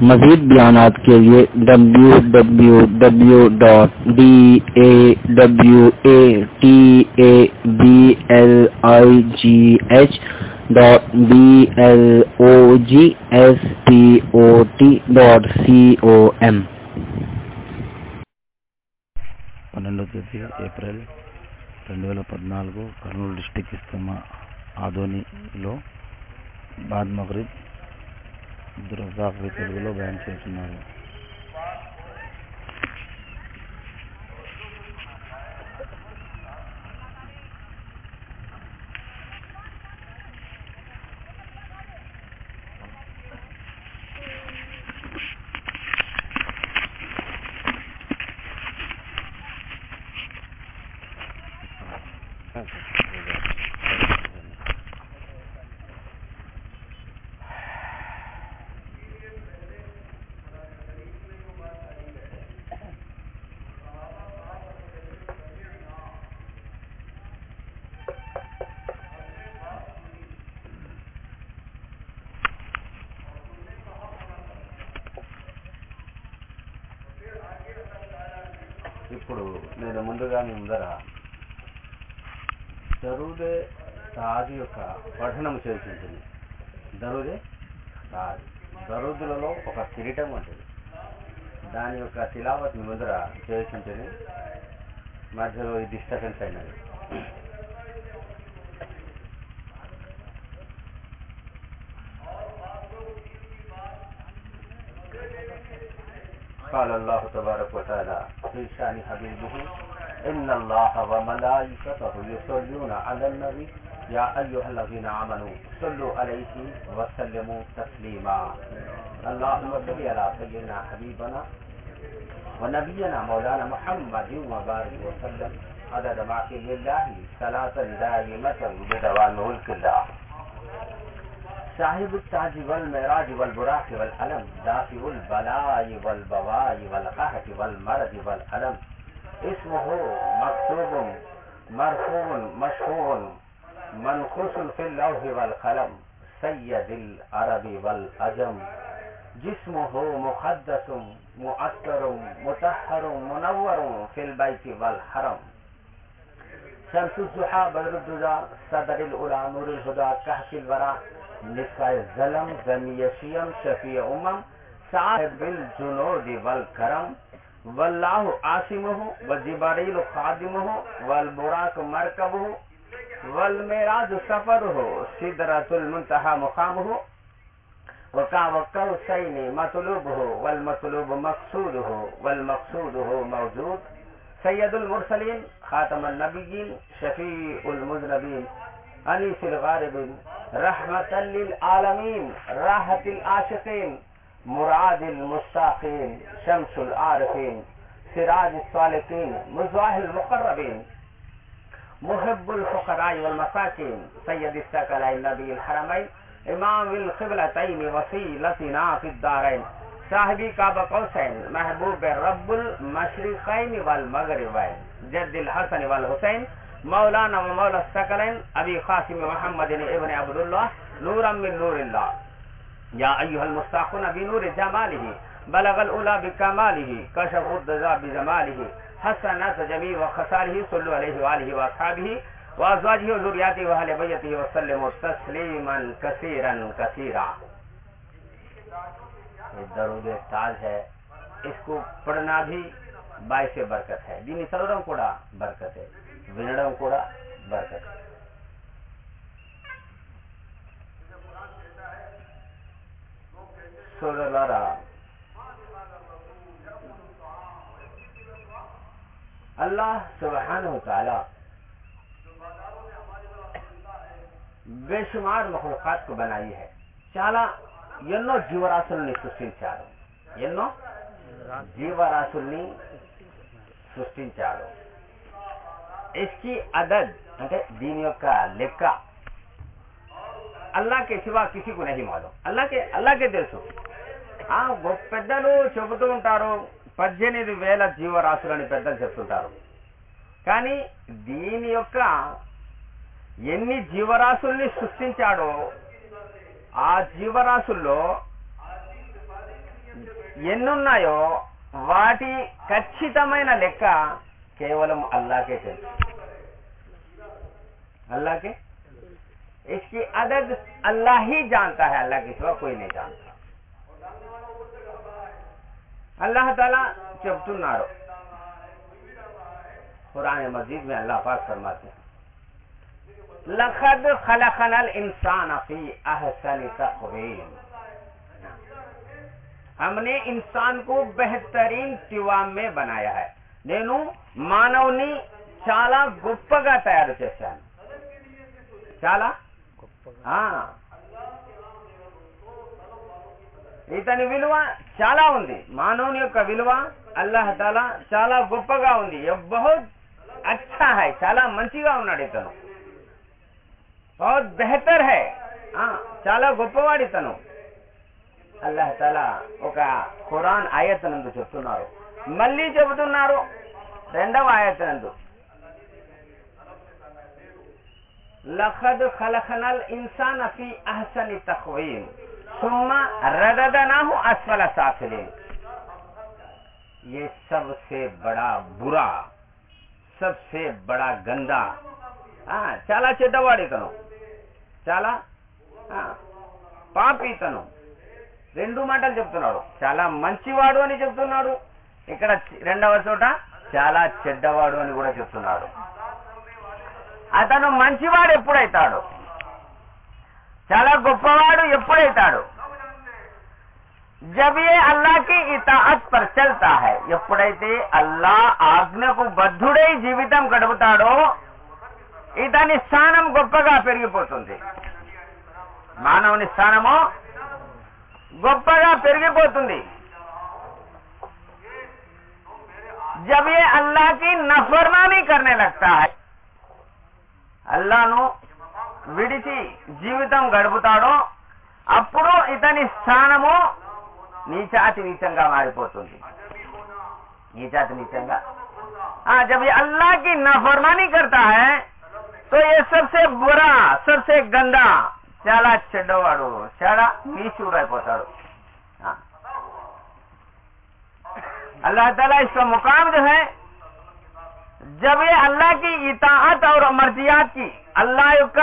मजीद बयानात के लिए W W W dot D A W A T A B L I G H dot B L O G S P O T dot C O M పన్నెండవ తేదీ April రెండు వేల పద్నాలుగు Kurnool district ఇస్తున్న ఆదోనిలో బాద్ మగరిబ్ దురజాఫీ తెలుగులో బ్యాన్ చేస్తున్నారు ఇప్పుడు నేను ముందుగా మీ ముందర దరుదే తాజ్ యొక్క పఠనం చేసి ఉంటుంది దరుదే తాజ్ దరుదులలో ఒక కిరీటం ఉంటుంది దాని యొక్క తిలావత్ మీ ముందర చేసి ఉంటుంది మధ్యలో ఈ డిస్టర్బెన్స్ అయినది قال الله تبارك وتعالى في شان حبيبه إن الله وملائكته يصلون على النبي يا أيها الذين آمنوا صلوا عليه وسلموا تسليما اللهم صل على سيدنا حبيبنا ونبينا مولانا محمد وبارك وسلم عدد ما في الله صلاة دائمة بدوام ملك الله صاحب التاج والمعراج والبراق والألم دافع البلاء والبواء والقهر والمرض والألم اسمه مكتوب مرفوع مشهور منقوص في اللوح والقلم سيد العرب والأجم جسمه مقدس مؤثر مطهر منور في البيت والحرم شمس الضحى بدر الدجى صدر الأولى نور الهدى كهف الورى نساء الظلم زمي الشيم شفيع أمم صاحب الجنود والكرم والله عاصمه وجبريل خادمه والبراق مركبه والميراج سفره سدرة المنتهى مقامه وكعب قوسين مطلوبه والمطلوب مقصوده والمقصوده موجود سيد المرسلين خاتم النبيين شفيع المذنبين أنيس الغاربين رحمة للعالمين راحة العاشقين مراد المستاقين شمس العارفين سراج الصالحين مزاح المقربين محب الفقراء والمساكين سيد الثقلين نبي الحرمين إمام القبلتين وسيلتنا في الدارين صاحبي كعب قوسين محبوب رب المشرقين والمغربين جد الحسن والحسين مولانا ومولى الثقلين أبي قاسم محمد ابن عبد الله نورا من نور الله يا أيها المستاقون بنور جماله بلغ الأولى بكماله كشفوا الدجى بجماله حسنات جميع وخساره صلوا عليه وآله وأصحابه وأزواجه وذرياته وأهل بيته وسلموا تسليما كثيرا كثيرا दरूद ताज है इसको पढ़ना भी बाईस बरकत है దీన్ని చదవడం కూడా బర్కతే వినడం కూడా బర్కతే సోదరులారా అల్లాహ్ సుబ్హానహు తాలా బేషుమార్ మఖలూకాత్ కు బనాయి है చాలా ఎన్నో జీవరాశుల్ని సృష్టించాడు ఎన్నో జీవరాశుల్ని సృష్టించాడు ఇస్కి అదద్ అంటే దీని యొక్క లెక్క అల్లాకే శివా కిసికు నహి మాలం అల్లాకే అల్లాకే తెలుసు ఆ గొప్ప పెద్దలు చెబుతూ ఉంటారు పద్దెనిమిది వేల జీవరాశులని పెద్దలు చెప్తుంటారు కానీ దీని యొక్క ఎన్ని జీవరాశుల్ని సృష్టించాడో ఆ జీవరాశుల్లో ఎన్నున్నాయో వాటి ఖచ్చితమైన లెక్క కేవలం అల్లాకే తెలుసు अल्लाह के इसकी अदद अल्लाह ही जानता है अल्लाह के सिवा कोई नहीं जानता अल्लाह ताला చెప్తున్నారు कुरान मजीद में अल्लाह पाक फरमाते हैं लखद खलखनल इंसान फी अहसन तकवीम हमने इंसान को बेहतरीन తివాం में बनाया है నేను మానవుని చాలా గొప్పగా తయారు చేశాను చాలా ఆ. ఇతని విలువ చాలా ఉంది మానవుని యొక్క విలువ అల్లాహ్ తాలా చాలా గొప్పగా ఉంది ఎ- బహుత్ అచ్చా హై చాలా మంచిగా ఉన్నాడు ఇతను బహుత్ బెహతర్ హై ఆ, చాలా గొప్పవాడు ఇతను అల్లాహ్ తాలా ఒక ఖురాన్ ఆయతనందు చెప్తున్నారు మళ్ళీ చెబుతున్నారు రెండవ ఆయతనందు लखद खलखनल इंसान फी अहसन तखवीम सुम्मा रददनाहु असफल साफिलिन ये सबसे बड़ा बुरा सबसे बड़ा गंदा ఆ, చాలా చెడ్డవాడు ఇతను చాలా ఆ, పాపి ఇతను రెండు మాటలు చెప్తున్నాడు చాలా మంచివాడు అని చెప్తున్నాడు ఇక్కడ రెండవ చోట చాలా చెడ్డవాడు అని కూడా చెప్తున్నాడు అతను మంచివాడు ఎప్పుడైతాడు చాలా గొప్పవాడు ఎప్పుడైతాడు జబ్ ఏ అల్లాకి ఇతాఅత్ పర్ చల్తా హై ఎప్పుడైతే అల్లా ఆజ్ఞకు బద్ధుడై జీవితం గడుపుతాడో ఇతని స్థానం గొప్పగా పెరిగిపోతుంది మానవుని స్థానము గొప్పగా పెరిగిపోతుంది जब ये अल्लाह की नफरमानी करने लगता है అల్లాను విడిచి జీవితం గడుపుతాడో అప్పుడు ఇతని స్థానము నీచాతి నీచంగా మారిపోతుంది నీచాతి నీచంగా हाँ जब ये अल्लाह की नाफरमानी करता है तो ये सबसे बुरा सबसे गंदा చాలా చెడ్డవాడు చాలా నీచుడు అయిపోతాడు हाँ। अल्लाह ताला इसका मुकाम जो है जब ये अल्लाह की इताअत और मर्जियात की అల్లా యొక్క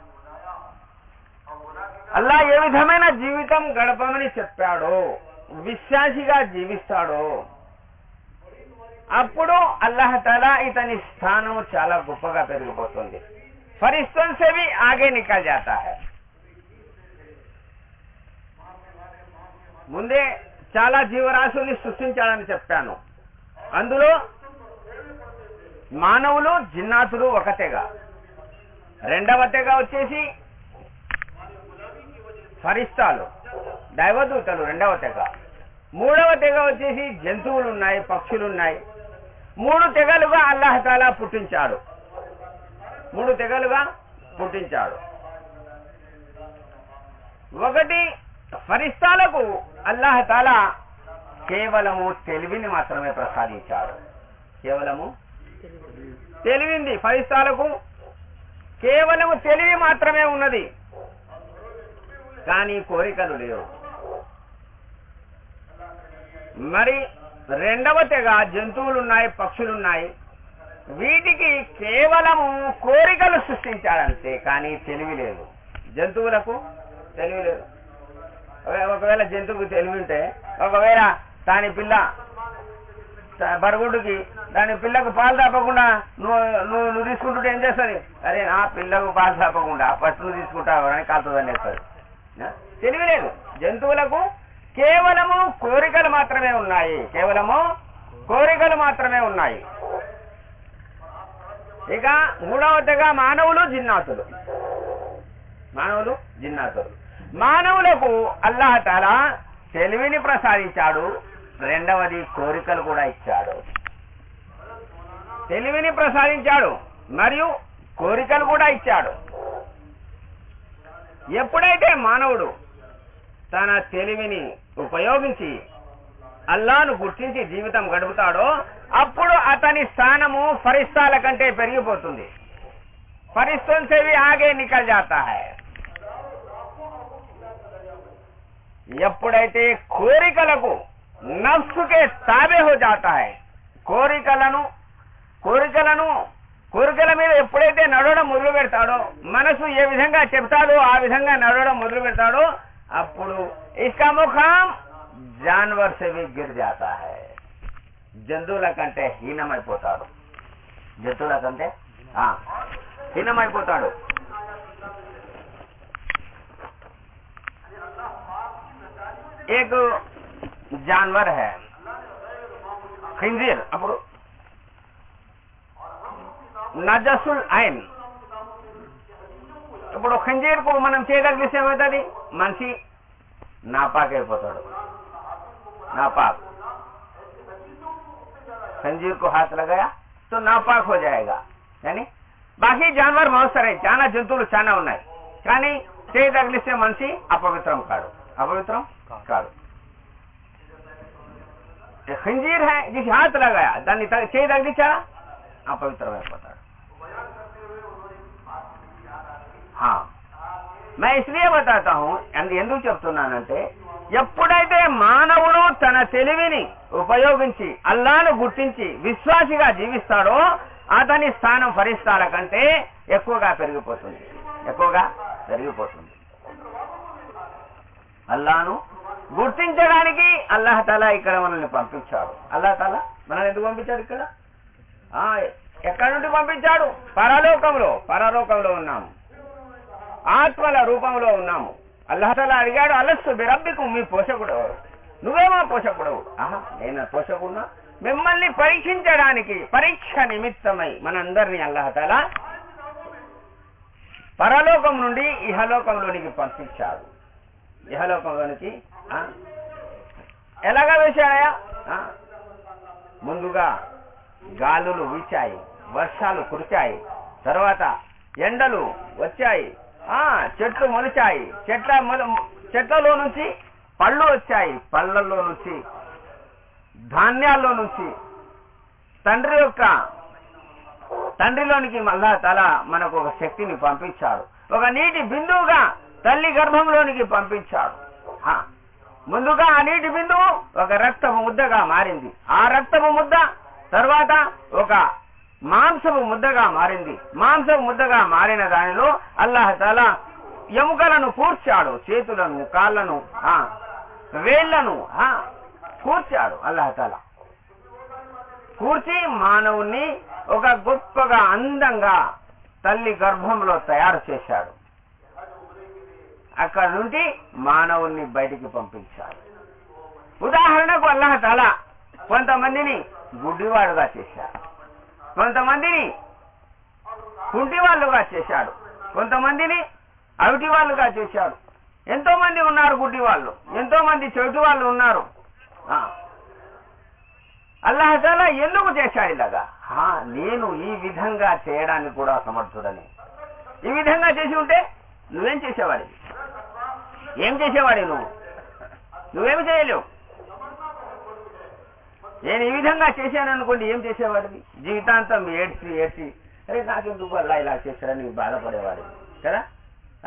అల్లా ఏ విధమైన జీవితం గడపమని చెప్పాడో విశ్వాసిగా జీవిస్తాడో అప్పుడు అల్లాహ్ తాలా ఇతని స్థానం చాలా గొప్పగా పెరిగిపోతుంది ఫరిస్తం సే भी ఆగే నికల్ జాతా है ముందే చాలా జీవరాశుల్ని సృష్టించాడని చెప్పాను అందులో మానవులు జిన్నాతులు ఒక తెగ రెండవ తెగ వచ్చేసి ఫరిస్తాలు దైవదూతలు రెండవ తెగ మూడవ తెగ వచ్చేసి జంతువులు ఉన్నాయి పక్షులు ఉన్నాయి మూడు తెగలుగా అల్లాహ్ తాలా పుట్టించాడు మూడు తెగలుగా పుట్టించాడు ఒకటి ఫరిస్తాలకు అల్లాహ్ తాలా కేవలము తెలివిని మాత్రమే ప్రసాదించాడు కేవలము తెలివింది ఫరిస్తాలకు కేవలము తెలివి మాత్రమే ఉన్నది కానీ కోరికలు లేవు మరి రెండవ తెగ జంతువులున్నాయి పక్షులున్నాయి వీటికి కేవలము కోరికలు సృష్టించాడంతే కానీ తెలివి లేదు జంతువులకు తెలివి లేదు ఒక- ఒకవేళ జంతువుకు తెలివి ఉంటే ఒకవేళ దాని పిల్ల త- బరుగుడ్డుకి దాని పిల్లకు పాలు తాపకుండా నువ్వు నువ్వు నువ్వు తీసుకుంటుంటే ఏం చేస్తుంది అరే నా పిల్లకు పాలు తాపకుండా ఫస్ట్ నువ్వు తీసుకుంటావు అని కాలుతుందని చెప్తుంది ఆ? తెలివి లేదు జంతువులకు కేవలము కోరికలు మాత్రమే ఉన్నాయి కేవలము కోరికలు మాత్రమే ఉన్నాయి ఇక మూడవదిగా మానవులు జిన్నాతులు మానవులు జిన్నాతులు మానవులకు అల్లాహ్ తాలా తెలివిని ప్రసాదించాడు రెండవది కోరికలు కూడా ఇచ్చాడు తెలివిని ప్రసాదించాడు మరియు కోరికలు కూడా ఇచ్చాడు ఎప్పుడైతే మానవుడు తన తెలివిని ఉపయోగించి అల్లాను గుర్తించి జీవితం గడుపుతాడో అప్పుడు అతని స్థానము ఫరిస్తాల కంటే పెరిగిపోతుంది ఫరిస్తం సేవి ఆగే నికల్ జాతా హై ఎప్పుడైతే కోరికలకు నఫ్స్ కే తాబే హో జాతా హై కోరికలను కోరికలను కోరికల మీద ఎప్పుడైతే నడవడం మొదలు పెడతాడో మనసు ఏ విధంగా చెప్తాడో ఆ విధంగా నడవడం మొదలు పెడతాడో అప్పుడు ఇస్కా ముఖం జాన్వర్ సే భీ గిర్ జాతా హై జంతువుల కంటే హీనమైపోతాడు జంతువుల కంటే ఆ, హీనమైపోతాడు एक जानवर है खिंजीर అప్పుడు నజసుల్ ఐన్ ఇప్పుడు ఖంజీర్కు మనం చేయగలిగిస్తే ఏమవుతుంది మనిషి నాపాక్ అయిపోతాడు नापाक खंजीर को हाथ लगाया तो नापाक हो जाएगा यानी బాకీ జానవర్ बहुत सारे చాలా జంతువులు చాలా ఉన్నాయి కానీ చేయి తగిలిస్తే మనిషి అపవిత్రం కాడు అపవిత్రం కాడు ये खंजीर है जिसे हाथ लगाया దాన్ని త- చేయి తగిలించారా అపవిత్రమైపోతాడు हाँ मैं इसलिए बताता हूँ అందు- ఎందుకు చెప్తున్నానంటే ఎప్పుడైతే మానవుడు తన తెలివిని ఉపయోగించి అల్లాను గుర్తించి విశ్వాసిగా జీవిస్తాడో అతని స్థానం ఫరిస్తాల కంటే ఎక్కువగా పెరిగిపోతుంది ఎక్కువగా పెరిగిపోతుంది అల్లాను గుర్తించడానికి అల్లాహ్ తాలా ఇక్కడ మనల్ని పంపించాడు అల్లాహ్ తాలా మనల్ని ఎందుకు పంపించాడు ఇక్కడ ఆ, ఎక్కడి నుండి పంపించాడు పరలోకంలో పరలోకంలో ఉన్నాము ఆత్మల రూపంలో ఉన్నాము అల్లహతలా అడిగాడు అలస్సు బిరబ్బికు మీ పోషకుడు ఎవరు నువ్వేమో పోషకుడు ఆహా నేను పోషకుడున్నా మిమ్మల్ని పరీక్షించడానికి పరీక్ష నిమిత్తమై మనందరినీ అల్లహతలా పరలోకం నుండి ఇహలోకంలోనికి పంపించాడు ఇహలోకంలోనికి ఆ? ఎలాగా వేశాడయా ఆ? ముందుగా గాలులు వీచాయి వర్షాలు కురిచాయి తర్వాత ఎండలు వచ్చాయి ఆ చెట్లు మొలిచాయి చెట్ల మొల చెట్లలో నుంచి పళ్ళు వచ్చాయి పళ్ళల్లో నుంచి ధాన్యాల్లో నుంచి తండ్రి యొక్క తండ్రిలోనికి మళ్ళా తల మనకు ఒక శక్తిని పంపించాడు ఒక నీటి బిందువుగా తల్లి గర్భంలోనికి పంపించాడు హా. ముందుగా ఆ నీటి బిందువు ఒక రక్తపు ముద్దగా మారింది ఆ రక్తపు ముద్ద తర్వాత ఒక మాంసపు ముద్దగా మారింది మాంసపు ముద్దగా మారిన దానిలో అల్లాహ్ తాలా ఎముకలను కూర్చాడు చేతులను కాళ్ళను ఆ, వేళ్లను ఆ, కూర్చాడు అల్లాహ్ తాలా కూర్చి మానవుణ్ణి ఒక గొప్పగా అందంగా తల్లి గర్భంలో తయారు చేశాడు అక్కడ నుండి మానవుణ్ణి బయటికి పంపించాడు ఉదాహరణకు అల్లాహ్ తాలా కొంతమందిని గుడ్డివాడుగా చేశాడు కొంతమందిని కుంటి వాళ్ళుగా చేశాడు కొంతమందిని అవిటి వాళ్ళుగా చేశాడు ఎంతో మంది ఉన్నారు గుడ్డి వాళ్ళు ఎంతో మంది చెవిటి వాళ్ళు ఉన్నారు ఆ. అల్లాహతాలా ఎందుకు చేశాడు ఇలాగా ఆ, నేను ఈ విధంగా చేయడానికి కూడా సమర్థుడని ఈ విధంగా చేసి ఉంటే నువ్వేం చేసేవాడివి ఏం చేసేవాడి నువ్వు నువ్వేం చేయలేవు నేను ఈ విధంగా చేశాను అనుకోండి ఏం చేసేవాడివి జీవితాంతం ఏడ్చి ఏడ్చి అరే నాకెందుకు అలా ఇలా చేశాడని బాధపడేవాడివి కదా ఆ?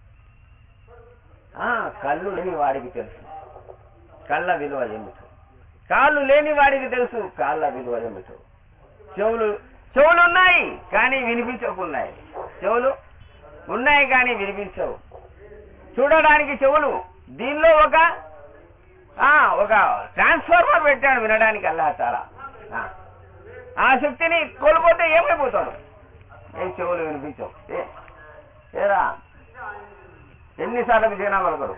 ఆ, కళ్ళు లేని వాడికి తెలుసు కళ్ళ విలువ ఏమిటో కాళ్ళు లేని వాడికి తెలుసు కాళ్ళ విలువ ఏమిటో చెవులు చెవులు ఉన్నాయి కానీ వినిపించకున్నాయి చెవులు ఉన్నాయి కానీ వినిపించవు చూడడానికి చెవులు దీనిలో ఒక ఆ ఒక ట్రాన్స్ఫార్మర్ పెట్టాడు వినడానికి అల్లా చాలా ఆ. ఆ శక్తిని కోల్పోతే ఏమైపోతాడు ఏం చెవులు వినిపించవు ఏ ఏరా ఎన్నిసార్లు జనా పలకరు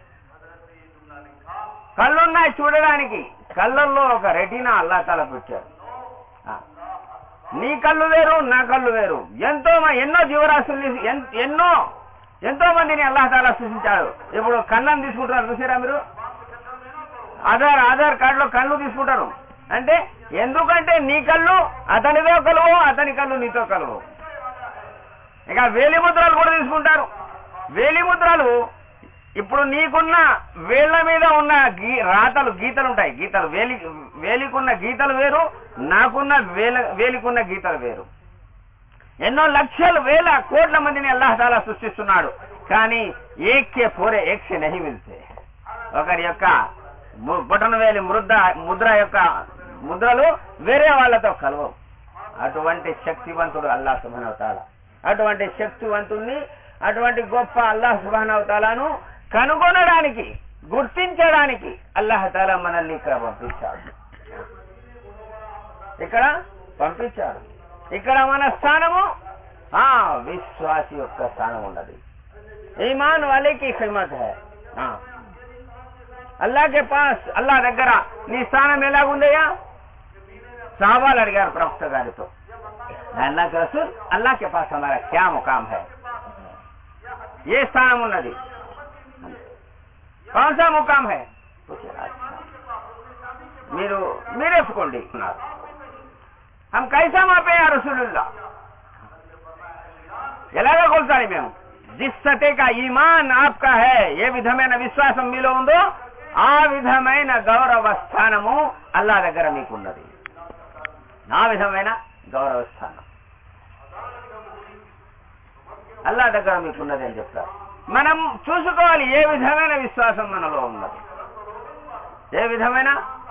కళ్ళున్నాయి చూడడానికి కళ్ళల్లో ఒక రెటీనా అల్లా తల పెట్టాడు ఆ. నీ కళ్ళు వేరు నా కళ్ళు వేరు ఎంతో మ- ఎన్నో జీవరాశుల్ని ఎన్- ఎన్నో ఎంతో మందిని అల్లా తాలా సృష్టించాడు ఇప్పుడు కళ్ళని తీసుకుంటున్నారు చూసారా మీరు ఆధార్ ఆధార్ కార్డులో కళ్ళు తీసుకుంటారు అంటే ఎందుకంటే నీ కళ్ళు అతనితో కలువు అతని కళ్ళు నీతో కలువు ఇక వేలి ముద్రలు కూడా తీసుకుంటారు వేలి ముద్రలు ఇప్పుడు నీకున్న వేళ్ల మీద ఉన్న గీ రాతలు గీతలు ఉంటాయి గీతలు వేలి వేలికున్న గీతలు వేరు నాకున్న వేల వేలికున్న గీతలు వేరు ఎన్నో లక్షలు వేల కోట్ల మందిని అల్లాహతాలా సృష్టిస్తున్నాడు కానీ ఏకే పోరే ఏక్సే నహి మిల్తే ఒకరి యొక్క ము- బొటనవేలి ముద్ర ముద్ర యొక్క ముద్రలు వేరే వాళ్ళతో కలవవు అటువంటి శక్తివంతుడు అల్లా సుభనవతాల అటువంటి శక్తివంతుణ్ణి అటువంటి గొప్ప అల్లాహ్ సుభానవతాలను కనుగొనడానికి గుర్తించడానికి అల్లాహతాల మనల్ని ఇక్కడ పంపించాడు ఇక్కడ పంపించాడు ఇక్కడ మన స్థానము ఆ విశ్వాసి యొక్క స్థానం ఉన్నది ఈమాన్ వాలే కి ఖిమత్ హై ఆ. అల్లాహ్ కే పాస్ అల్లాహ్ దగ్గర నీ స్థానం ఎలాగుందయ్యా సహాబాలు అడిగారు ప్రవక్త గారితో అల్లాహ్ కే రసూల్ అల్లాహ్ కే పాస్ హమారా క్యా ముకామ్ హై ఏ స్థానం ఉన్నది కౌన్ సా ముకామ్ హై మీరు మీరేసుకోండి అన్నారు హమ్ కైసా మాపే రసూలుల్లా ఎలాగ కొలుతాలి మేము జిస్ సతేకా ఈమాన్ ఆప్కా హై ఏ విధమైన విశ్వాసం మీలో ఉందో ఆ విధమైన గౌరవ స్థానము అల్లా దగ్గర మీకున్నది ఆ విధమైన గౌరవ స్థానం అల్లా దగ్గర మీకున్నది అని చెప్తారు మనం చూసుకోవాలి ఏ విధమైన విశ్వాసం మనలో ఉన్నది ఏ విధమైన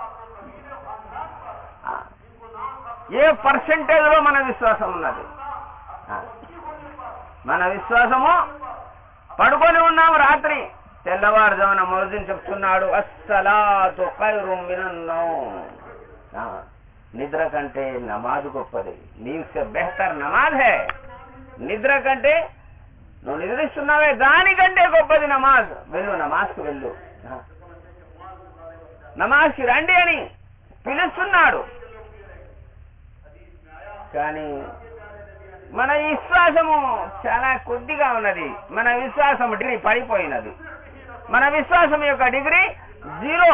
ఆ, ఏ పర్సెంటేజ్ లో మన విశ్వాసం ఉన్నది ఆ, మన విశ్వాసము పడుకొని ఉన్నాము రాత్రి తెల్లవారుజామున మౌజిన్ చెప్తున్నాడు అస్సలాతు ఖైరుం మినన్ నౌమ్. ఆ, నిద్ర కంటే నమాజ్ గొప్పది నీసే బెహతర్ నమాజ్ హే నిద్ర కంటే నువ్వు నిద్రిస్తున్నావే దానికంటే గొప్పది నమాజ్ వెళ్ళు నమాజ్కి వెళ్ళు ఆ. నమాజ్కి రండి అని పిలుస్తున్నాడు కానీ మన విశ్వాసము చాలా కొద్దిగా ఉన్నది మన విశ్వాసం డిగ్రీ పడిపోయినది మన విశ్వాసం యొక్క డిగ్రీ జీరో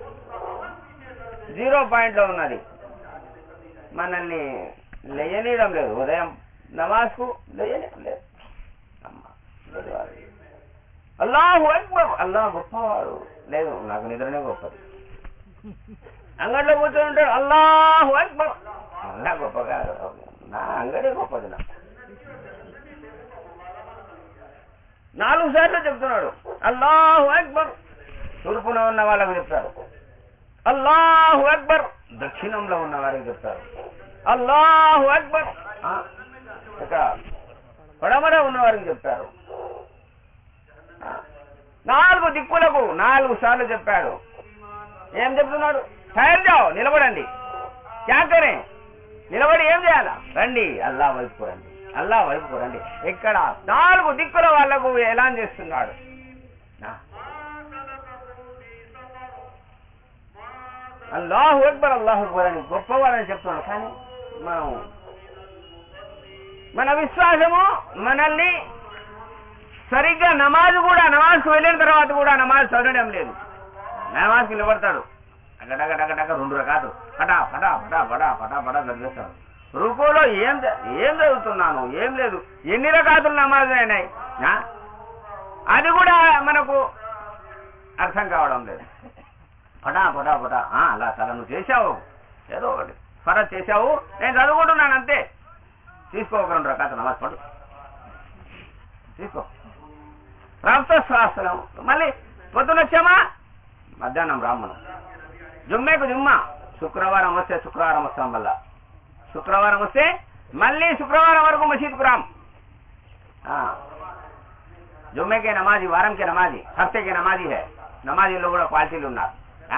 జీరో పాయింట్ లో ఉన్నది మనల్ని లేయనీయడం లేదు ఉదయం నమాజ్కు లేయనీయడం లేదు అమ్మా, లేవాలి. అల్లాహు అక్బర్ అల్లాహ్ గొప్పవాడు లేదు నాకు నిద్రనే గొప్పది అంగడిలో కూర్చొని ఉంటాడు అల్లాహు అక్బర్ అల్లా గొప్పగా నా అంగడే గొప్పది నాకు నాలుగు సార్లు చెప్తున్నాడు అల్లాహు అక్బర్ తూర్పున ఉన్న వాళ్ళకు చెప్తారు అల్లాహు అక్బర్ దక్షిణంలో ఉన్న వారికి చెప్తారు అల్లాహు అక్బర్ ఆ, ఇక పడమర ఉన్న వారికి చెప్తారు ఆ, నాలుగు దిక్కులకు నాలుగు సార్లు చెప్పాడు ఏం చెప్తున్నాడు తయారు జావు నిలబడండి క్యాకరే నిలబడి ఏం చేయాలా రండి అల్లా వైపుకు రండి అల్లా వైపుకు రండి ఇక్కడ నాలుగు దిక్కుల వాళ్లకు ఎలా చేస్తున్నాడు ఆ. అల్లాహు అక్బర్ అల్లాహు అక్బర్ అని గొప్పవాడని చెప్తున్నాడు కానీ మనం మన విశ్వాసము మనల్ని సరిగ్గా నమాజ్ కూడా నమాజ్కు వెళ్ళిన తర్వాత కూడా నమాజ్ చదవడం లేదు నమాజ్కి నిలబడతాడు అగడగడగడగ రెండు రకాలు పటా పటా పటా పటా పటా పటా చదివేస్తాడు రుకోలో ఏం చ- ఏం చదువుతున్నాను ఏం లేదు ఎన్ని రకాతులు నమాజ్ అయినాయి ఆ? అది కూడా మనకు అర్థం కావడం లేదు పటా పటా పటా ఆ, అలా చాలా నువ్వు చేశావు ఏదో ఒకటి ఫరజ్ చేశావు నేను చదువుకుంటున్నాను అంతే తీసుకో ఒక రెండు రకాల నమాజ్ పడు తీసుకో ప్రాప్త శాస్త్రం మళ్ళీ పొద్దున వచ్చామా మధ్యాహ్నం బ్రాహ్మణం జుమ్మేకు జుమ్మా శుక్రవారం వస్తే శుక్రవారం వస్తాం వల్ల శుక్రవారం వస్తే మళ్ళీ శుక్రవారం వరకు మసీద్కు రాం ఆ. జుమ్మేకే నమాజీ వారంకే నమాజీ హఫ్తేకే నమాజీ హే నమాజీలో కూడా క్వాలిటీలు ఉన్నారు ఆ?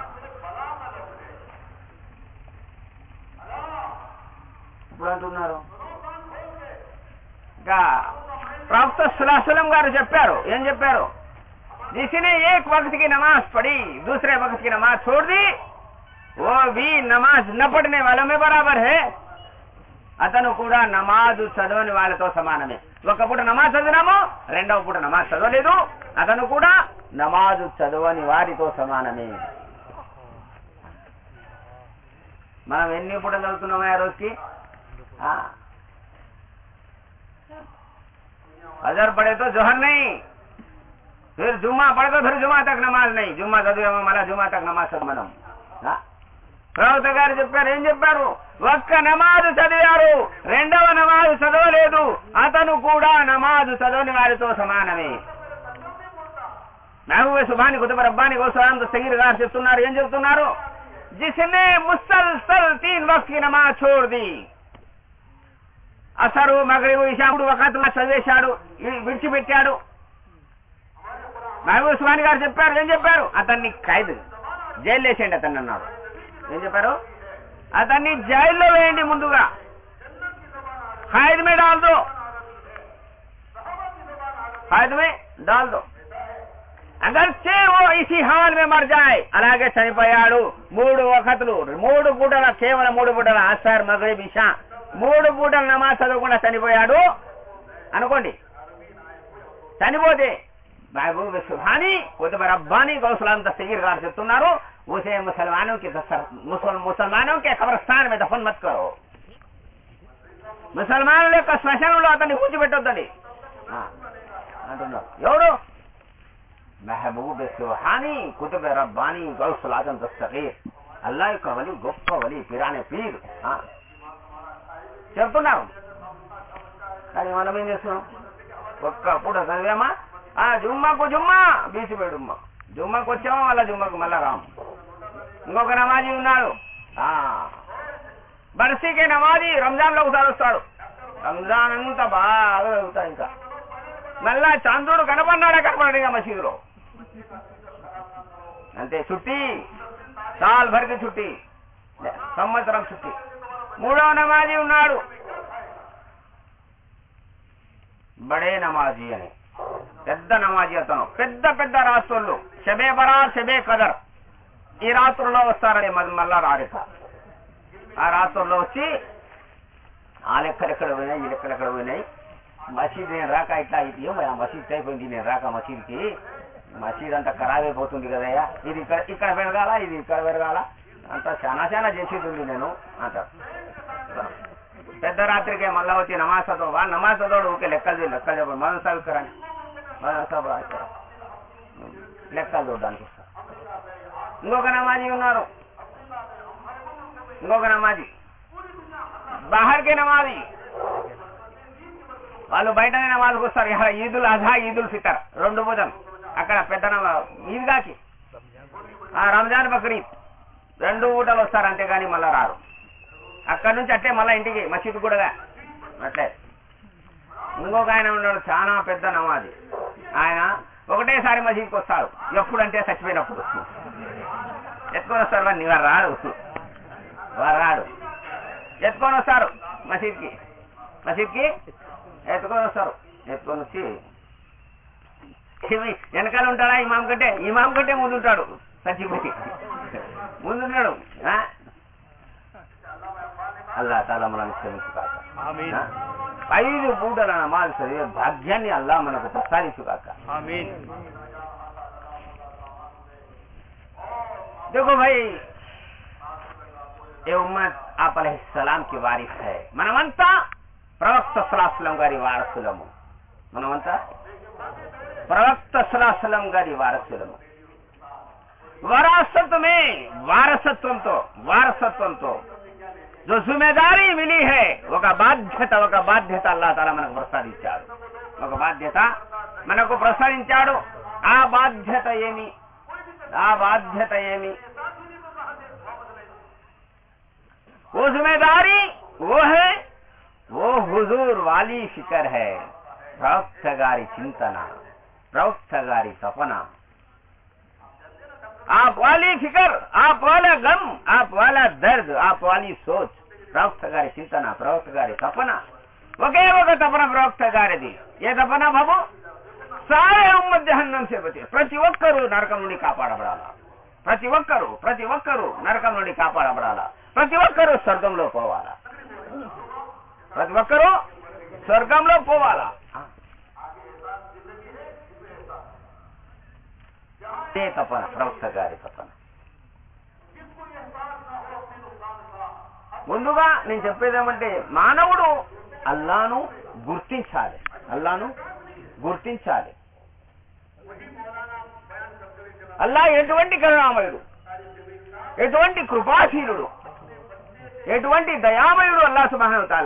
ఇప్పుడు అంటున్నారు ఇంకా ప్రవక్త సులాసలం గారు చెప్పారు ఏం చెప్పారు जिसने एक वक्त की नमाज पढ़ी दूसरे वक्त की नमाज छोड़ दी वो भी नमाज न पढ़ने वालों में बराबर है అతను కూడా నమాజు చదవని వాళ్ళతో సమానమే ఒక పూట నమాజ్ చదివినాము రెండవ పూట నమాజ్ చదవలేదు అతను కూడా నమాజు చదవని వారితో సమానమే మనం ఎన్ని పూట చదువుతున్నామా ఆ రోజుకి ఆ. अजहर पढ़े तो जोहर नहीं फिर जुम्मा पढ़े तो फिर जुम्मा तक नमाज नहीं जुम्मा చదివేమో మళ్ళా జుమ్మా తక్ నమాజ్ చదవడం ఆ? ప్రవక్త గారు చెప్పారు ఏం చెప్పారు ఒక్క నమాజు చదివారు రెండవ నమాజు చదవలేదు అతను కూడా నమాజు చదవని వారితో సమానమే మహబూబ్ సుభాని కుతుబ రబ్బాని గోస్వామి సగీర్ గారు చెప్తున్నారు ఏం చెప్తున్నారు జిస్నే ముసల్సల్ తీన్ వక్త్ కి నమాజ్ छोड़ दी అసరు మగరిబు ఇషా మూడు వకాతులు చదివేశాడు ఇ- విడిచిపెట్టాడు మహబూబ్ సుభాని గారు చెప్పారు ఏం చెప్పారు అతన్ని ఖైదు జైలు వేసేయండి అతన్ని అన్నాడు ఏం చెప్పారు అతన్ని జైల్లో వేయండి ముందుగా ఖైద్ మే డాల్ దో ఖైద్ మే డాల్ దో అగర్చే ఓ ఇసి హాల్ మే మర్ జాయ్ అలాగే చనిపోయాడు మూడు వఖతులు మూడు పూటల కేవలం మూడు పూటల అసర్ మగరిబ్ ఇషా మూడు పూటల నమాజ్ చదవకుండా చనిపోయాడు అనుకోండి చనిపోతే महबूब सुभानी कुतुब रब्बानी गौसलाम तस्वीर गार చెప్తున్నారు उसे मुसलमानों के दसर- मुसल मुसलमानों के कब्रस्तान में दफन मत करो ముసల్మానుల యొక్క శ్మశానంలో అతన్ని కూర్చోబెట్టొద్దండి ఆ, అంటున్నారు ఎవరు మెహబూబ్ సుహానీ కుతుబ్ రబ్బానీ గౌసుల్ ఆజం దస్తగీర్ అల్లా యొక్క వలి గొప్ప వలి పిరానే పీర్ ఆ, చెప్తున్నారు కానీ మనం ఏం చేస్తున్నాం ఒక్క పూట చదివామా ఆ జుమ్మాకు జుమ్మా బీచి పెడుమ్మా జుమ్మాకు వచ్చామా మళ్ళా జుమ్మాకు మళ్ళా రాము ఇంకొక నమాజీ ఉన్నాడు ఆ బర్సీకే నమాజీ రంజాన్ లో ఒకసారి వస్తాడు రంజాన్ అంతా బాగా చదువుతాడు ఇంకా మళ్ళా చంద్రుడు కనపడినాడా కనపడడు ఇంకా మసీదులో అంతే చుట్టి సాల్ భరికి చుట్టి సంవత్సరం చుట్టి మూడవ నమాజీ ఉన్నాడు బడే నమాజీ అని పెద్ద నమాజీ అతను పెద్ద పెద్ద రాష్ట్రులు షబే బరార్ షబే కదర్ ఈ రాత్రుల్లో వస్తారని మళ్ళా రారిక ఆ రాత్రుల్లో వచ్చి ఆ లెక్కలు ఎక్కడ పోయినాయి ఈ లెక్కలు ఎక్కడ పోయినాయి మసీద్ నేను రాక ఇట్లా ఇది ఏమో ఆ మసీద్ అయిపోయింది నేను రాక మసీద్కి మసీద్ అంతా ఖరాబ్ అయిపోతుంది కదయ్యా ఇది ఇక్కడ ఇక్కడ పెరగాల ఇది ఇక్కడ పెరగాల అంతా చాలా చాలా చేసేది ఉంది నేను అంట పెద్ద రాత్రికే మళ్ళా వచ్చి నమాజ్ చదవ నమాజ్ చదవడు ఊకే లెక్కలు చూ- లెక్కలు చెప్పడు మనం సవికరాని మనం సభ లెక్కలు చూడడానికి వస్తారు ఇంకొక నమాజీ ఉన్నారు ఇంకొక నమాజీ బాహర్కే నమాజీ వాళ్ళు బయటనే నమాజ్కి వస్తారు ఇక్కడ ఈదుల్ అజా ఈదుల్ ఫితర్ రెండు భుజం అక్కడ పెద్ద నమా ఈద్గాకి ఆ రంజాన్ బక్రీద్ రెండు ఊటలు వస్తారు అంతేగాని మళ్ళా రారు అక్కడ నుంచి అట్టే మళ్ళా ఇంటికి మసీద్ కూడా అట్లే ఇంకొక ఆయన ఉన్నాడు చాలా పెద్ద నమాజీ ఆయన ఒకటేసారి మసీద్కి వస్తాడు ఎప్పుడంటే చచ్చిపోయినప్పుడు ఎత్తుకొని వస్తారు వాడిని వారు రాడు వారు రాడు ఎత్తుకొని వస్తారు మసీద్కి మసీద్కి ఎత్తుకొని వస్తారు ఎత్తుకొని వచ్చి ఇవి వెనకాల ఉంటాడా ఇమాం కంటే ఇమాం కంటే ముందు ఉంటాడు చచ్చిపోయి ముందున్నాడు ఆ? అల్లా తాలా మనల్ని క్షమించుకాక ఆమీన్. ఆ? ఐదు పూటల నమాజ్ చదివే భాగ్యాన్ని అల్లా మనకు ప్రసాదించుకాక आमीन देखो भाई ये उम्मत आप सलाम की वारिस है మనమంతా ప్రవక్త సలాహం గారి వారసులము మనమంతా ప్రవక్త సలాహం గారి వారసులము వారసత్వమే వారసత్వంతో వారసత్వంతో जो जिम्मेदारी मिली है ఒక బాధ్యత ఒక బాధ్యత అల్లా తాలా మనకు ప్రసాదించాడు ఒక బాధ్యత మనకు ప్రసాదించాడు ఆ బాధ్యత ఏమి ఆ బాధ్యత ఏమి वो जिम्मेदारी वो है वो हुजूर वाली फिक्र है प्रवक्त गारी चिंतना प्रवक्त गारी सपना आप वाली फिक्र आप वाला गम आप वाला दर्द आप वाली सोच ప్రవక్త గారి చింతన ప్రవక్త గారి తపన ఒకే ఒక తపన ప్రవక్త గారిది ఏ తపన బాబు సారే ఉమ్మద్ జహన్నం సేపతి ప్రతి ఒక్కరూ నరకం నుండి కాపాడబడాలా ప్రతి ఒక్కరూ ప్రతి ఒక్కరూ నరకం నుండి కాపాడబడాలా ప్రతి ఒక్కరూ స్వర్గంలో పోవాలా ప్రతి ఒక్కరూ స్వర్గంలో పోవాలా ఇదే తపన ప్రవక్త గారి తపన ముందుగా నేను చెప్పేదేమంటే మానవుడు అల్లాను గుర్తించాలి అల్లాను గుర్తించాలి అల్లా ఎటువంటి కరుణామయుడు ఎటువంటి కృపాశీలుడు ఎటువంటి దయామయుడు అల్లా సుబ్హానహు తాల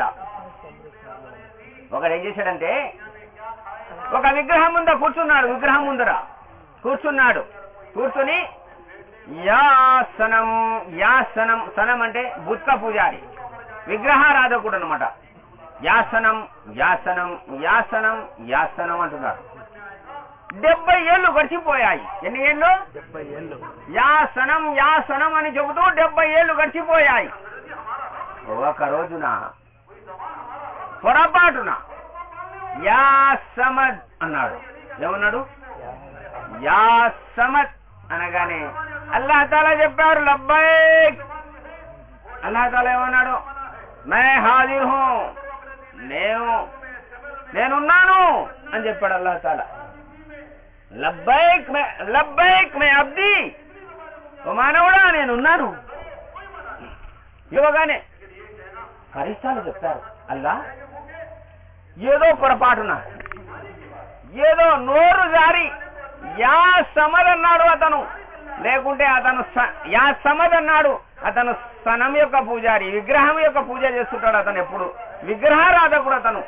ఒకడు ఏం చేశాడంటే ఒక విగ్రహం ముందర కూర్చున్నాడు విగ్రహం ముందర కూర్చున్నాడు కూర్చుని యా సనం యా సనం సనం అంటే బుత్క పూజారి విగ్రహారాధకుడు అనమాట యాసనం యాసనం యాసనం యాసనం అంటున్నారు డెబ్బై ఏళ్ళు గడిచిపోయాయి ఎన్ని ఏళ్ళు డెబ్బై ఏళ్ళు యాసనం యాసనం అని చెబుతూ డెబ్బై ఏళ్ళు గడిచిపోయాయి ఒక రోజున పొరపాటున యా సమద్ అన్నాడు ఏమన్నాడు యా సమద్ అనగానే అల్లాహ్ తాలా చెప్పారు లబ్బైక్ అల్లాహ్ తాలా ఏమన్నాడు మే హాజిర్ హూ నేను నేనున్నాను అని చెప్పాడు అల్లాహ్ తాలా లబ్బైక్ మే లబ్బైక్ మే అబ్ది ఓ మానవుడా నేనున్నాను ఇవ్వగానే ఫరిస్తాలు చెప్తారు అల్లా ఏదో పొరపాటున ఏదో నోరు జారి యా సమద్ అన్నాడు అతను లేకుంటే అతను స- యా సమద్ అన్నాడు అతను సనం యొక్క పూజారి విగ్రహం యొక్క పూజ చేస్తుంటాడు అతను ఎప్పుడు విగ్రహారాధకుడు అతను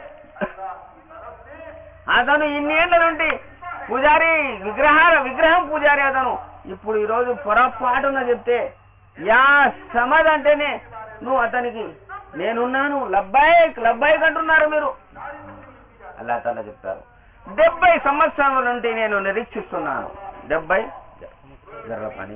అతను ఇన్నేళ్ల నుండి పూజారి విగ్రహ విగ్రహం పూజారి అతను ఇప్పుడు ఈరోజు పొరపాటున చెప్తే యా సమద్ అంటేనే నువ్వు అతనికి నేనున్నాను లబ్బాయిక్ లబ్బాయిక్ అంటున్నారు మీరు అల్లా తాలా చెప్తారు డెబ్బై సంవత్సరాల నుండి నేను నిరీక్షిస్తున్నాను డెబ్బై జర్ర పని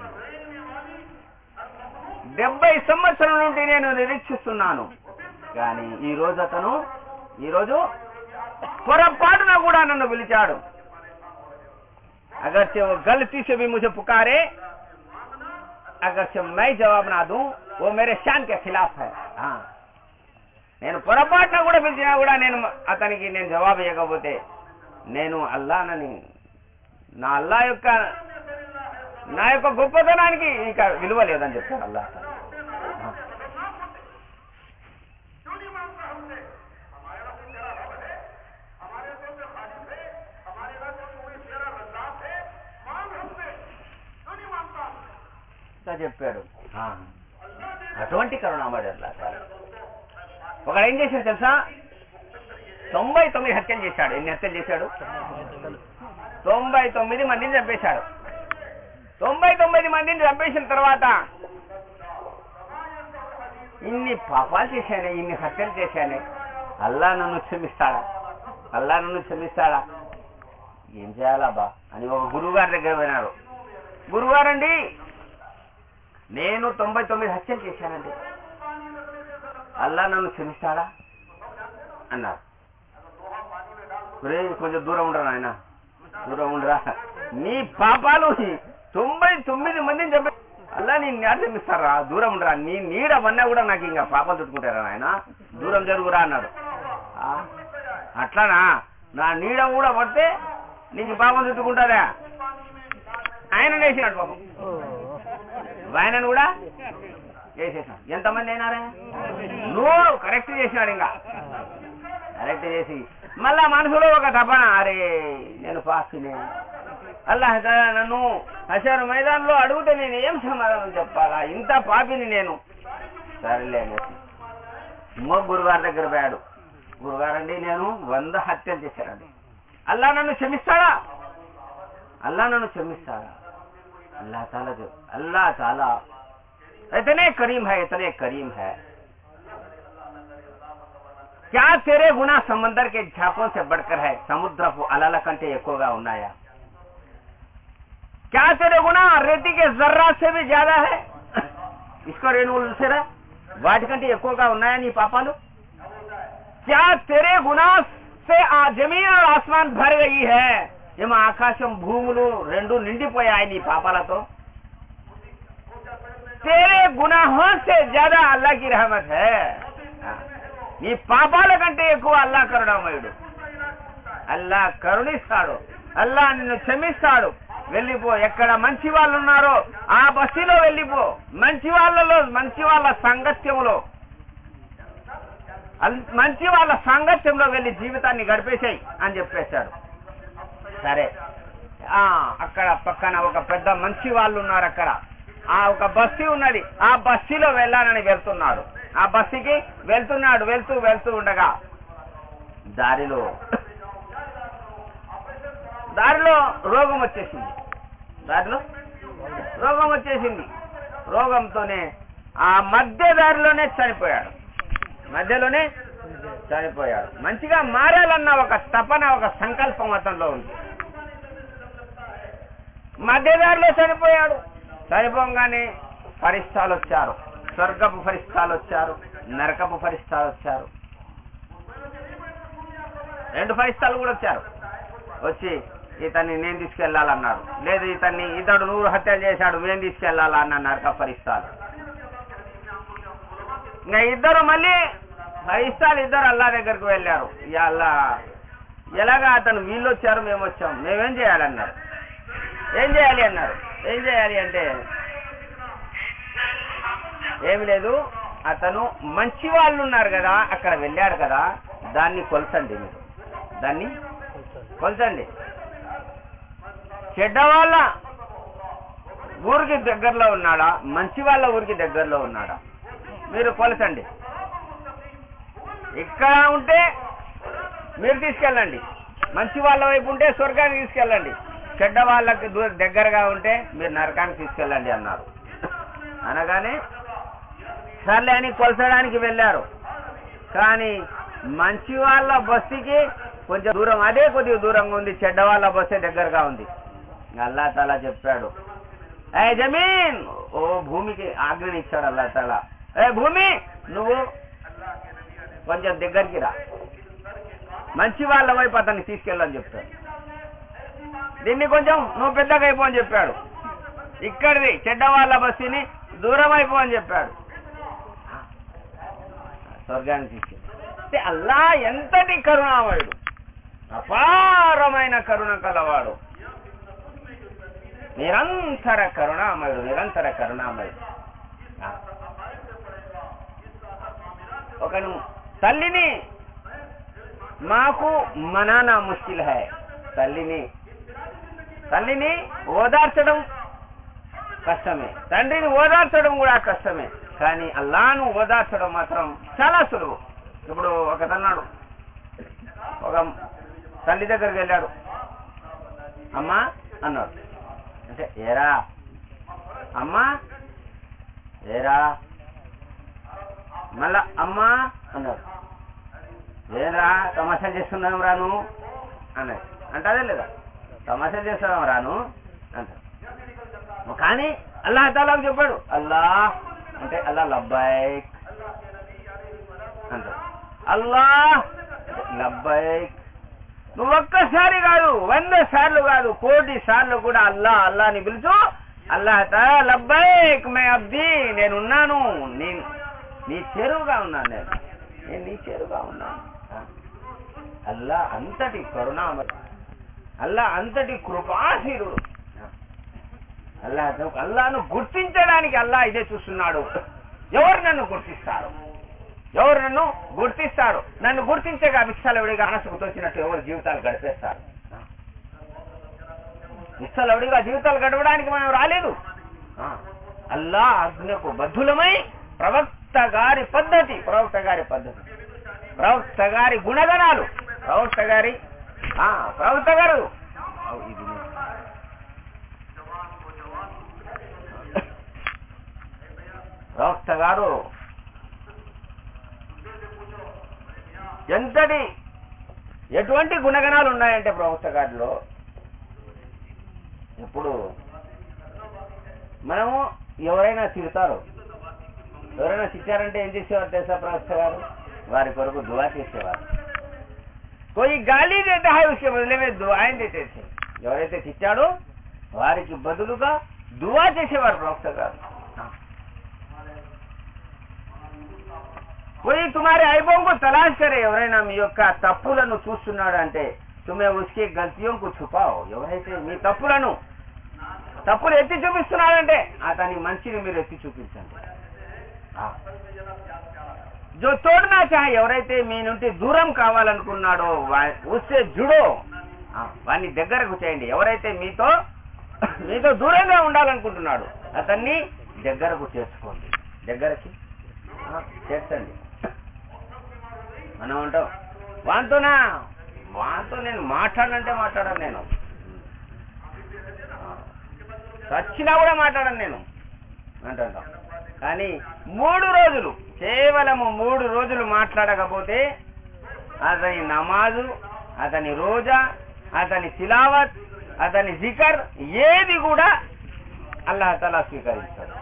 డెబ్బై సంవత్సరాల నుండి నేను నిరీక్షిస్తున్నాను కానీ ఈ రోజు అతను ఈ రోజు పొరపాటున కూడా నన్ను పిలిచాడు अगर से वो गलती से भी मुझे पुकारे अगर से मैं जवाब ना दूं वो मेरे शान के खिलाफ है हाँ నేను పొరపాటున కూడా పిలిచినా కూడా నేను అతనికి నేను జవాబు ఇవ్వకపోతే నేను అల్లానని నా అల్లా యొక్క నా యొక్క గొప్పతనానికి ఇక విలువ లేదని చెప్తాను అల్లా ఆ. ఇట్లా చెప్పాడు ఆ. అటువంటి కరుణామడి అల్లా ఒకడు ఏం చేశాడు తెలుసా తొంభై తొమ్మిది హత్యలు చేశాడు ఎన్ని హత్యలు చేశాడు తొంభై తొమ్మిది మందిని చంపేశాడు తొంభై తొమ్మిది మందిని చంపేసిన తర్వాత ఇన్ని పాపాలు చేశానే ఇన్ని హత్యలు చేశానే అల్లా నన్ను క్షమిస్తాడా అల్లా నన్ను క్షమిస్తాడా ఏం చేయాలబ్బా అని ఒక గురువు గారి దగ్గర పోయినారు గురుగారండి నేను తొంభై తొమ్మిది హత్యలు చేశానండి అల్లా నన్ను క్షమిస్తాడా అన్నారు ఒరే కొంచెం దూరం ఉండరా ఆయన దూరం ఉండరా నీ పాపాలు తొంభై తొమ్మిది మందిని చెప్పి అల్లా నీ నేట క్షమిస్తారా దూరం ఉండరా నీ నీడ మన్నా కూడా నాకు ఇంకా పాపాలు చుట్టుకుంటారా ఆయన దూరం జరుగురా అన్నాడు ఆ, అట్లానా నా నీడ కూడా పడితే నీకు పాపం చుట్టుకుంటారా ఆయన వేసినాడు పాపం ఆయనను కూడా చేసేసాం ఎంతమంది అయినారా నూరు కరెక్ట్ చేసినాడు ఇంకా కరెక్ట్ చేసి మళ్ళా మనసులో ఒక తపన అరే నేను పాస్తిని అల్లాహ్ తాలా నన్ను హషారు మైదాన్లో అడిగితే నేను ఏం సమాధానం చెప్పాలా ఇంత పాపిని నేను సరేలే అనేసి ఇంకో గురుగారి దగ్గర పోయాడు గురుగారండి నేను వంద హత్యలు చేశానండి అల్లా నన్ను క్షమిస్తాడా అల్లా నన్ను క్షమిస్తాడా अल्लाह ताला जो अल्लाह ताला इतने करीम है इतने करीम है क्या तेरे गुना समंदर के झाकों से बढ़कर है समुद्र అలల కంటే ఎక్కువగా ఉన్నాయా क्या तेरे गुना रेती के जर्रा से भी ज्यादा है इसको रेणुవులు చూసారా వాటికంటే ఎక్కువగా ఉన్నాయా నీ పాపాలు क्या तेरे गुना से आ जमीन और आसमान भर गई है ఏమో ఆకాశం భూములు రెండు నిండిపోయాయి నీ పాపాలతో तेरे गुनाहों से ज्यादा अल्लाह की रहमत है నీ పాపాల కంటే ఎక్కువ అల్లా కరుణామయుడు అల్లా కరుణిస్తాడు అల్లా నిన్ను క్షమిస్తాడు వెళ్ళిపో ఎక్కడ మంచి వాళ్ళు ఉన్నారో ఆ బస్సులో వెళ్ళిపో మంచి వాళ్ళలో మంచి వాళ్ళ సాంగత్యంలో అల్- మంచి వాళ్ళ సాంగత్యంలో వెళ్ళి జీవితాన్ని గడిపేసాయి అని చెప్పేశాడు సరే ఆ అక్కడ పక్కన ఒక పెద్ద మంచి వాళ్ళు ఉన్నారు అక్కడ ఆ ఒక బస్సీ ఉన్నది ఆ బస్సీలో వెళ్ళాలని వెళ్తున్నాడు ఆ బస్సీకి వెళ్తున్నాడు వెళ్తూ వెళ్తూ ఉండగా దారిలో దారిలో రోగం వచ్చేసింది దారిలో రోగం వచ్చేసింది రోగంతోనే ఆ మధ్య దారిలోనే చనిపోయాడు మధ్యలోనే చనిపోయాడు మంచిగా మారాలన్న ఒక తపన ఒక సంకల్పం అతనిలో ఉంది మధ్యదారిలో చనిపోయాడు చనిపోగానే ఫరిస్తాలు వచ్చారు స్వర్గపు ఫరిస్తాలు వచ్చారు నరకపు ఫరిస్తాలు వచ్చారు రెండు ఫరిస్తాలు కూడా వచ్చారు వచ్చి ఇతన్ని నేను తీసుకెళ్లాలన్నాడు లేదు ఇతన్ని ఇతడు నూరు హత్యలు చేశాడు మేము తీసుకెళ్లాలా అన్న నరక ఫరిస్తాలు ఇంకా ఇద్దరు మళ్ళీ ఫరిస్తాలు ఇద్దరు అల్లా దగ్గరకు వెళ్ళారు ఇక అల్లా ఎలాగా అతను వీళ్ళు వచ్చారు మేము వచ్చాం మేమేం చేయాలన్నారు ఏం చేయాలి అన్నారు ఏం చేయాలి అంటే ఏమి లేదు అతను మంచి వాళ్ళు ఉన్నారు కదా అక్కడ వెళ్ళాడు కదా దాన్ని కొలసండి మీరు దాన్ని కొలసండి చెడ్డ వాళ్ళ ఊరికి దగ్గరలో ఉన్నాడా మంచి వాళ్ళ ఊరికి దగ్గరలో ఉన్నాడా మీరు కొలసండి ఇక్కడ ఉంటే మీరు తీసుకెళ్ళండి మంచి వాళ్ళ వైపు ఉంటే స్వర్గానికి తీసుకెళ్ళండి చెడ్డ వాళ్ళకి దూ- దగ్గరగా ఉంటే మీరు నరకానికి తీసుకెళ్ళండి అన్నారు అనగానే సర్లే అని కొలసడానికి వెళ్ళారు కానీ మంచి వాళ్ళ బస్సుకి కొంచెం దూరం అదే కొద్దిగా దూరంగా ఉంది చెడ్డ వాళ్ళ బస్సే దగ్గరగా ఉంది అల్లా తాలా చెప్పాడు ఏ జమీన్ ఓ భూమికి ఆజ్ఞని ఇచ్చాడు అల్లా తాలా ఏ భూమి నువ్వు కొంచెం దగ్గరికి రా మంచి వాళ్ళ వైపు అతన్ని తీసుకెళ్ళని చెప్పాడు దీన్ని కొంచెం నువ్వు పెద్దగా అయిపో అని చెప్పాడు ఇక్కడిది చెడ్డ వాళ్ళ బస్సుని దూరం అయిపో అని చెప్పాడు స్వర్గానికి తీసుకెళ్ళి అంటే అల్లా ఎంతటి కరుణామయుడు అపారమైన కరుణ కలవాడు నిరంతర కరుణామయుడు నిరంతర కరుణామయుడు ఆ. ఒకను తల్లిని మాకు మనానా ముష్కిల్ హై తల్లిని తల్లిని ఓదార్చడం కష్టమే తండ్రిని ఓదార్చడం కూడా కష్టమే కానీ అల్లాను ఓదార్చడం మాత్రం చాలా సులువు ఇప్పుడు ఒకతన్నాడు ఒక తల్లి దగ్గరికి వెళ్ళాడు అమ్మా అన్నాడు అంటే ఏరా అమ్మా ఏరా మళ్ళా అమ్మా అన్నాడు ఏరా తమాషా చేస్తున్నాం రాను అన్నది అంటాదే లేదా తమాషా చేస్తున్నాం రాను అంటాడు కానీ అల్లాహ్ తాలాకు చెప్పాడు అల్లా అంటే అల్లా లబ్బాయిక్ అంటాడు అల్లా లబ్బాయిక్ నువ్వు ఒక్కసారి కాదు వంద సార్లు కాదు కోటి సార్లు కూడా అల్లా అల్లా అని పిలుచు అల్లా లబ్బాయిక్ మే అబ్ది నేనున్నాను నేను నీ చెరువుగా ఉన్నాను నేను నేను నీ చెరువుగా ఉన్నాను అల్లా అంతటి కరుణామ అల్లా అంతటి కృపాశీలుడు అల్లా అల్లాను గుర్తించడానికి అల్లా ఇదే చూస్తున్నాడు ఎవరు నన్ను గుర్తిస్తారు ఎవరు నన్ను గుర్తిస్తారు నన్ను గుర్తించగా విచ్చలవిడిగా మనసుకు తోచినట్టు ఎవరు జీవితాలు గడిపేస్తారు విచ్చలవిడిగా జీవితాలు గడపడానికి మనం రాలేదు ఆ, అల్లా ఆజ్ఞకు బద్ధులమై ప్రవక్త గారి పద్ధతి ప్రవక్త గారి పద్ధతి ప్రవక్త గారి గుణగణాలు ప్రవక్త గారి ఆ, ప్రవక్త గారు అవు, ఇది నీ- ప్రవక్త గారు ఎంతటి ఎటువంటి గుణగణాలు ఉన్నాయంటే ప్రవక్త గారిలో ఇప్పుడు మనము ఎవరైనా తిడతారు ఎవరైనా తిట్టారంటే ఏం చేసేవారు తెలుసా ప్రవక్త గారు వారి కొరకు దువా చేసేవారు कोई गाली देता है उसके बदले में दुआएं देते थे ఎవరైతే తిట్టాడో వారికి బదులుగా దువా చేసేవారు ప్రవక్త గారు कोई तुम्हारे ऐबों को तलाश करे ఎవరైనా మీ యొక్క తప్పులను చూస్తున్నాడు అంటే తుమ్మే ఉస్కి గల్తియోं को छुपाओ ఎవరైతే మీ తప్పులను తప్పులు ఎత్తి చూపిస్తున్నాడంటే అతని మంచిని మీరు ఎత్తి చూపించండి ఆ. జో తోడనా చాహే ఎవరైతే మీ నుండి దూరం కావాలనుకున్నాడో వా- ఉస్సే జుడో ఆ, వాన్ని దగ్గరకు చేయండి ఎవరైతే మీతో మీతో దూరంగా ఉండాలనుకుంటున్నాడు అతన్ని దగ్గరకు చేర్చుకోండి దగ్గరకి ఆ, చేర్చండి మనం ఉంటాం వాంతోనా వాంతో నేను మాట్లాడనంటే మాట్లాడను నేను ఆ, చచ్చినా కూడా మాట్లాడను నేను అంటుంటాం కానీ మూడు రోజులు కేవలము మూడు రోజులు మాట్లాడకపోతే అతని నమాజు అతని రోజా అతని తిలావత్ అతని జికర్ ఏది కూడా అల్లాహ్ తలా స్వీకరిస్తాడు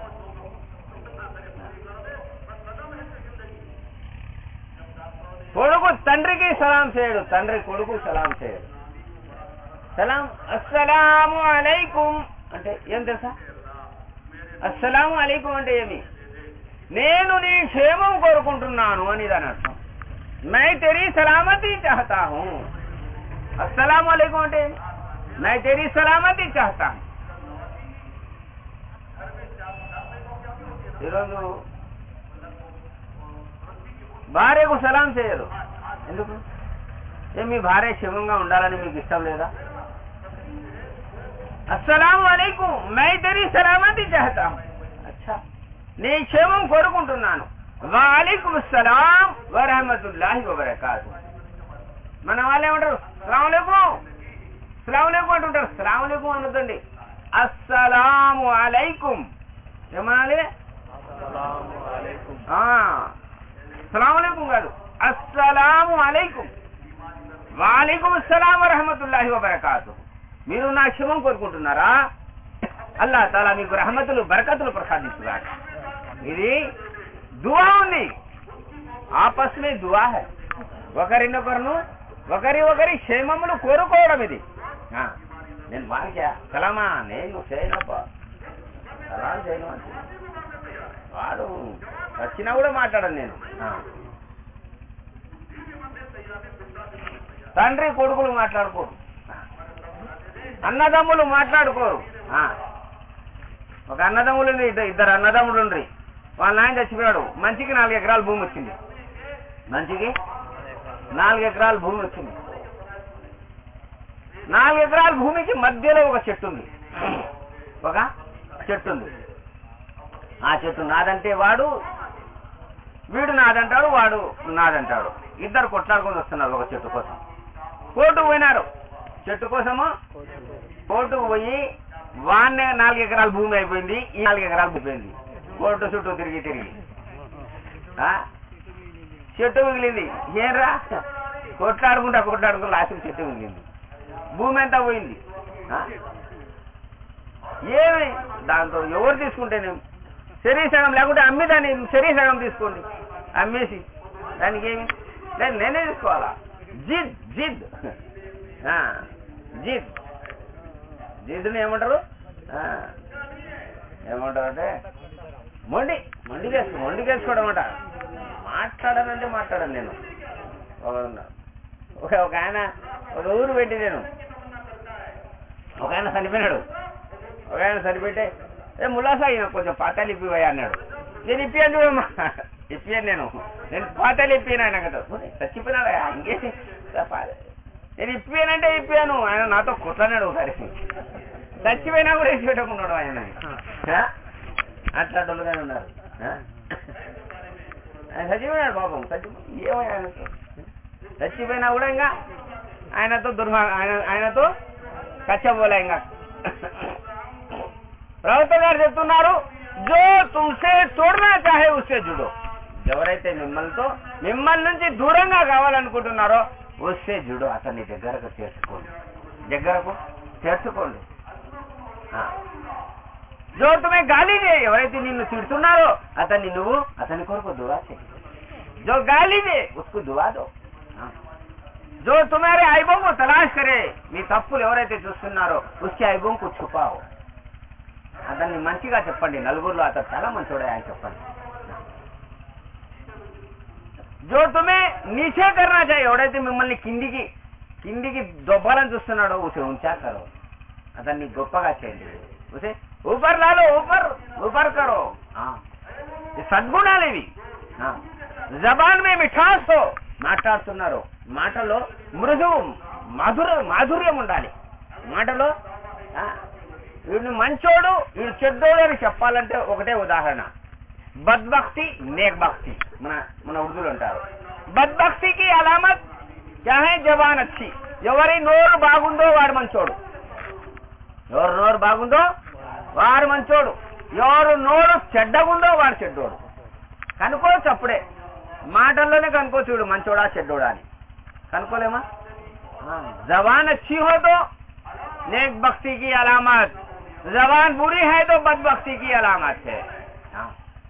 కొడుకు తండ్రికి సలాం చేయడు తండ్రి కొడుకు సలాం చేయడు సలాం అస్సలాము అలైకుం అంటే ఏం తెలుసా అస్సలాము అలైకుం అంటే ఏమి నేను నీ క్షేమం కోరుకుంటున్నాను అని దాని అర్థం మై తెరీ సలామతి చాహతా హూ అస్సలాము అలైకుం అంటే ఏమి? మై తెరీ సలామతి చాహతా హూ ఈరోజు భార్యకు సలాం చేయరు ఎందుకు ఏ మీ భార్య క్షేమంగా ఉండాలని మీకు ఇష్టం లేదా అస్సలాము అలైకుం మై తెరీ సలామతి చాహతా హూ అచ్చా నీ క్షేమం కోరుకుంటున్నాను వాలేకుం అస్సలాం వరహమతుల్లాహి వబరకాతు మన వాళ్ళు ఏమంటారు సలాంలేకుం సలాంలేకుం అంటుంటారు సలాంలేకుం అనొద్దండి అస్సలాము అలైకుం ఏమనాలి సలాంలేకుం కాదు అస్సలాము అలైకుం వాలేకుం అస్సలాం వరహమతుల్లాహి వబరకాతు మీరు నా క్షమం కోరుకుంటున్నారా అల్లా తాలా మీకు రహమతులు బరకతులు ప్రసాదిస్తున్నారు ఇది దువా ఉంది ఆపస్ మే దువా హై ఒకరినొకరును ఒకరి ఒకరి క్షేమములు కోరుకోవడం ఇది ఆ, నేను మానికా సలామా నేను చేయనప్ప సలాం చేయను అంటే వాడు వచ్చినా కూడా మాట్లాడను నేను ఆ. తండ్రి కొడుకులు మాట్లాడుకోరు ఆ. అన్నదమ్ములు మాట్లాడుకోరు ఆ. ఒక అన్నదమ్ములు ఉంది, ఇద్దరు ఇద్దరు అన్నదమ్ములు ఉండ్రి వాళ్ళ నాయన చచ్చిపోయాడు మంచికి నాలుగు ఎకరాల భూమి వచ్చింది మంచికి నాలుగు ఎకరాల భూమి వచ్చింది నాలుగు ఎకరాల భూమికి మధ్యలో ఒక చెట్టు ఉంది ఒక చెట్టు ఉంది ఆ చెట్టు నాదంటే వాడు వీడు నాదంటాడు వాడు నాదంటాడు ఇద్దరు కొట్లాడుకొని వస్తున్నారు ఒక చెట్టు కోసం కోర్టుకు పోయినారు చెట్టు కోసము కోర్టుకు పోయి వాన్నే నాలుగు ఎకరాల భూమి అయిపోయింది ఈ నాలుగు ఎకరాలు అయిపోయింది కోర్టు చుట్టూ తిరిగి తిరిగి ఆ? చెట్టు మిగిలింది ఏరా కొట్లాడుకుంటా కొట్లాడుకుంటా లాస్ట్ చెట్టు మిగిలింది భూమి అంతా పోయింది ఆ? ఏమి దాంతో ఎవరు తీసుకుంటేనే శరీర సగం లేకుంటే అమ్మి దాన్ని శరీర సగం తీసుకోండి అమ్మేసి దానికి ఏమి లేదు నేనే తీసుకోవాలా జిద్ జిద్ ఆ, జిద్ జిద్ని ఏమంటారు ఆ, ఏమంటారు అంటే మొండి మొండి వేసుకో మొండి వేసుకోవడం అంట మాట్లాడనంటే మాట్లాడను నేను ఒక ఒక ఒక ఆయన ఒక ఊరు పెట్టి నేను ఒక ఆయన చనిపోయినాడు ఒక ఆయన చనిపెట్టే ఏ ములాసా ఈయన కొంచెం పాతాలు ఇప్పివయ్యా అన్నాడు నేను ఇప్పాను చూడమ్మా ఇప్పాను నేను నేను పాతాలు ఇప్పాను ఆయన కదా చచ్చిపోయినాడు ఇంకేసి నేను ఇప్పానంటే ఇప్పాను ఆయన నాతో కొట్లాడాడు ఒకసారి చచ్చిపోయినా కూడా ఇచ్చి పెట్టకున్నాడు ఆయన ఆ? అట్లాంటి ఉన్నారు ఆ? ఆయన చచ్చిపోయినాడు పాపం చచ్చిపో ఏమయ్యా ఆయనతో చచ్చిపోయినా కూడా ఇంకా ఆయనతో దుర్భా ఆయన ఆయనతో కచ్చబోలే ఇంకా ప్రవక్త గారు చెప్తున్నారు జో తుమ్సే చూడనా చాహే ఉసే జుడో ఎవరైతే మిమ్మల్నితో మిమ్మల్ని నుంచి దూరంగా కావాలనుకుంటున్నారో వస్తే జుడో అతన్ని దగ్గరకు చేర్చుకోండి దగ్గరకు చేర్చుకోండి ఆ. జో తుమే గాలి దే ఎవరైతే నిన్ను తిడుతున్నారో అతన్ని నువ్వు అతని కొరకు దువా చేయి जो गाली दे उसको दुआ दो हाँ। जो तुम्हारे आइबों को तलाश करे మీ తప్పులు ఎవరైతే చూస్తున్నారో ఉస్కి ఐబోం కు ఛుపాओ అతన్ని మంచిగా చెప్పండి నలుగురిలో అతను చాలా మంచోడే అని చెప్పండి జో తుమే నీచే కర్నా చాయి ఎవడైతే మిమ్మల్ని కిందికి కిందికి దొబ్బాలని చూస్తున్నాడో ఉసే ఉంచా కరో అతన్ని గొప్పగా చేయండి ఉసే ఊపర్ లాలో ఊపర్ ఊపర్ కరో ఆ. ఈ సద్గుణాలు ఇవి ఆ. జబాన్ మే మిఠాస్ తో మాట్లాడుతున్నారు మాటలో మృదువు మధుర మాధుర్యం ఉండాలి మాటలో ఆ, వీడిని మంచోడు వీడు చెడ్డోడు అని చెప్పాలంటే ఒకటే ఉదాహరణ బద్భక్తి నేక్భక్తి మన మన ఉర్దూలు అంటారు బద్భక్తికి అలామత్ చాహే జవాన్ వచ్చి ఎవరి నోరు బాగుందో వాడు మంచోడు ఎవరి నోరు బాగుందో వారు మంచోడు ఎవరు నోడు చెడ్డగుందో వాడు చెడ్డోడు కనుకోవచ్చు అప్పుడే మాటల్లోనే కనుకోవచ్చు వీడు మంచోడా చెడ్డోడా అని కనుకోలేమా जबान अच्छी हो तो नेक बख्ती की अलामत जबान बुरी है तो बदबख्ती की अलामत है हाँ।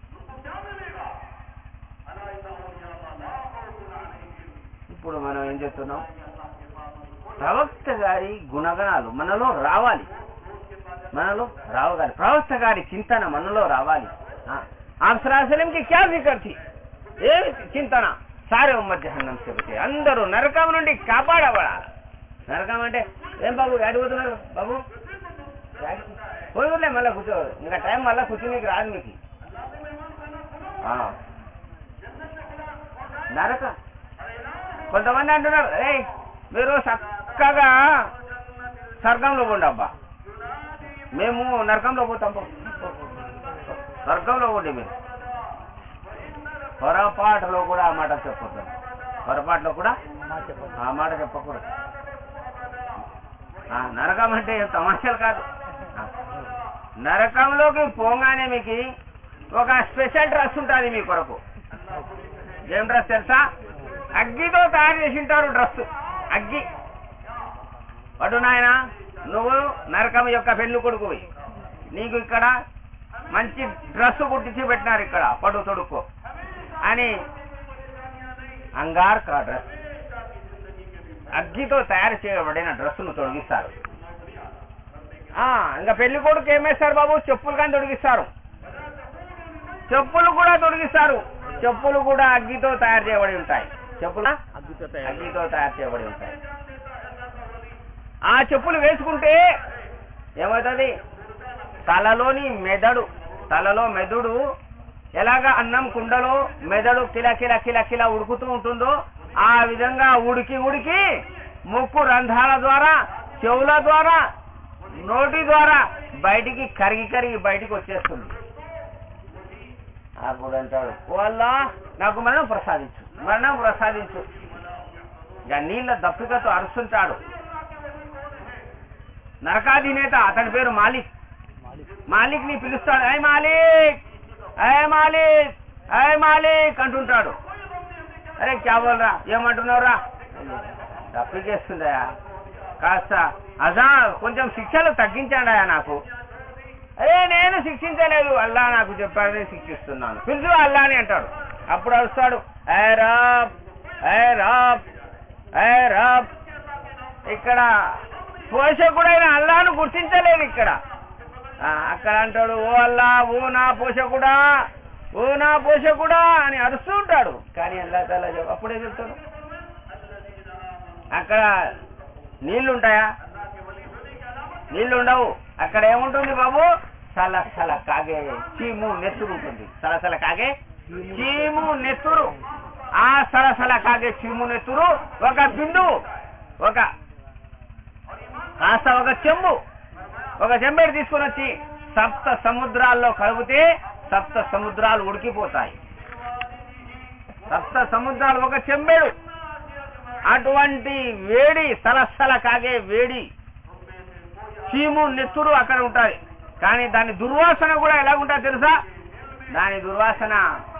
ఇప్పుడు మనం ఏం చేస్తున్నాం ప్రవక్త గారి గుణగణాలు మనలో రావాలి మనలో రావాలి ప్రవక్త గారి చింతన మనలో రావాలి ఆఫ్సరాసలంకి క్యా ఫికర్ థీ ఏమి చింతన సారే ఉమ్మత్ జహన్నం చెబితే అందరూ నరకం నుండి కాపాడబడాలి నరకం అంటే ఏం బాబు అడుగుతున్నారు బాబు పోయిలే మళ్ళీ కూర్చో ఇంకా టైం మళ్ళీ కూర్చునికి రాదు మీకు ఆ. నరకం కొంతమంది అంటున్నారు ఏ మీరు చక్కగా స్వర్గంలో పోండి అబ్బా మేము నరకంలో పోతాం పో. స్వర్గంలో పోండి మీరు పొరపాటులో కూడా ఆ మాట చెప్పకూడదు పొరపాటులో కూడా ఆ మాట చెప్పకూడదు ఆ, నరకం అంటే ఏం తమాషాలు కాదు ఆ, నరకంలోకి పోగానే మీకు ఒక స్పెషల్ డ్రెస్ ఉంటుంది మీ కొరకు ఏం డ్రెస్ తెలుసా అగ్గితో తయారు చేసి ఉంటారు డ్రెస్ అగ్గి పడు నాయన నువ్వు నరకం యొక్క పెళ్లి కొడుకువి నీకు ఇక్కడ మంచి డ్రెస్ కుట్టించి పెట్టినారు ఇక్కడ పడు తొడుక్కో అని అంగార్ కా డ్రెస్ అగ్గితో తయారు చేయబడిన డ్రెస్సును తొడిగిస్తారు ఆ, ఇంకా పెళ్లి కొడుకు ఏమేస్తారు బాబు చెప్పులు కానీ తొడిగిస్తారు చెప్పులు కూడా తొడిగిస్తారు చెప్పులు కూడా అగ్గితో తయారు చేయబడి ఉంటాయి చెప్పులు అగ్గితో తయారు చేయబడి ఉంటాయి ఆ చెప్పులు వేసుకుంటే ఏమవుతుంది తలలోని మెదడు తలలో మెదడు ఎలాగ అన్నం కుండలో మెదడు కిల కిల కిల కిల ఉడుకుతూ ఉంటుందో ఆ విధంగా ఉడికి ఉడికి ముక్కు రంధ్రాల ద్వారా చెవుల ద్వారా నోటి ద్వారా బయటికి కరిగి కరిగి బయటికి వచ్చేస్తుంది అప్పుడు అంటాడు ఓ అల్లా నాకు మరణం ప్రసాదించు మరణం ప్రసాదించు ఇక నీళ్ళ దప్పికతో అరుస్తుంటాడు నరకాధినేత అతని పేరు మాలిక్ మాలిక్ ని పిలుస్తాడు ఐ మాలిక్ ఐ మాలిక్ ఐ మాలిక్ అంటుంటాడు అరే క్యా బోల్రా ఏమంటున్నావురా తప్పికేస్తుందయా కాస్త అజా కొంచెం శిక్షలు తగ్గించాడయా నాకు అరే నేను శిక్షించలేదు అల్లా నాకు చెప్పాడు నేను శిక్షిస్తున్నాను పిలుచు అల్లా అని అంటాడు అప్పుడు వస్తాడు ఏ రాబ్ ఏ రాబ్ ఏ రాబ్ ఇక్కడ పోషకుడైన అల్లాను గుర్తించలేదు ఇక్కడ ఆ, అక్కడ అంటాడు ఓ అల్లా ఓ నా పోషకుడా ఓ నా పోషకుడా అని అరుస్తూ ఉంటాడు కానీ అల్లా తల్లా అప్పుడే చెప్తాడు అక్కడ నీళ్లు ఉంటాయా నీళ్లు ఉండవు అక్కడ ఏముంటుంది బాబు సల సల కాగే చీము నెత్తురు ఉంటుంది సల సల కాగే చీము నెత్తురు ఆ సలసల కాగే చీము నెత్తురు ఒక బిందువు ఒక కాస్త ఒక చెంబు ఒక చెంబేడు తీసుకొని వచ్చి సప్త సముద్రాల్లో కలిపితే సప్త సముద్రాలు ఉడికిపోతాయి సప్త సముద్రాలు ఒక చెంబేడు అటువంటి వేడి సలసల కాగే వేడి చీము నెత్తురు అక్కడ ఉంటాయి కానీ దాని దుర్వాసన కూడా ఎలాగుంటుంది తెలుసా దాని దుర్వాసన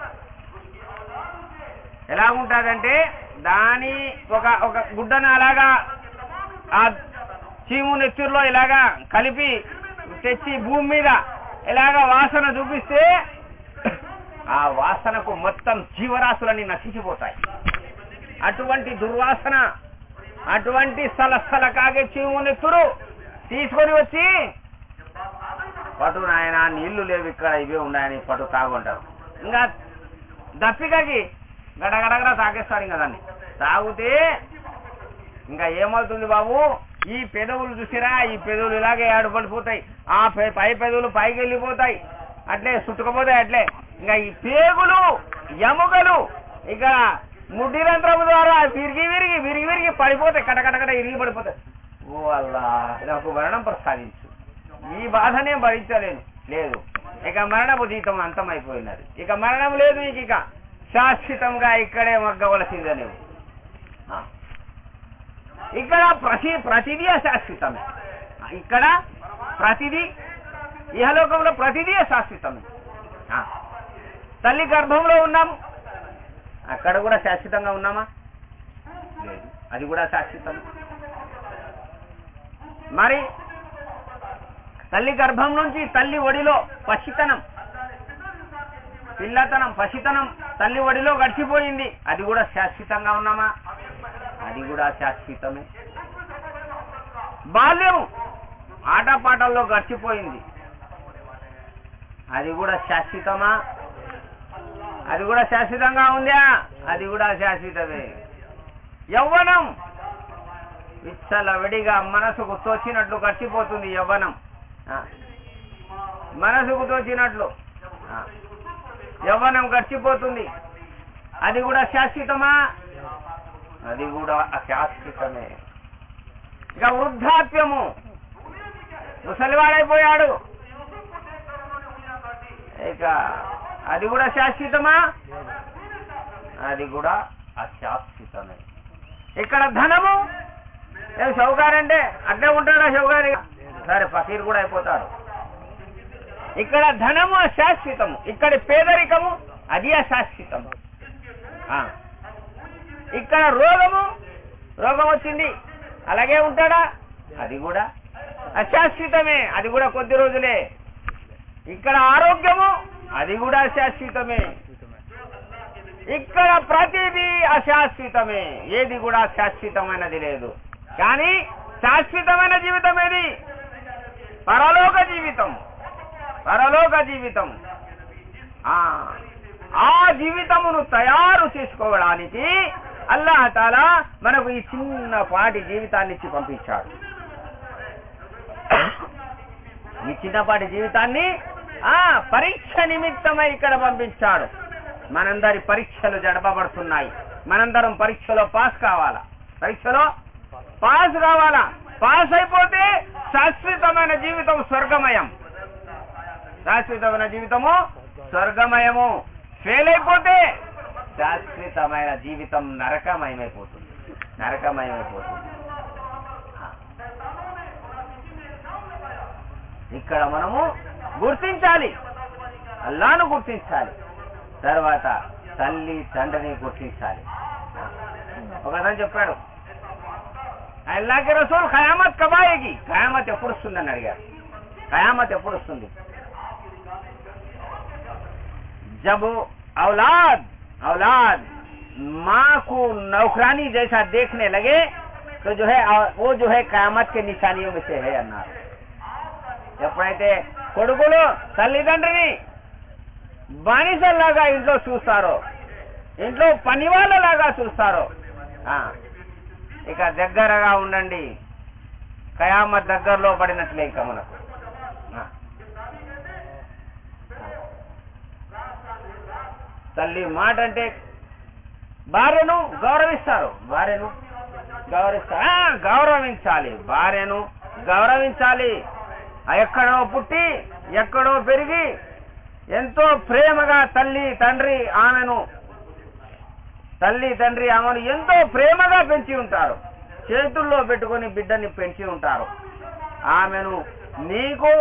ఎలాగుంటుందంటే దాని ఒక ఒక గుడ్డను అలాగా ఆ చీము నెత్తురులో ఇలాగా కలిపి తెచ్చి భూమి మీద ఇలాగా వాసన చూపిస్తే ఆ వాసనకు మొత్తం జీవరాశులన్నీ నశించిపోతాయి అటువంటి దుర్వాసన అటువంటి సలసల కాగే చీము నెత్తురు తీసుకొని వచ్చి పటు నాయన నీళ్లు లేవు ఇక్కడ ఇవే ఉన్నాయని పటు తాగుంటారు ఇంకా దప్పికకి గడగడగడ తాగేస్తారు ఇంకా దాన్ని తాగితే ఇంకా ఏమవుతుంది బాబు ఈ పెదవులు చూసిరా ఈ పెదవులు ఇలాగే ఏడుపడిపోతాయి ఆ పె- పై పెదవులు పైకి వెళ్ళిపోతాయి అట్లే చుట్టుకుపోతాయి అట్లే ఇంకా ఈ పేగులు ఎముకలు ఇక ముడ్డి రంధ్రము ద్వారా విరిగి విరిగి విరిగి విరిగి పడిపోతాయి కటకటకట ఇరిగి పడిపోతాయి ఓ అల్లా నాకు మరణం ప్రసాదించు ఈ బాధనే భరించలేను లేదు ఇక మరణపు జీతం అంతమైపోయినది ఇక మరణం లేదు నీకు ఇక శాశ్వతంగా ఇక్కడే మగ్గవలసిందే నువ్వు ఆ. ఇక్కడ ప్రతి ప్రతిదీ అశాశ్వతమే ఇక్కడ ప్రతిదీ ఇహలోకంలో ప్రతిదీ శాశ్వతమే ఆ. తల్లి గర్భంలో ఉన్నాము అక్కడ కూడా శాశ్వతంగా ఉన్నామా లేదు అది కూడా శాశ్వతం మరి తల్లి గర్భం నుంచి తల్లి ఒడిలో పసితనం పిల్లతనం పసితనం తల్లి ఒడిలో గడిచిపోయింది అది కూడా శాశ్వతంగా ఉన్నామా అది కూడా శాశ్వతమే బాల్యం ఆటపాటల్లో గడిచిపోయింది అది కూడా శాశ్వతమా అది కూడా శాశ్వతంగా ఉందా అది కూడా శాశ్వతమే యవ్వనం విచ్చలవిడిగా మనసుకు తోచినట్లు గడిచిపోతుంది యవ్వనం ఆ. మనసుకు తోచినట్లు ఆ. యవ్వనం గడిచిపోతుంది అది కూడా శాశ్వతమా అది కూడా అశాశ్వతమే ఇక వృద్ధాప్యము ముసలివాడైపోయాడు ఇక అది కూడా శాశ్వతమా అది కూడా అశాశ్వతమే ఇక్కడ ధనము ఏం షౌకారంటే అడ్డే ఉంటాడా షౌకారి సరే ఫకీర్ కూడా అయిపోతాడు ఇక్కడ ధనము అశాశ్వతము ఇక్కడ పేదరికము అది అశాశ్వతము ఆ. ఇక్కడ రోగము రోగం వచ్చింది అలాగే ఉంటాడా అది కూడా అశాశ్వతమే అది కూడా కొద్ది రోజులే ఇక్కడ ఆరోగ్యము అది కూడా అశాశ్వతమే ఇక్కడ ప్రతిదీ అశాశ్వతమే ఏది కూడా శాశ్వతమైనది లేదు కానీ శాశ్వతమైన జీవితం ఏది పరలోక జీవితం పరలోక జీవితం ఆ ఆ జీవితమును తయారు చేసుకోవడానికి అల్లాహ్ తాలా మనకు ఈ చిన్నపాటి జీవితాన్ని ఇచ్చి పంపించాడు ఈ చిన్నపాటి జీవితాన్ని ఆ పరీక్ష నిమిత్తమై ఇక్కడ పంపించాడు మనందరి పరీక్షలు జడపబడుతున్నాయి మనందరం పరీక్షలో పాస్ కావాలా పరీక్షలో పాస్ కావాలా పాస్ అయిపోతే శాశ్వతమైన జీవితం స్వర్గమయం శాశ్వతమైన జీవితము స్వర్గమయము ఫెయిల్ అయిపోతే శాశ్వతమైన జీవితం నరకమయమైపోతుంది నరకమయమైపోతుంది ఇక్కడ మనము గుర్తించాలి అల్లాను గుర్తించాలి తర్వాత తల్లి తండ్రిని గుర్తించాలి ఒకసారి చెప్పాడు అల్లాకి రసూల్ ఖయామత్ కబాయేగి ఖయామత్ ఎప్పుడు వస్తుందని అడిగారు ఖయామత్ ఎప్పుడు వస్తుంది जब औलाद औलाद माँ को नौकरानी जैसा देखने लगे तो जो है वो जो है कयामत के निशानियों में से है అన్నారు ఎప్పుడైతే కొడుకులు తల్లిదండ్రిని బానిసల్లాగా ఇంట్లో చూస్తారో ఇంట్లో పని వాళ్ళలాగా చూస్తారో ఆ, ఇక దగ్గరగా ఉండండి కయామత్ దగ్గరలో పడినట్లే ఇక మనకు ఆ. తల్లి మాట అంటే భార్యను గౌరవిస్తారు భార్యను గౌరవిస్తారు ఆ, గౌరవించాలి భార్యను గౌరవించాలి ఆ ఎక్కడో పుట్టి ఎక్కడో పెరిగి ఎంతో ప్రేమగా తల్లి తండ్రి ఆమెను తల్లి తండ్రి ఆమెను ఎంతో ప్రేమగా పెంచి ఉంటారు చేతుల్లో పెట్టుకొని బిడ్డని పెంచి ఉంటారు ఆమెను నీకు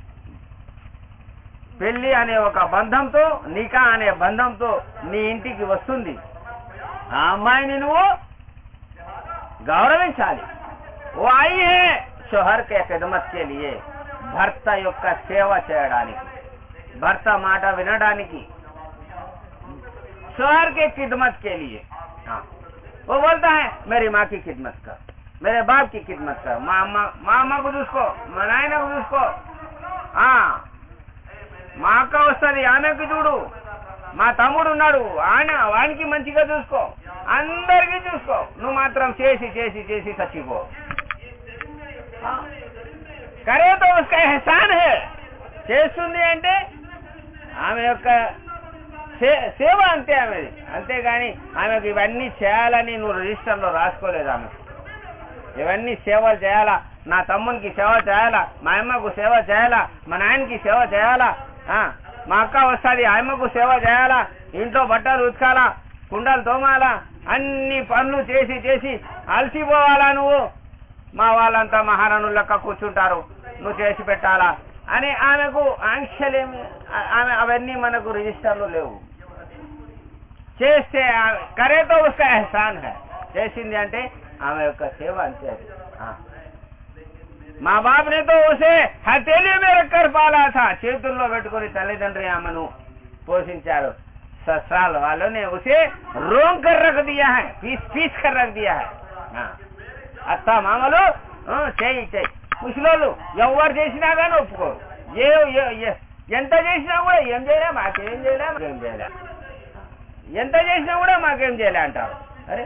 పెళ్లి అనే ఒక బంధంతో నికా అనే బంధంతో నీ ఇంటికి వస్తుంది ఆ అమ్మాయిని నువ్వు గౌరవించాలి ఓ అయి హే షోహర్ కే ఖిదమత్ కే లియే భర్త యొక్క సేవ చేయడానికి భర్త మాట వినడానికి शोहर के खिदमत के लिए हाँ वो बोलता है मेरी माँ की खिदमत कर मेरे बाप की खिदमत कर माँ अम्मा माँ अम्मा को చూసుకో మా నాయనకు చూసుకో ఆ మా అక్క వస్తుంది ఆమెకు చూడు మా తమ్ముడు ఉన్నాడు ఆయన వానికి మంచిగా చూసుకో అందరికీ చూసుకో నువ్వు మాత్రం చేసి చేసి చేసి చచ్చిపో हाँ। करे तो उसका एहसान है చేస్తుంది అంటే ఆమె యొక్క సే- సేవ అంతే ఆమెది అంతేగాని ఆమెకు ఇవన్నీ చేయాలని నువ్వు రిజిస్టర్లో రాసుకోలేదు ఆమె ఇవన్నీ సేవలు చేయాలా నా తమ్మునికి సేవ చేయాలా మా అమ్మకు సేవ చేయాలా మా నాయనకి సేవ చేయాలా ఆ, మా అక్క వస్తుంది అమ్మకు సేవ చేయాలా ఇంట్లో బట్టలు ఉతకాలా కుండలు తోమాలా అన్ని పనులు చేసి చేసి అలసిపోవాలా నువ్వు మా వాళ్ళంతా మహారాణులు లెక్క కూర్చుంటారు నువ్వు చేసి పెట్టాలా అని ఆమెకు ఆంక్షలేమి ఆ- ఆమె అవన్నీ మనకు రిజిస్టర్లు లేవు చేస్తే ఆ- కరేతో ఉస్కా ఎహసాన్ హై చేసింది అంటే ఆమె యొక్క సేవ అంతే అది ఆ. మా బాబుని తో ఉసే హతేలి మీద పాలా థా చేతుల్లో పెట్టుకుని తల్లిదండ్రి ఆమెను పోషించారు సస్రాలు వాళ్ళనే ఉసే రోంగ్ కర్ రख दिया है పీస్ పీస్ కర్ రख दिया है ఆ. అత్త మామలు ఆ, చేయి చేయి ముసలోళ్ళు ఎవరు చేసినా కానీ ఒప్పుకోరు ఏ ఏ- ఏ- ఎంత చేసినా కూడా ఏం చేయలే మాకేం చేయలే మాకేం చేయలే ఎంత చేసినా కూడా మాకేం చేయలే అంటారు అరే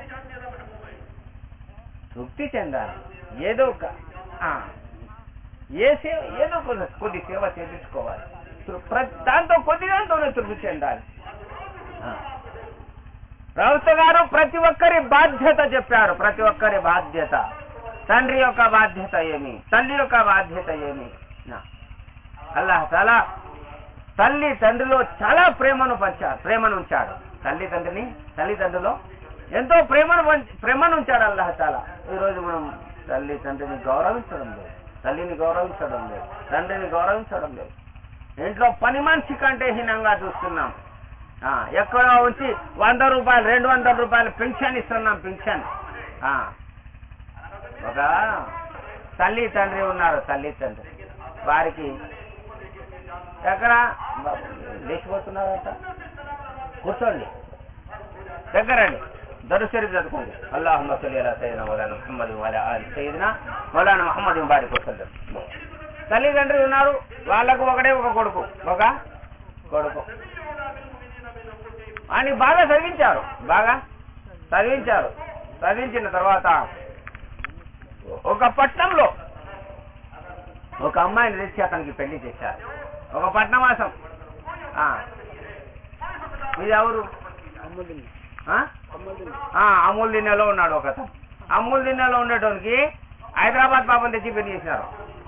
తృప్తి చెందాలి ఏదో ఒక ఆ, ఏ సేవ ఏదో కొద్ది కొద్ది సేవ చేయించుకోవాలి తృ- ప్ర- దాంతో కొద్ది దాంతోనే తృప్తి చెందాలి ఆ. ప్రవక్త గారు ప్రతి ఒక్కరి బాధ్యత చెప్పారు ప్రతి ఒక్కరి బాధ్యత తండ్రి యొక్క బాధ్యత ఏమి తల్లి యొక్క బాధ్యత ఏమి నా. అల్లాహ్ తాలా తల్లి తండ్రిలో చాలా ప్రేమను పంచారు ప్రేమను ఉంచాడు తల్లి తండ్రిని తల్లిదండ్రులో ఎంతో ప్రేమను పంచ- ప్రేమను ఉంచాడు అల్లాహ్ తాలా ఈ రోజు మనం తల్లి తండ్రిని గౌరవించడం లేదు తల్లిని గౌరవించడం లేదు తండ్రిని గౌరవించడం లేదు ఇంట్లో పని మనిషి కంటే హీనంగా చూస్తున్నాం ఆ, ఎక్కడో ఉంచి వంద రూపాయలు రెండు వందల రూపాయలు పెన్షన్ ఇస్తున్నాం పెన్షన్ ఆ, ఒక తల్లి తండ్రి ఉన్నారు తల్లి తండ్రి వారికి ఎక్కడ లేచిపోతున్నారట కూర్చోండి దగ్గరండి దరుసరి చదువుకోండి అల్లాహమ్మ సల్లి అలా సయ్యదన మౌలానా ముహమ్మద్ వాలా ఆలి సయ్యదన మౌలానా ముహమ్మద్ బారికి వసల్లం తల్లిదండ్రి ఉన్నారు వాళ్ళకు ఒకడే ఒక కొడుకు ఒక కొడుకు అని బాగా చదివించారు బాగా చదివించారు చదివించిన తర్వాత ఒక పట్నంలో ఒక అమ్మాయిని తెచ్చి అతనికి పెళ్లి చేశారు ఒక పట్నవాసం ఆ. ఇది ఎవరు ఆ? ఆ, అమూల్ దిన్నెలో ఉన్నాడు ఒక అతను అమూల్ దిన్నెలో ఉండేటోనికి హైదరాబాద్ పాపం తెచ్చి పెళ్లి చేశారు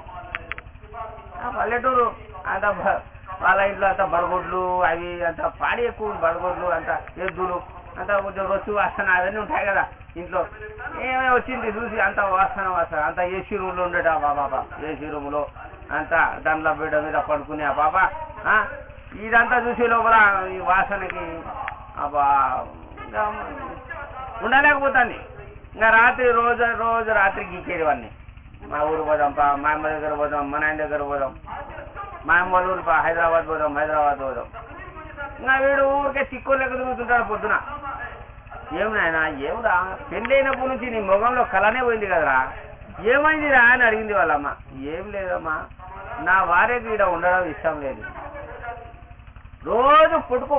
ఆ పల్లెటూరు అంత బ- వాళ్ళ ఇంట్లో అంత బడగొడ్లు అవి అంత పాడి ఎక్కువ బడగొడ్లు అంత ఎద్దులు అంత కొంచెం రొచ్చు వాసన అవన్నీ ఉంటాయి కదా ఇంట్లో ఏమే వచ్చింది చూసి అంత వాసన వాసన అంత ఏసీ రూమ్ లో ఉండేట ఆ పాప ఏసీ రూమ్ లో అంత దండ్ల బిడ్డ మీద పడుకునే ఆ పాప ఆ, ఇదంతా చూసే లోపల ఈ వాసనకి అబ్బా ఇంకా ఉండలేకపోతుంది ఇంకా రాత్రి రోజు రోజు రాత్రి గీకేది వాడిని మా ఊరు పోదాం పా మా అమ్మ దగ్గర పోదాం మా నాయన దగ్గర పోదాం మా అమ్మ వాళ్ళ ఊరు పా హైదరాబాద్ పోదాం హైదరాబాద్ పోదాం ఇంకా వీడు ఊరికే తిక్కువ లెక్క తిరుగుతుంటాడు పొద్దున ఏం నాయన ఏమిరా పెళ్ళైనప్పటి నుంచి నీ ముఖంలో కలనే పోయింది కదరా ఏమైందిరా అని అడిగింది వాళ్ళమ్మ ఏం లేదమ్మా నా భార్యకి ఈడ ఉండడం ఇష్టం లేదు రోజు పుట్టుకో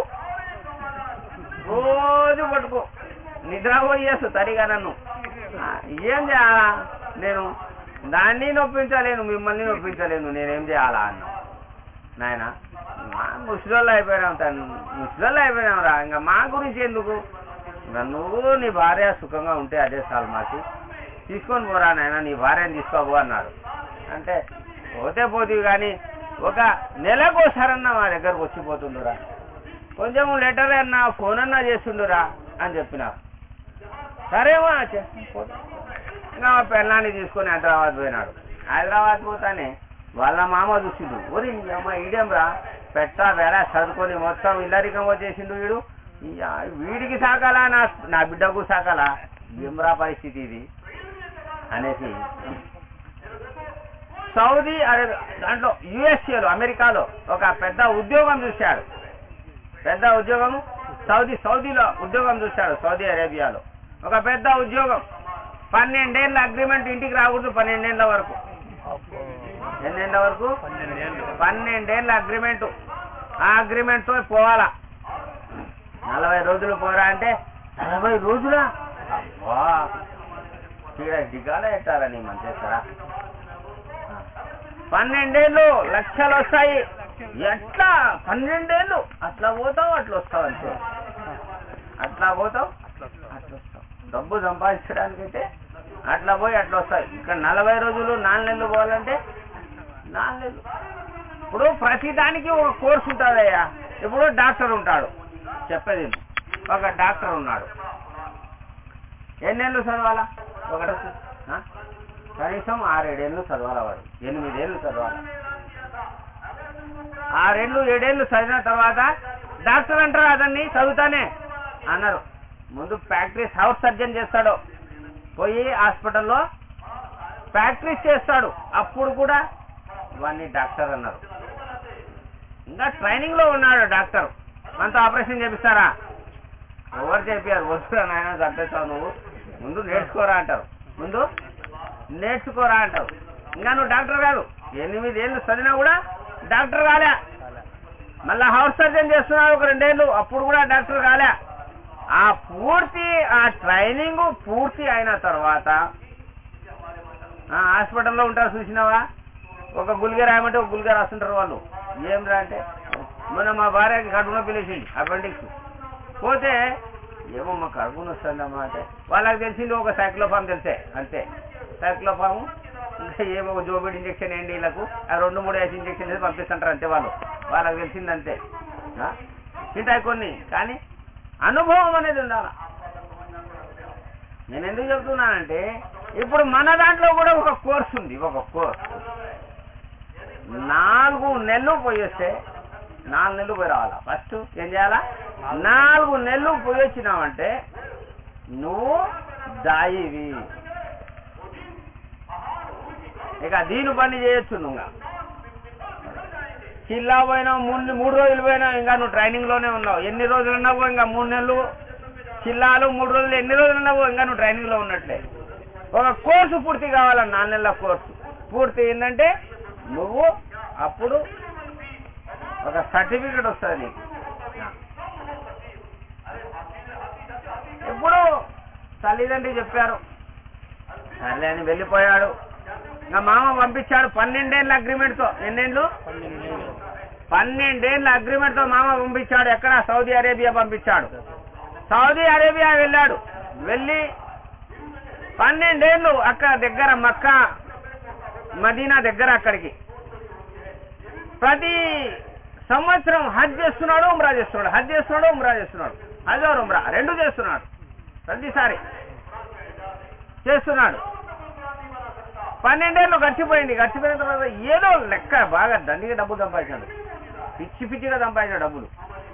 రోజు పట్టుకో నిద్ర పోయేస్తు తరిగా నన్ను ఆ, ఏం చేయాలా నేను దాన్ని నొప్పించలేను మిమ్మల్ని నొప్పించలేను నేనేం చేయాలా అన్నా నాయన మా ముసలోళ్ళు అయిపోయినాం తను ముసలోళ్ళు అయిపోయినాం రా ఇంకా మా గురించి ఎందుకు ఇంకా నువ్వు నీ భార్య సుఖంగా ఉంటే అదే చాలు మాకి తీసుకొని పోరా నాయన నీ భార్యని తీసుకోబో అన్నాడు అంటే పోతే పోతీవి కానీ ఒక నెలకోసారన్నా మా దగ్గరకు వచ్చిపోతుండురా కొంచెం లెటర్ అన్నా ఫోన్ అన్నా చేస్తుండురా అని చెప్పినారు సరేమా చే- పోతా. ఇంకా మా పెళ్ళాన్ని తీసుకొని హైదరాబాద్ పోయినాడు హైదరాబాద్ పోతానే వాళ్ళ మామ చూసిండు ఒరి అమ్మ ఈడేం రా పెట్టా వేళ చదువుకొని మొత్తం ఇల్లరికం వచ్చేసిండు వీడు ఇయ్య, వీడికి సాకాలా నా నా బిడ్డకు సాకాలా ఏమ్రా పరిస్థితి ఇది అనేసి సౌదీ అరే దాంట్లో యుఎస్ఏలో అమెరికాలో ఒక పెద్ద ఉద్యోగం చూశాడు పెద్ద ఉద్యోగం సౌదీ సౌదీలో ఉద్యోగం చూశాడు సౌదీ అరేబియాలో ఒక పెద్ద ఉద్యోగం పన్నెండేళ్ళ అగ్రిమెంట్ ఇంటికి రాకూడదు పన్నెండేళ్ల వరకు ఎన్నేళ్ల వరకు పన్నెండేళ్ళ అగ్రిమెంట్ ఆ అగ్రిమెంట్ తో పోవాలా నలభై రోజులు పోరా అంటే నలభై రోజులా అబ్బా ఇక్కడ దిగాల ఎట్టారని మన చేస్తారా పన్నెండేళ్ళు లక్షలు వస్తాయి ఎట్లా పన్నెండేళ్ళు అట్లా పోతావు అట్లా వస్తావు అంతే అట్లా పోతావు అట్లా వస్తావు డబ్బు సంపాదించడానికైతే అట్లా పోయి అట్లా వస్తాయి ఇక్కడ నలభై రోజులు నాలుగు నెలలు పోవాలంటే నాలుగు నెలలు ఇప్పుడు ప్రతి దానికి ఒక కోర్స్ ఉంటుందయ్యా ఇప్పుడు డాక్టర్ ఉంటాడు చెప్పేది విను. ఒక డాక్టర్ ఉన్నాడు ఎన్నేళ్ళు చదవాలా ఒకటి ఆ? కనీసం ఆరేడేళ్ళు చదవాలా వాడు ఎనిమిదేళ్ళు చదవాలి ఆ రెండు ఏడేళ్ళు చదివిన తర్వాత డాక్టర్ అంటారు అతన్ని చదువుతానే అన్నారు ముందు ప్రాక్టీస్ హౌస్ సర్జన్ చేస్తాడు పోయి హాస్పిటల్లో ప్రాక్టీస్ చేస్తాడు అప్పుడు కూడా వాడిని డాక్టర్ అన్నారు ఇంకా ట్రైనింగ్ లో ఉన్నాడు డాక్టర్ మనతో ఆపరేషన్ చేపిస్తారా ఎవరు చెప్పారు వస్తురా నాయన చంపేస్తావు నువ్వు ముందు నేర్చుకోరా అంటారు ముందు నేర్చుకోరా అంటారు ఇంకా నువ్వు డాక్టర్ కాదు ఎనిమిది ఏళ్ళు చదివినా కూడా డాక్టర్ కాలే మళ్ళా హౌస్ సర్జన్ చేస్తున్నాడు ఒక రెండేళ్ళు అప్పుడు కూడా డాక్టర్ కాలే ఆ పూర్తి ఆ ట్రైనింగ్ పూర్తి అయిన తర్వాత ఆ హాస్పిటల్లో ఉంటారు చూసినావా ఒక గులిగ రాయమంటే ఒక గులిగ రాస్తుంటారు వాళ్ళు ఏం రా అంటే మొన్న మా భార్యకి కడుపు నొప్పి లేచింది అపెండిక్స్ పోతే ఏమో మా కడుపు వస్తుందమ్మా అంటే వాళ్ళకి తెలిసింది ఒక సైక్లోఫామ్ తెలిసే అంతే సైక్లోఫాము ఇంకా ఏమో ఒక జోబిడ్ ఇంజక్షన్ ఏంటి వీళ్ళకు ఆ రెండు మూడు వేసి ఇంజక్షన్ వేసి పంపిస్తుంటారు అంతే వాళ్ళు వాళ్ళకి తెలిసింది అంతే ఆ? ఉంటాయి కొన్ని కానీ అనుభవం అనేది ఉండాలి నేను ఎందుకు చెప్తున్నానంటే ఇప్పుడు మన దాంట్లో కూడా ఒక కోర్స్ ఉంది ఒక కోర్స్ నాలుగు నెలలు పోయి వస్తే నాలుగు నెలలు పోయి రావాలా ఫస్ట్ ఏం చేయాలా నాలుగు నెలలు పోయి వచ్చినావంటే నువ్వు దాయివి ఇక దీని పని చేయొచ్చు నువ్వు చిల్లా పోయినావు మూడు మూడు రోజులు పోయినావు ఇంకా నువ్వు ట్రైనింగ్ లోనే ఉన్నావు ఎన్ని రోజులు ఉన్నావు ఇంకా మూడు నెలలు చిల్లాలు మూడు రోజులు ఎన్ని రోజులు ఉన్నావు ఇంకా నువ్వు ట్రైనింగ్ లో ఉన్నట్లే ఒక కోర్సు పూర్తి కావాలన్న నాలుగు నెలల కోర్సు పూర్తి ఏంటంటే నువ్వు అప్పుడు ఒక సర్టిఫికెట్ వస్తుంది నీకు ఎప్పుడు తల్లిదండ్రి చెప్పారు సర్లే అని వెళ్ళిపోయాడు ఇంకా మామ పంపించాడు పన్నెండేళ్ళ అగ్రిమెంట్ తో ఎన్నేళ్ళు పన్నెండేళ్ళ అగ్రిమెంట్ తో మామ పంపించాడు ఎక్కడ సౌదీ అరేబియా పంపించాడు సౌదీ అరేబియా వెళ్ళాడు వెళ్ళి పన్నెండేళ్ళు అక్కడ దగ్గర మక్క మదీనా దగ్గర అక్కడికి ప్రతి సంవత్సరం హజ్ చేస్తున్నాడు ఉమ్రా చేస్తున్నాడు హజ్ చేస్తున్నాడు ఉమ్రా చేస్తున్నాడు హజ్ ఆర్ ఉమ్రా రెండు చేస్తున్నాడు ప్రతిసారి చేస్తున్నాడు పన్నెండేళ్ళు గడిచిపోయింది గడిచిపోయిన తర్వాత ఏదో లెక్క బాగా దండిగా డబ్బులు సంపాదించాడు పిచ్చి పిచ్చిగా సంపాదించాడు డబ్బులు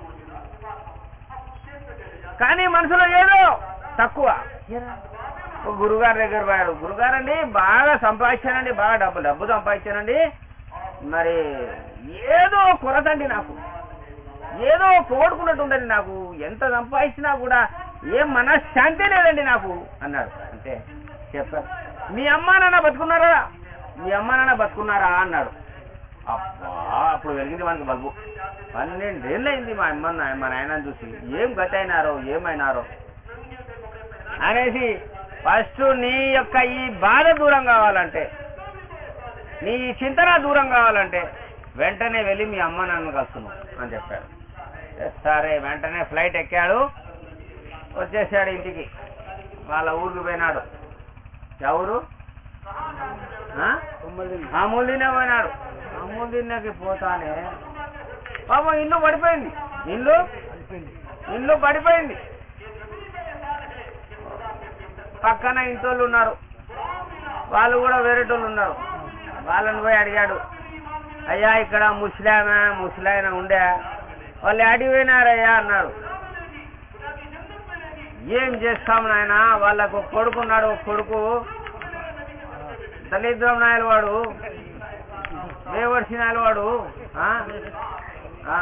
కానీ మనసులో ఏదో తక్కువ ఒక గురుగారి దగ్గర పోయాడు గురుగారు అండి బాగా సంపాదించానండి బాగా డబ్బు డబ్బు సంపాదించానండి మరి ఏదో కొరతండి నాకు ఏదో కోడుకున్నట్టుందండి నాకు ఎంత సంపాదించినా కూడా ఏం మనశ్శాంతి లేదండి నాకు అన్నాడు అంటే చెప్పారు మీ అమ్మా నాన్న బతుకున్నారా మీ అమ్మా నాన్న బతుకున్నారా అన్నాడు అబ్బా అప్పుడు వెలిగింది మనకి బల్బు పన్నెండేళ్ళు అయింది మా అమ్మ నా- మా నాయనని చూసి ఏం గతి అయినారో ఏమైనారో అనేసి ఫస్ట్ నీ యొక్క ఈ బాధ దూరం కావాలంటే నీ చింతన దూరం కావాలంటే వెంటనే వెళ్ళి మీ అమ్మ నన్ను కలుసును అని చెప్పాడు సరే వెంటనే ఫ్లైట్ ఎక్కాడు వచ్చేసాడు ఇంటికి వాళ్ళ ఊరికి పోయినాడు ఎవరు అమూల్దినే పోయినాడు అమూల్దిన్నకి పోతానే పాపం ఇల్లు పడిపోయింది ఇల్లు ఇల్లు పడిపోయింది పక్కన ఇంటోళ్ళు ఉన్నారు వాళ్ళు కూడా వేరేటోళ్ళు ఉన్నారు వాళ్ళని పోయి అడిగాడు అయ్యా ఇక్కడ ముస్లామా ముస్లాయన ఉండే వాళ్ళు అడిగిపోయినారయ్యా అన్నారు ఏం చేస్తాం నాయన వాళ్ళకు ఒక కొడుకు ఉన్నాడు ఒక కొడుకు దళిద్రం నాయలు వాడు దేవర్షి నాయలు వాడు ఆ? ఆ.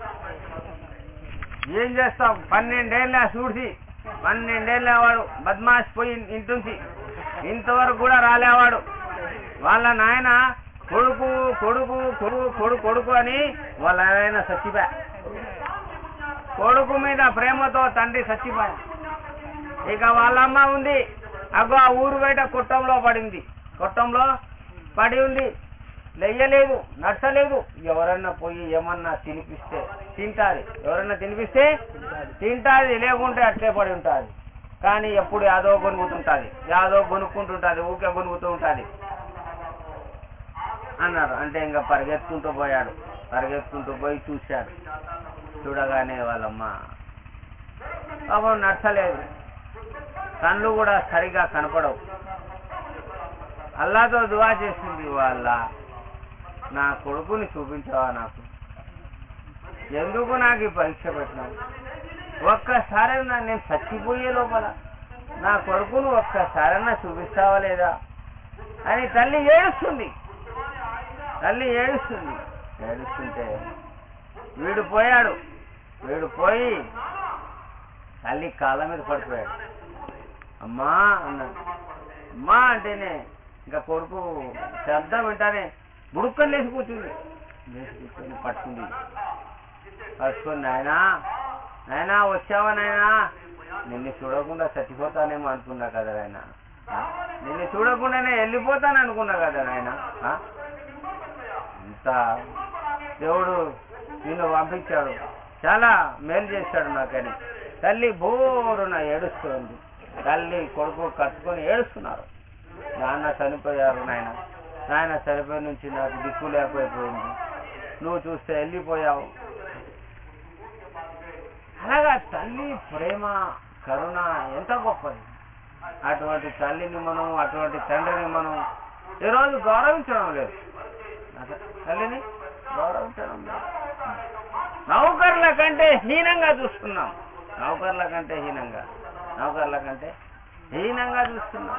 ఏం చేస్తాం పన్నెండేళ్ళ చూసి పన్నెండేళ్ళ వాడు బద్మాష్ పోయి ఇంటుంచి ఇంతవరకు కూడా రాలేవాడు వాళ్ళ నాయన కొడుకు కొడుకు కొడుకు కొడుకు కొడుకు అని వాళ్ళ ఆయన చచ్చిపోయా కొడుకు మీద ప్రేమతో తండ్రి చచ్చిపోయా ఇక వాళ్ళమ్మ ఉంది అగో ఆ ఊరు బయట కొట్టంలో పడింది కొట్టంలో పడి ఉంది లేయలేదు నచ్చలేదు ఎవరన్నా పోయి ఏమన్నా తినిపిస్తే తింటాది ఎవరన్నా తినిపిస్తే తింటాది లేకుంటే అట్లే పడి ఉంటుంది కానీ ఎప్పుడు యాదో గొనుగుతుంటుంది యాదో గొనుక్కుంటుంటుంది ఊకే గొనుగుతూ ఉంటుంది అన్నారు అంటే ఇంకా పరిగెత్తుకుంటూ పోయాడు పరిగెత్తుకుంటూ పోయి చూశాడు చూడగానే వాళ్ళమ్మ పాపం నచ్చలేదు కళ్ళు కూడా సరిగా కనపడవు అల్లాతో దువా చేసింది వాళ్ళ నా కొడుకుని చూపించావా నాకు ఎందుకు నాకు ఈ పరీక్ష పెట్టినావు ఒక్కసారైనా నేను చచ్చిపోయే లోపల నా కొడుకును ఒక్కసారైనా చూపిస్తావా లేదా అని తల్లి ఏడుస్తుంది తల్లి ఏడుస్తుంది ఏడుస్తుంటే వీడు పోయాడు వీడు పోయి తల్లి కాళ్ళ మీద పడిపోయాడు అమ్మా అన్నాడు అమ్మా అంటేనే ఇంకా కొడుకు శబ్దం వింటానే బుడుక్కని లేచి కూర్చుంది లేచి కూర్చొని పట్టుకుంది పట్టుకొని నాయనా నాయనా వచ్చావా నాయనా నిన్ను చూడకుండా చచ్చిపోతానేమో అనుకున్నా కదా నాయన నిన్ను చూడకుండానే వెళ్ళిపోతాను అనుకున్నా కదా నాయన ఇంత దేవుడు నిన్ను పంపించాడు చాలా మేలు చేశాడు నాకని తల్లి బోరున ఏడుస్తుంది తల్లి కొడుకు కట్టుకొని ఏడుస్తున్నారు నాన్న చనిపోయారు నాయన నాయన చనిపోయి నుంచి నాకు దిక్కు లేకపోయిపోయింది నువ్వు చూస్తే వెళ్ళిపోయావు అలాగా తల్లి ప్రేమ కరుణ ఎంత గొప్పది అటువంటి తల్లిని మనం అటువంటి తండ్రిని మనం ఈరోజు గౌరవించడం లేదు అసలు తల్లిని గౌరవించడం లేదు నౌకర్ల కంటే హీనంగా చూస్తున్నాం నౌకర్ల కంటే హీనంగా నౌకర్ల కంటే హీనంగా చూస్తున్నాం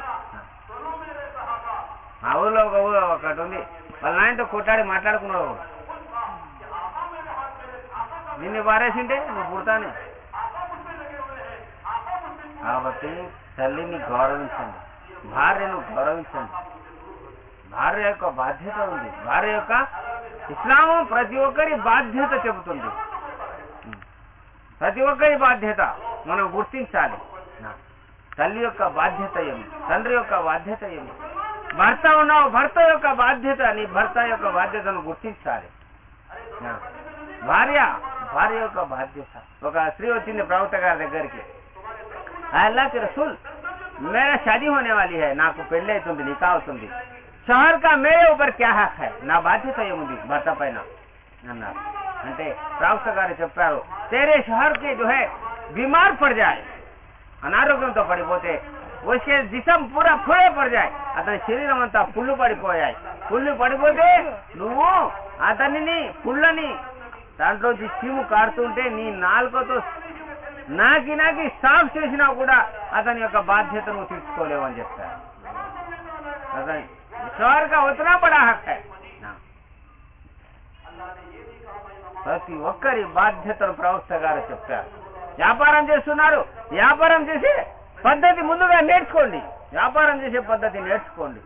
ఆ ఊళ్ళో ఒక ఊరు ఒకటి ఉంది వాళ్ళ నాయనతో కొట్టాడి మాట్లాడుకున్నావు నిన్ను పారేసింటే నువ్వు పుడతానే కాబట్టి తల్లిని గౌరవించండి భార్యను గౌరవించండి భార్య యొక్క బాధ్యత ఉంది భార్య యొక్క ఇస్లాము ప్రతి ఒక్కరి బాధ్యత చెబుతుంది ప్రతి ఒక్కరి బాధ్యత మనం గుర్తించాలి తల్లి యొక్క బాధ్యత ఏమి తండ్రి యొక్క బాధ్యత ఏమి భర్త ఉన్నావు భర్త యొక్క బాధ్యత నీ భర్త యొక్క బాధ్యతను గుర్తించాలి భార్య భార్య యొక్క బాధ్యత ఒక స్త్రీ వచ్చింది ప్రవక్త గారి దగ్గరికి అల్లా కి రసూల్ మేరా షాదీ హోనే వాली है నాకు పెళ్లి అవుతుంది నికా అవుతుంది షహర్ కా మేరే ఊపర్ క్యా హక్ హై నా బాధ్యత ఏముంది భర్త పైన అన్నారు అంటే ప్రవక్త గారు చెప్పారు తేరే షహర్ కి జో హై బీమార్ పడ్ జాయ్ అనారోగ్యంతో పడిపోతే వచ్చే దిశం పూరా ఫుడే పడిజాయి అతని శరీరం అంతా పుళ్ళు పడిపోయాయి పుళ్ళు పడిపోతే నువ్వు అతనిని పుళ్ళని దాంట్లోంచి చీము కారుతుంటే నీ నాలుకతో నాకి నాకి సాఫ్ చేసినా కూడా అతని యొక్క బాధ్యత నువ్వు తీర్చుకోలేవు అని చెప్తారు అతని స్వర్గా ఉత్తరా పడా హక్ హై ప్రతి ఒక్కరి బాధ్యతను ప్రవక్త గారు చెప్తారు వ్యాపారం చేస్తున్నారు వ్యాపారం చేసే పద్ధతి ముందుగా నేర్చుకోండి వ్యాపారం చేసే పద్ధతి నేర్చుకోండి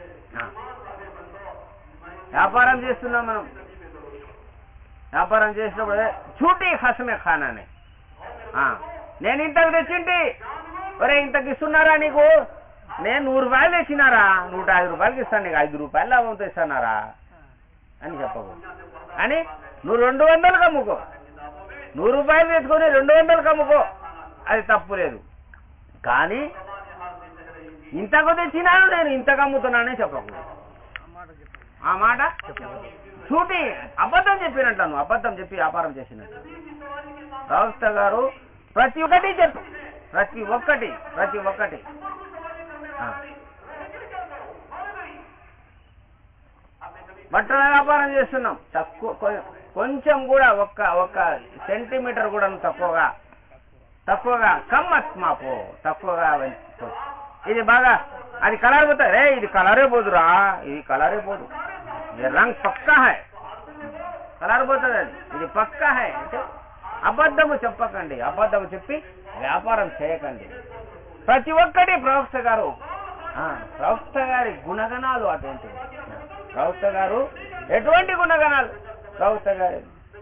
వ్యాపారం చేస్తున్నాం మనం వ్యాపారం చేసినప్పుడు చూటి హసమే ఖానానే నేను ఇంతకు తెచ్చింటి ఒరే ఇంతకు ఇస్తున్నారా నీకు నేను నూరు రూపాయలు తెచ్చినారా నూట ఐదు రూపాయలకి ఇస్తాను నీకు ఐదు రూపాయలు లాభంతో ఇస్తున్నారా అని చెప్పకూడదు అని నువ్వు రెండు వందలకు అమ్ముకో నూరు రూపాయలు తెచ్చుకొని రెండు వందలకు అమ్ముకో అది తప్పు లేదు కానీ ఇంతకు తెచ్చినాను నేను ఇంతకు అమ్ముతున్నానని చెప్పకూడదు ఆ మాట చూటి అబద్ధం చెప్పినట్లు నువ్వు అబద్ధం చెప్పి వ్యాపారం చేసినట్టు ప్రవక్త గారు ప్రతి ఒక్కటి చెప్పు ప్రతి ఒక్కటి ప్రతి ఒక్కటి ఆ. బట్టల వ్యాపారం చేస్తున్నాం తక్కువ కొ- కొంచెం కూడా ఒక్క ఒక్క సెంటీమీటర్ కూడా తక్కువగా తక్కువగా కమ్మత్ మాపు తక్కువగా పెంచుకో. ఇది బాగా అది కలర్ పోతా రే ఇది కలరే పోదురా ఇది కలరే పోదు ఇది రంగ్ పక్కా హై కలర్ పోతుంది అది ఇది పక్కా హై అంటే అబద్ధము చెప్పకండి అబద్ధము చెప్పి వ్యాపారం చేయకండి ప్రతి ఒక్కటి ప్రవక్త గారు ఆ, ప్రవక్త గారి గుణగణాలు అటువంటివి ప్రవక్త గారు ఎటువంటి గుణగణాలు ప్రవక్త గారి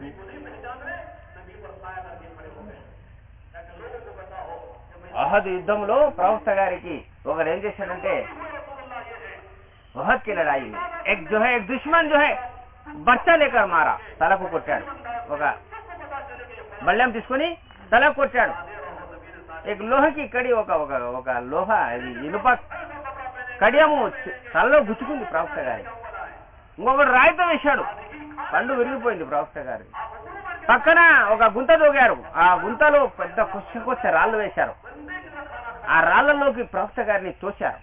అహద్ యుద్ధంలో ప్రవక్త గారికి ఒకరు ఏం చేశాడంటే అహద్ కి లడాయి में एक जो है एक दुश्मन जो है బచ్చా లేకర్ మారా తలకు కొట్టాడు ఒక బళ్ళెం తీసుకొని తలకు కొట్టాడు एक లోహకి కడి ఒక ఒక ఒక లోహ ఇది ఇనుప కడియము చ- తలలో గుచ్చుకుంది ప్రవక్త గారి ఇంకొకటి రాయితో వేశాడు పండు విరిగిపోయింది ప్రవక్త గారి పక్కన ఒక గుంత దూగారు ఆ గుంతలో పెద్ద కొచ్చకొచ్చ రాళ్ళు వేశారు ఆ రాళ్లలోకి ప్రవక్త గారిని తోశారు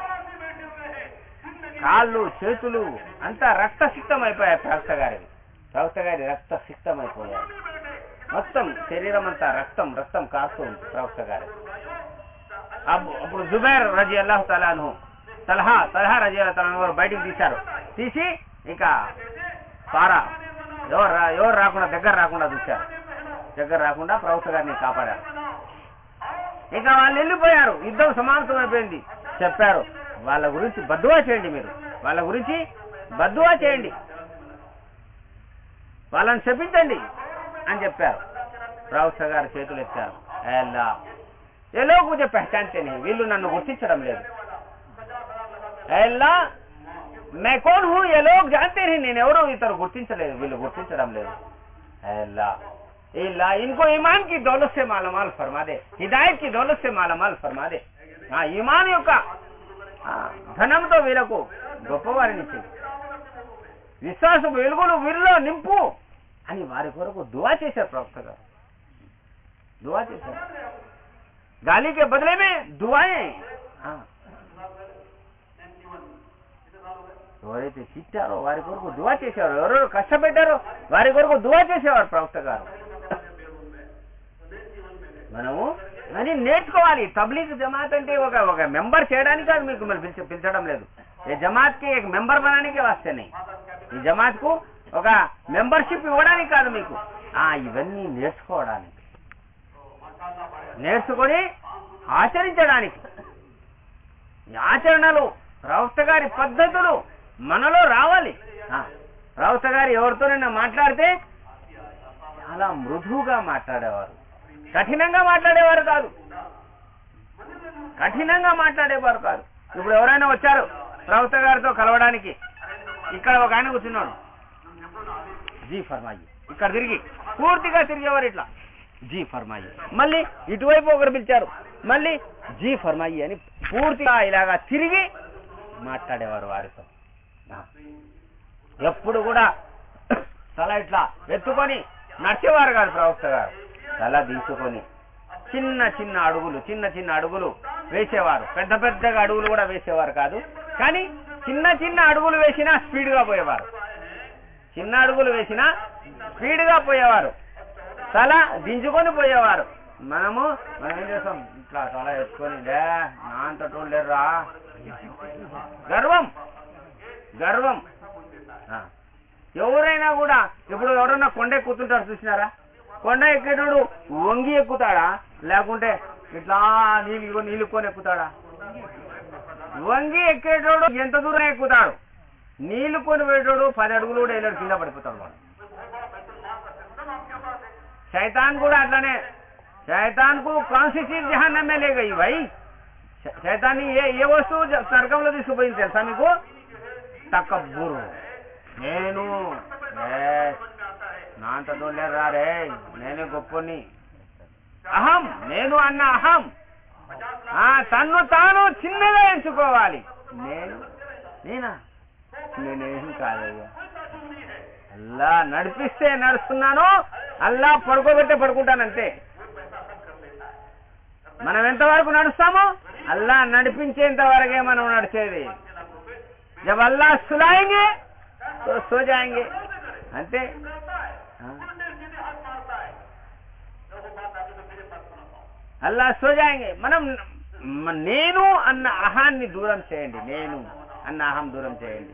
కాళ్ళు చేతులు అంతా రక్తసిక్తం అయిపోయాయి ప్రవక్త గారి ప్రవక్త గారి రక్తసిక్తం అయిపోయారు మొత్తం శరీరం అంతా రక్తం రక్తం కాస్తూ ఉంది ప్రవక్త గారు అప్పుడు అప్పుడు జుబైర్ రజీ అల్లాహ్ తలాను తలహా తలహా రజీ అల్లాహ్ తలాను గారు బయటికి తీశారు తీసి ఇంకా పారా ఎవరు రా- ఎవరు రాకుండా దగ్గర రాకుండా చూశారు దగ్గర రాకుండా ప్రవక్త గారిని కాపాడారు ఇంకా వాళ్ళు వెళ్ళిపోయారు యుద్ధం సమాప్తం అయిపోయింది చెప్పారు వాళ్ళ గురించి బద్దువా చేయండి మీరు వాళ్ళ గురించి బద్దువా చేయండి వాళ్ళని శపించండి అని చెప్పారు ప్రవక్త గారు చేతులు ఎత్తారు ఎలా ఏ లోग मुझे पहचानते नहीं వీళ్ళు నన్ను గుర్తించడం లేదు ఎలా मैं कौन हूँ ये लोग जानते नहीं నేను ఎవరు ఇతరు గుర్తించలేదు వీళ్ళు గుర్తించడం లేదు ఎలా ఇలా इनको ईमान की दौलत से मालामाल फरमा दे हिदायत की दौलत से मालामाल फरमा दे ఆ ఈమాన్ యొక్క ఆ, ధనంతో వీళ్ళకు గొప్పవారిని చెయ్యి విశ్వాసపు వెలుగులు వీరిలో నింపు అని వారి కొరకు దువా చేశారు ప్రవక్త గారు దువా చేశారు గాలి के बदले में दुआएं हाँ। ఎవరైతే చిట్టారో వారి కొరకు దువా చేసేవారు ఎవరెవరు కష్టపెట్టారో వారి కొరకు దువా చేసేవారు ప్రవక్త గారు మనము అది నేర్చుకోవాలి తబ్లీగ్ జమాత్ అంటే ఒక ఒక మెంబర్ చేయడానికి కాదు మీకు మరి పిలిచ పిలిచడం లేదు ఏ జమాత్ కి ఒక మెంబర్ బనానికి వస్తే नहीं ఈ జమాత్ కు ఒక మెంబర్షిప్ ఇవ్వడానికి కాదు మీకు ఆ ఇవన్నీ నేర్చుకోవడానికి నేర్చుకొని ఆచరించడానికి ఈ ఆచరణలు ప్రవక్త గారి పద్ధతులు మనలో రావాలి ఆ, ప్రవక్త గారు ఎవరితోనైనా మాట్లాడితే చాలా మృదువుగా మాట్లాడేవారు కఠినంగా మాట్లాడేవారు కాదు కఠినంగా మాట్లాడేవారు కాదు ఇప్పుడు ఎవరైనా వచ్చారు ప్రవక్త గారితో కలవడానికి ఇక్కడ ఒక ఆయన కూర్చున్నాడు జీ ఫర్మాయి ఇక్కడ తిరిగి పూర్తిగా తిరిగేవారు ఇట్లా జీ ఫర్మాయి మళ్ళీ ఇటువైపు ఒకరు పిలిచారు మళ్ళీ జీ ఫర్మాయి అని పూర్తిగా ఇలాగా తిరిగి మాట్లాడేవారు వారితో ఆ. ఎప్పుడు కూడా తల ఇట్లా ఎత్తుకొని నడిచేవారు కాదు ప్రవక్త గారు తల తీసుకొని చిన్న చిన్న అడుగులు చిన్న చిన్న అడుగులు వేసేవారు పెద్ద పెద్దగా అడుగులు కూడా వేసేవారు కాదు కానీ చిన్న చిన్న అడుగులు వేసినా స్పీడ్ గా పోయేవారు చిన్న అడుగులు వేసినా స్పీడ్ గా పోయేవారు తల దించుకొని పోయేవారు మనము మనం ఏం చేస్తాం ఇట్లా తల ఎత్తుకొని లే నా అంతటోళ్ళు లేరురా గర్వం గర్వం ఆ. ఎవరైనా కూడా ఇప్పుడు ఎవరైనా కొండ ఎక్కుతుంటారు చూసినారా కొండ ఎక్కేటోడు వంగి ఎక్కుతాడా లేకుంటే ఇట్లా నీళ్ళు నీళ్ళుకొని ఎక్కుతాడా వంగి ఎక్కేటోడు ఎంత దూరం ఎక్కుతాడు నీళ్లు కొని పోయేటోడు పది అడుగులు కూడా వెళ్ళాడు కింద పడిపోతాడు వాడు शैतान కూడా అట్లనే शैतान को कौन सी चीज जहन्नम में ले गई भाई शै- शैतानी ఏ ఏ వస్తువు జ- నరకంలో తీసుకుపోయింది తెలుసా మీకు తకబ్బురు నేను ఏ, నా అంత దొల్లేరా రే నేనే గొప్పని అహం నేను అన్న అహం ఆ తన్ను తాను చిన్నగా ఎంచుకోవాలి నేను నేనా నేనేం కాదయ్యా అల్లా నడిపిస్తే నడుస్తున్నాను అల్లా పడుకోబెట్టే పడుకుంటానంతే మనం ఎంతవరకు నడుస్తామో అల్లా నడిపించేంత వరకే మనం నడిచేది జబ్ అల్లా సులాయింగే తో సో జాయింగే అంతే ఆ. అల్లా సో జాయింగే మనం మ- నేను అన్న అహాన్ని దూరం చేయండి నేను అన్న అహం దూరం చేయండి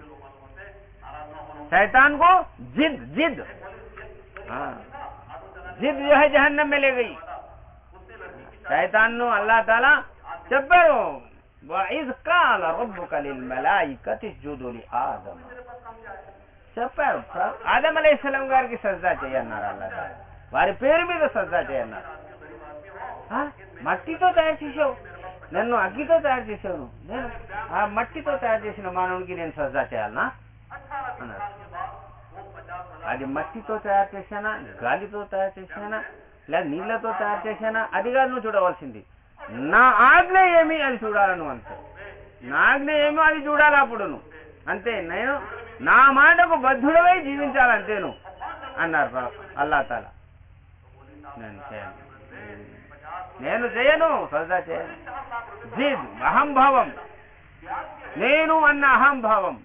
शैतान को जिद जिद हाँ जिद जो है जहन्नम में ले गई शैतान ను అల్లా తాలా చెప్పారు وَإِذْ قَالَ رَبُّكَ لِلْمَلَائِكَةِ اسْجُدُوا لِآدَمَ చెప్పారు ప్ర- ఆదం అలైహిస్సలాం గారికి సజ్జా చేయన్నారు అల్లా తాలా. వారి పేరు మీద సజ్జా చేయన్నారు ఆ, మట్టితో తయారు చేసావు నన్ను అగ్గితో తయారు చేసావు నువ్వు. నేను ఆ మట్టితో తయారు చేసిన మానవునికి నేను సజ్జా చేయాలనా అన్నారు అది మట్టితో తయారు చేశానా గాలితో తయారు చేశానా లేదా నీళ్లతో తయారు చేశానా అది కాదు నువ్వు చూడవలసింది నా ఆజ్ఞ ఏమి అది చూడాలి నువ్వు అంతే నా ఆజ్ఞ ఏమో అది చూడాలి అప్పుడు నువ్వు అంతే నేను నా మాటకు బద్ధుడవై జీవించాలంతే నువ్వు అన్నారు ప్ర- అల్లా తాలా నేను చేయను నేను చేయను సదా చేయను జిద్ అహంభావం నేను అన్న అహంభావం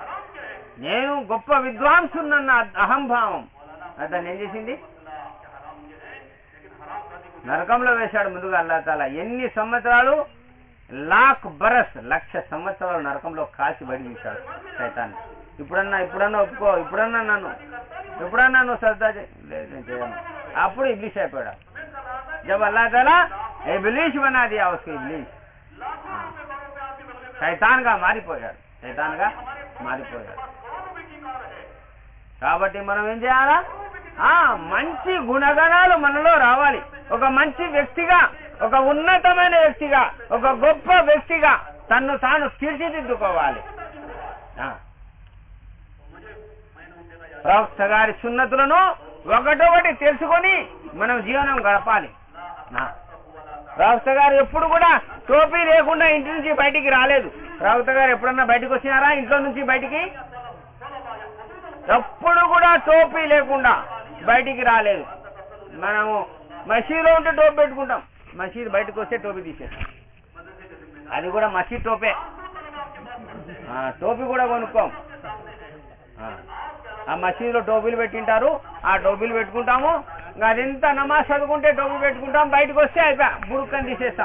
నేను గొప్ప విద్వాంసున్నన్న అహంభావం అది దాన్ని ఏం చేసింది నరకంలో వేశాడు ముందుగా అల్లా తాలా ఎన్ని సంవత్సరాలు లాక్ బరస్ లక్ష సంవత్సరాలు నరకంలో కాల్చి బయట తీశాడు సైతాన్ని ఇప్పుడన్నా ఇప్పుడన్నా ఒప్పుకో ఇప్పుడన్నా నన్ను ఎప్పుడన్నా నువ్వు శ్రద్ధ చేయి లేదు నేను చేయను అప్పుడు ఇబ్లీష్ అయిపోయాడు జబ్ అల్లా తాలా ఇబ్లీష్ బనా దియా ఉస్కి ఇబ్లీష్ సైతాన్ గా మారిపోయాడు సైతాన్ గా మారిపోయాడు కాబట్టి మనం ఏం చేయాలా ఆ మంచి గుణగణాలు మనలో రావాలి ఒక మంచి వ్యక్తిగా ఒక ఉన్నతమైన వ్యక్తిగా ఒక గొప్ప వ్యక్తిగా తన్ను తాను తీర్చిదిద్దుకోవాలి ఆ. ప్రవక్త గారి సున్నతులను ఒకటొకటి తెలుసుకొని మనం జీవనం గడపాలి ఆ. ప్రవక్త గారు ఎప్పుడు కూడా టోపీ లేకుండా ఇంటి నుంచి బయటికి రాలేదు ప్రవక్త గారు ఎప్పుడన్నా బయటకు వచ్చినారా ఇంట్లో నుంచి బయటికి ఎప్పుడు కూడా టోపీ లేకుండా బయటికి రాలేదు మనము మసీదులో ఉంటే టోపీ పెట్టుకుంటాం మసీద్ బయటకు వస్తే టోపీ తీసేస్తాం అది కూడా మసీద్ టోపే ఆ, టోపీ కూడా కొనుక్కోం ఆ, ఆ మసీదులో టోపీలు పెట్టింటారు ఆ టోపీలు పెట్టుకుంటాము ఇంకా అదెంత నమాజ్ చదువుకుంటే టోపీ పెట్టుకుంటాం బయటకు వస్తే అయిపోయా బుడుక్కని తీసేస్తాం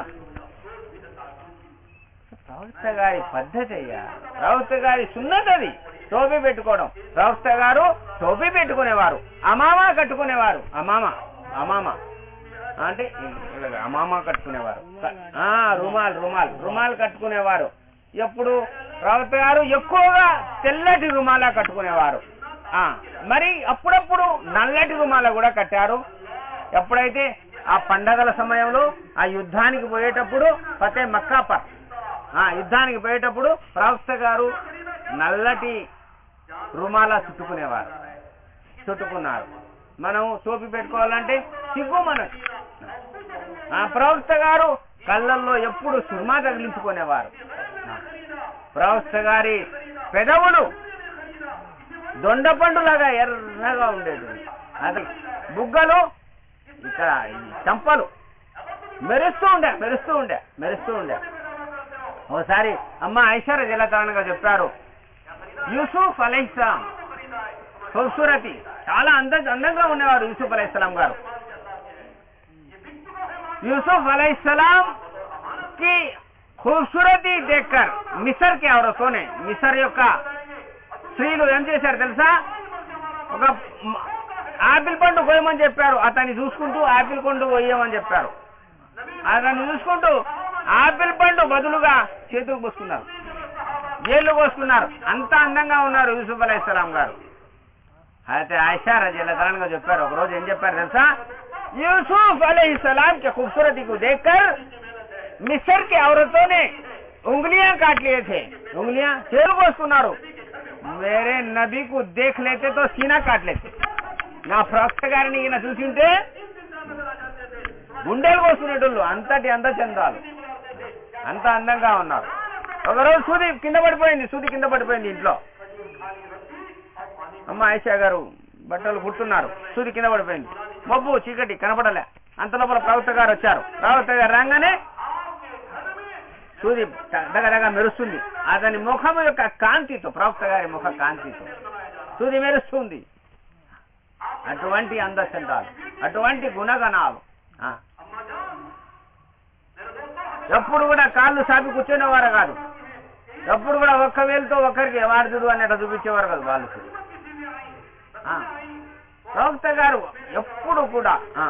ప్రవక్త గారి పద్ధతి అయ్యా ప్రవక్త గారి సున్నతి అది టోపీ పెట్టుకోవడం ప్రవక్త గారు టోపీ పెట్టుకునేవారు అమామ కట్టుకునేవారు అమామ అమామ అంటే ఇలాగ అమామ కట్టుకునేవారు క- ఆ రుమాల్ రుమాల్ రుమాల్ కట్టుకునేవారు ఎప్పుడు ప్రవక్త గారు ఎక్కువగా తెల్లటి రుమాల కట్టుకునేవారు ఆ మరి అప్పుడప్పుడు నల్లటి రుమాల కూడా కట్టారు ఎప్పుడైతే ఆ పండగల సమయంలో ఆ యుద్ధానికి పోయేటప్పుడు ఫతే మక్కా పర్ ఆ యుద్ధానికి పోయేటప్పుడు ప్రవక్త గారు నల్లటి రుమాల చుట్టుకునేవారు చుట్టుకున్నారు మనం టోపీ పెట్టుకోవాలంటే సిగ్గు మనకు ఆ ప్రవక్త గారు కళ్ళల్లో ఎప్పుడు సుర్మా తగిలించుకునేవారు ప్రవక్త గారి పెదవులు దొండపండులాగా ఎర్రగా ఉండేది అది బుగ్గలు ఇక్కడ ఈ చంపలు మెరుస్తూ ఉండే మెరుస్తూ ఉండే మెరుస్తూ ఉండే ఓసారి అమ్మ ఐశ్వర్య జలతారణగా చెప్పారు యూసుఫ్ అలైస్లాం ఖూబ్సూరతి చాలా అంద అందంగా ఉండేవారు యూసుఫ్ అలైస్లాం గారు यूसुफ अलैहिस्सलाम की खूबसूरती देखकर మిసర్ కి ఎవరోతోనే మిసర్ యొక్క స్త్రీలు ఏం చేశారు తెలుసా ఒక మ- ఆపిల్ పండు కోయమని చెప్పారు అతన్ని చూసుకుంటూ ఆపిల్ పండు కొయ్యమని చెప్పారు అతన్ని చూసుకుంటూ ఆపిల్ పండు బదులుగా చేతుకు పోసుకున్నారు ఏళ్ళు పోసుకున్నారు అంత అందంగా ఉన్నారు యూసుఫ్ అలైహిస్సలాం గారు అయితే ఆయిషా రజీలతరాన్గా చెప్పారు ఒక రోజు ఏం చెప్పారు తెలుసా యూసుఫ్ अलैहिस्सलाम के खूबसूरती को देखकर मिस्र के औरतों ने उंगलियां काट लिए थे उंगलियां చేరు కోసుకున్నారు మేరే నబీకు దేఖ్ లేతే తో సీనా కాట్ లేతే నా ప్రవక్త గారిని ఈయన చూసింటే గుండెలు కోసుకునేటోళ్ళు అంతటి అంద చందాలు అంత అందంగా ఉన్నారు ఒకరోజు సూది కింద పడిపోయింది సూది కింద పడిపోయింది ఇంట్లో అమ్మ ఆయిషా గారు బట్టలు కుడుతున్నారు సూది కింద పడిపోయింది మబ్బు చీకటి కనపడలే అంత లోపల ప్రవక్త గారు వచ్చారు ప్రవక్త గారు రాగానే సూది దగ్గర మెరుస్తుంది అతని ముఖము యొక్క కాంతితో ప్రవక్త గారి ముఖ కాంతితో సూది మెరుస్తుంది అటువంటి అందచందాలు అటువంటి గుణగణాలు ఆ. ఎప్పుడు కూడా కాళ్ళు సాపి కూర్చునేవారు కాదు ఎప్పుడు కూడా ఒక్క వేలుతో ఒక్కరికి వారదుడు అన్నట్టు చూపించేవారు కాదు వాళ్ళు ఆ. ప్రవక్త గారు ఎప్పుడు కూడా ఆ,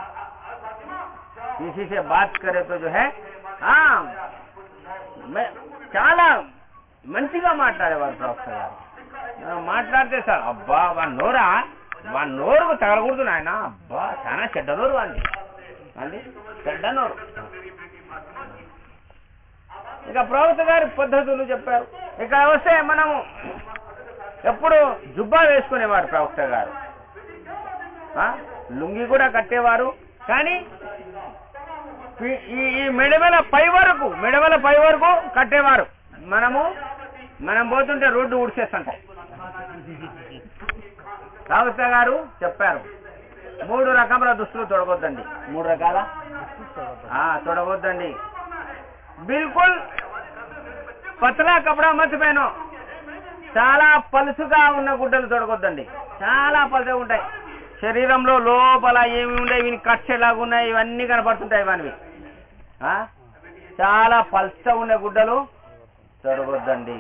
किसी से बात करे तो जो है ఆ, మే- చాలా మంచిగా మాట్లాడేవారు ప్రవక్త గారు ఆ, మాట్లాడితే సార్ అబ్బా వాడి నోరా వాడి నోరుకు తగలకూడదు నాయన అబ్బా చాలా చెడ్డ నోరు అండి అండి చెడ్డ నోరు ఇక ప్రవక్త గారి పద్ధతులు చెప్పారు ఇక వస్తే మనము ఎప్పుడు జుబ్బా వేసుకునేవారు ప్రవక్త గారు ఆ, లుంగి కూడా కట్టేవారు కానీ ఈ- ఈ ఈ మెడవల పై వరకు మెడవల పై వరకు కట్టేవారు మనము మనం పోతుంటే రోడ్డు ఊడ్చేస్తుంటాం రావత గారు చెప్పారు మూడు రకముల దుస్తులు తొడగొద్దండి మూడు రకాల ఆ, తొడగొద్దండి బిల్కుల్ పతలా కపడా మత్ పేను చాలా పలుసుగా ఉన్న గుడ్డలు తొడగొద్దండి చాలా పలుసుగా ఉంటాయి శరీరంలో లోపల ఏమి ఉండే ఇవి కట్టేలాగా ఉన్నాయి ఇవన్నీ కనపడుతుంటాయి ఇవన్నీ ఆ? చాలా పల్చగా ఉండే గుడ్డలు తొడగొద్దండి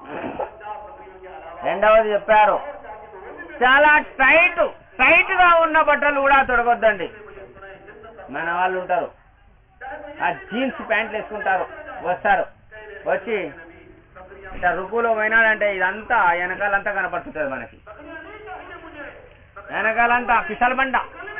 రెండవది చెప్పారు చాలా టైట్ టైట్ గా ఉన్న బట్టలు కూడా తొడగొద్దండి మన వాళ్ళు ఉంటారు ఆ జీన్స్ ప్యాంట్లు వేసుకుంటారు వస్తారు వచ్చి ఇట్లా రుకులో పోయినాడంటే ఇదంతా వెనకాలంతా కనపడుతుంటది మనకి వెనకాలంతా పిసల్ బండ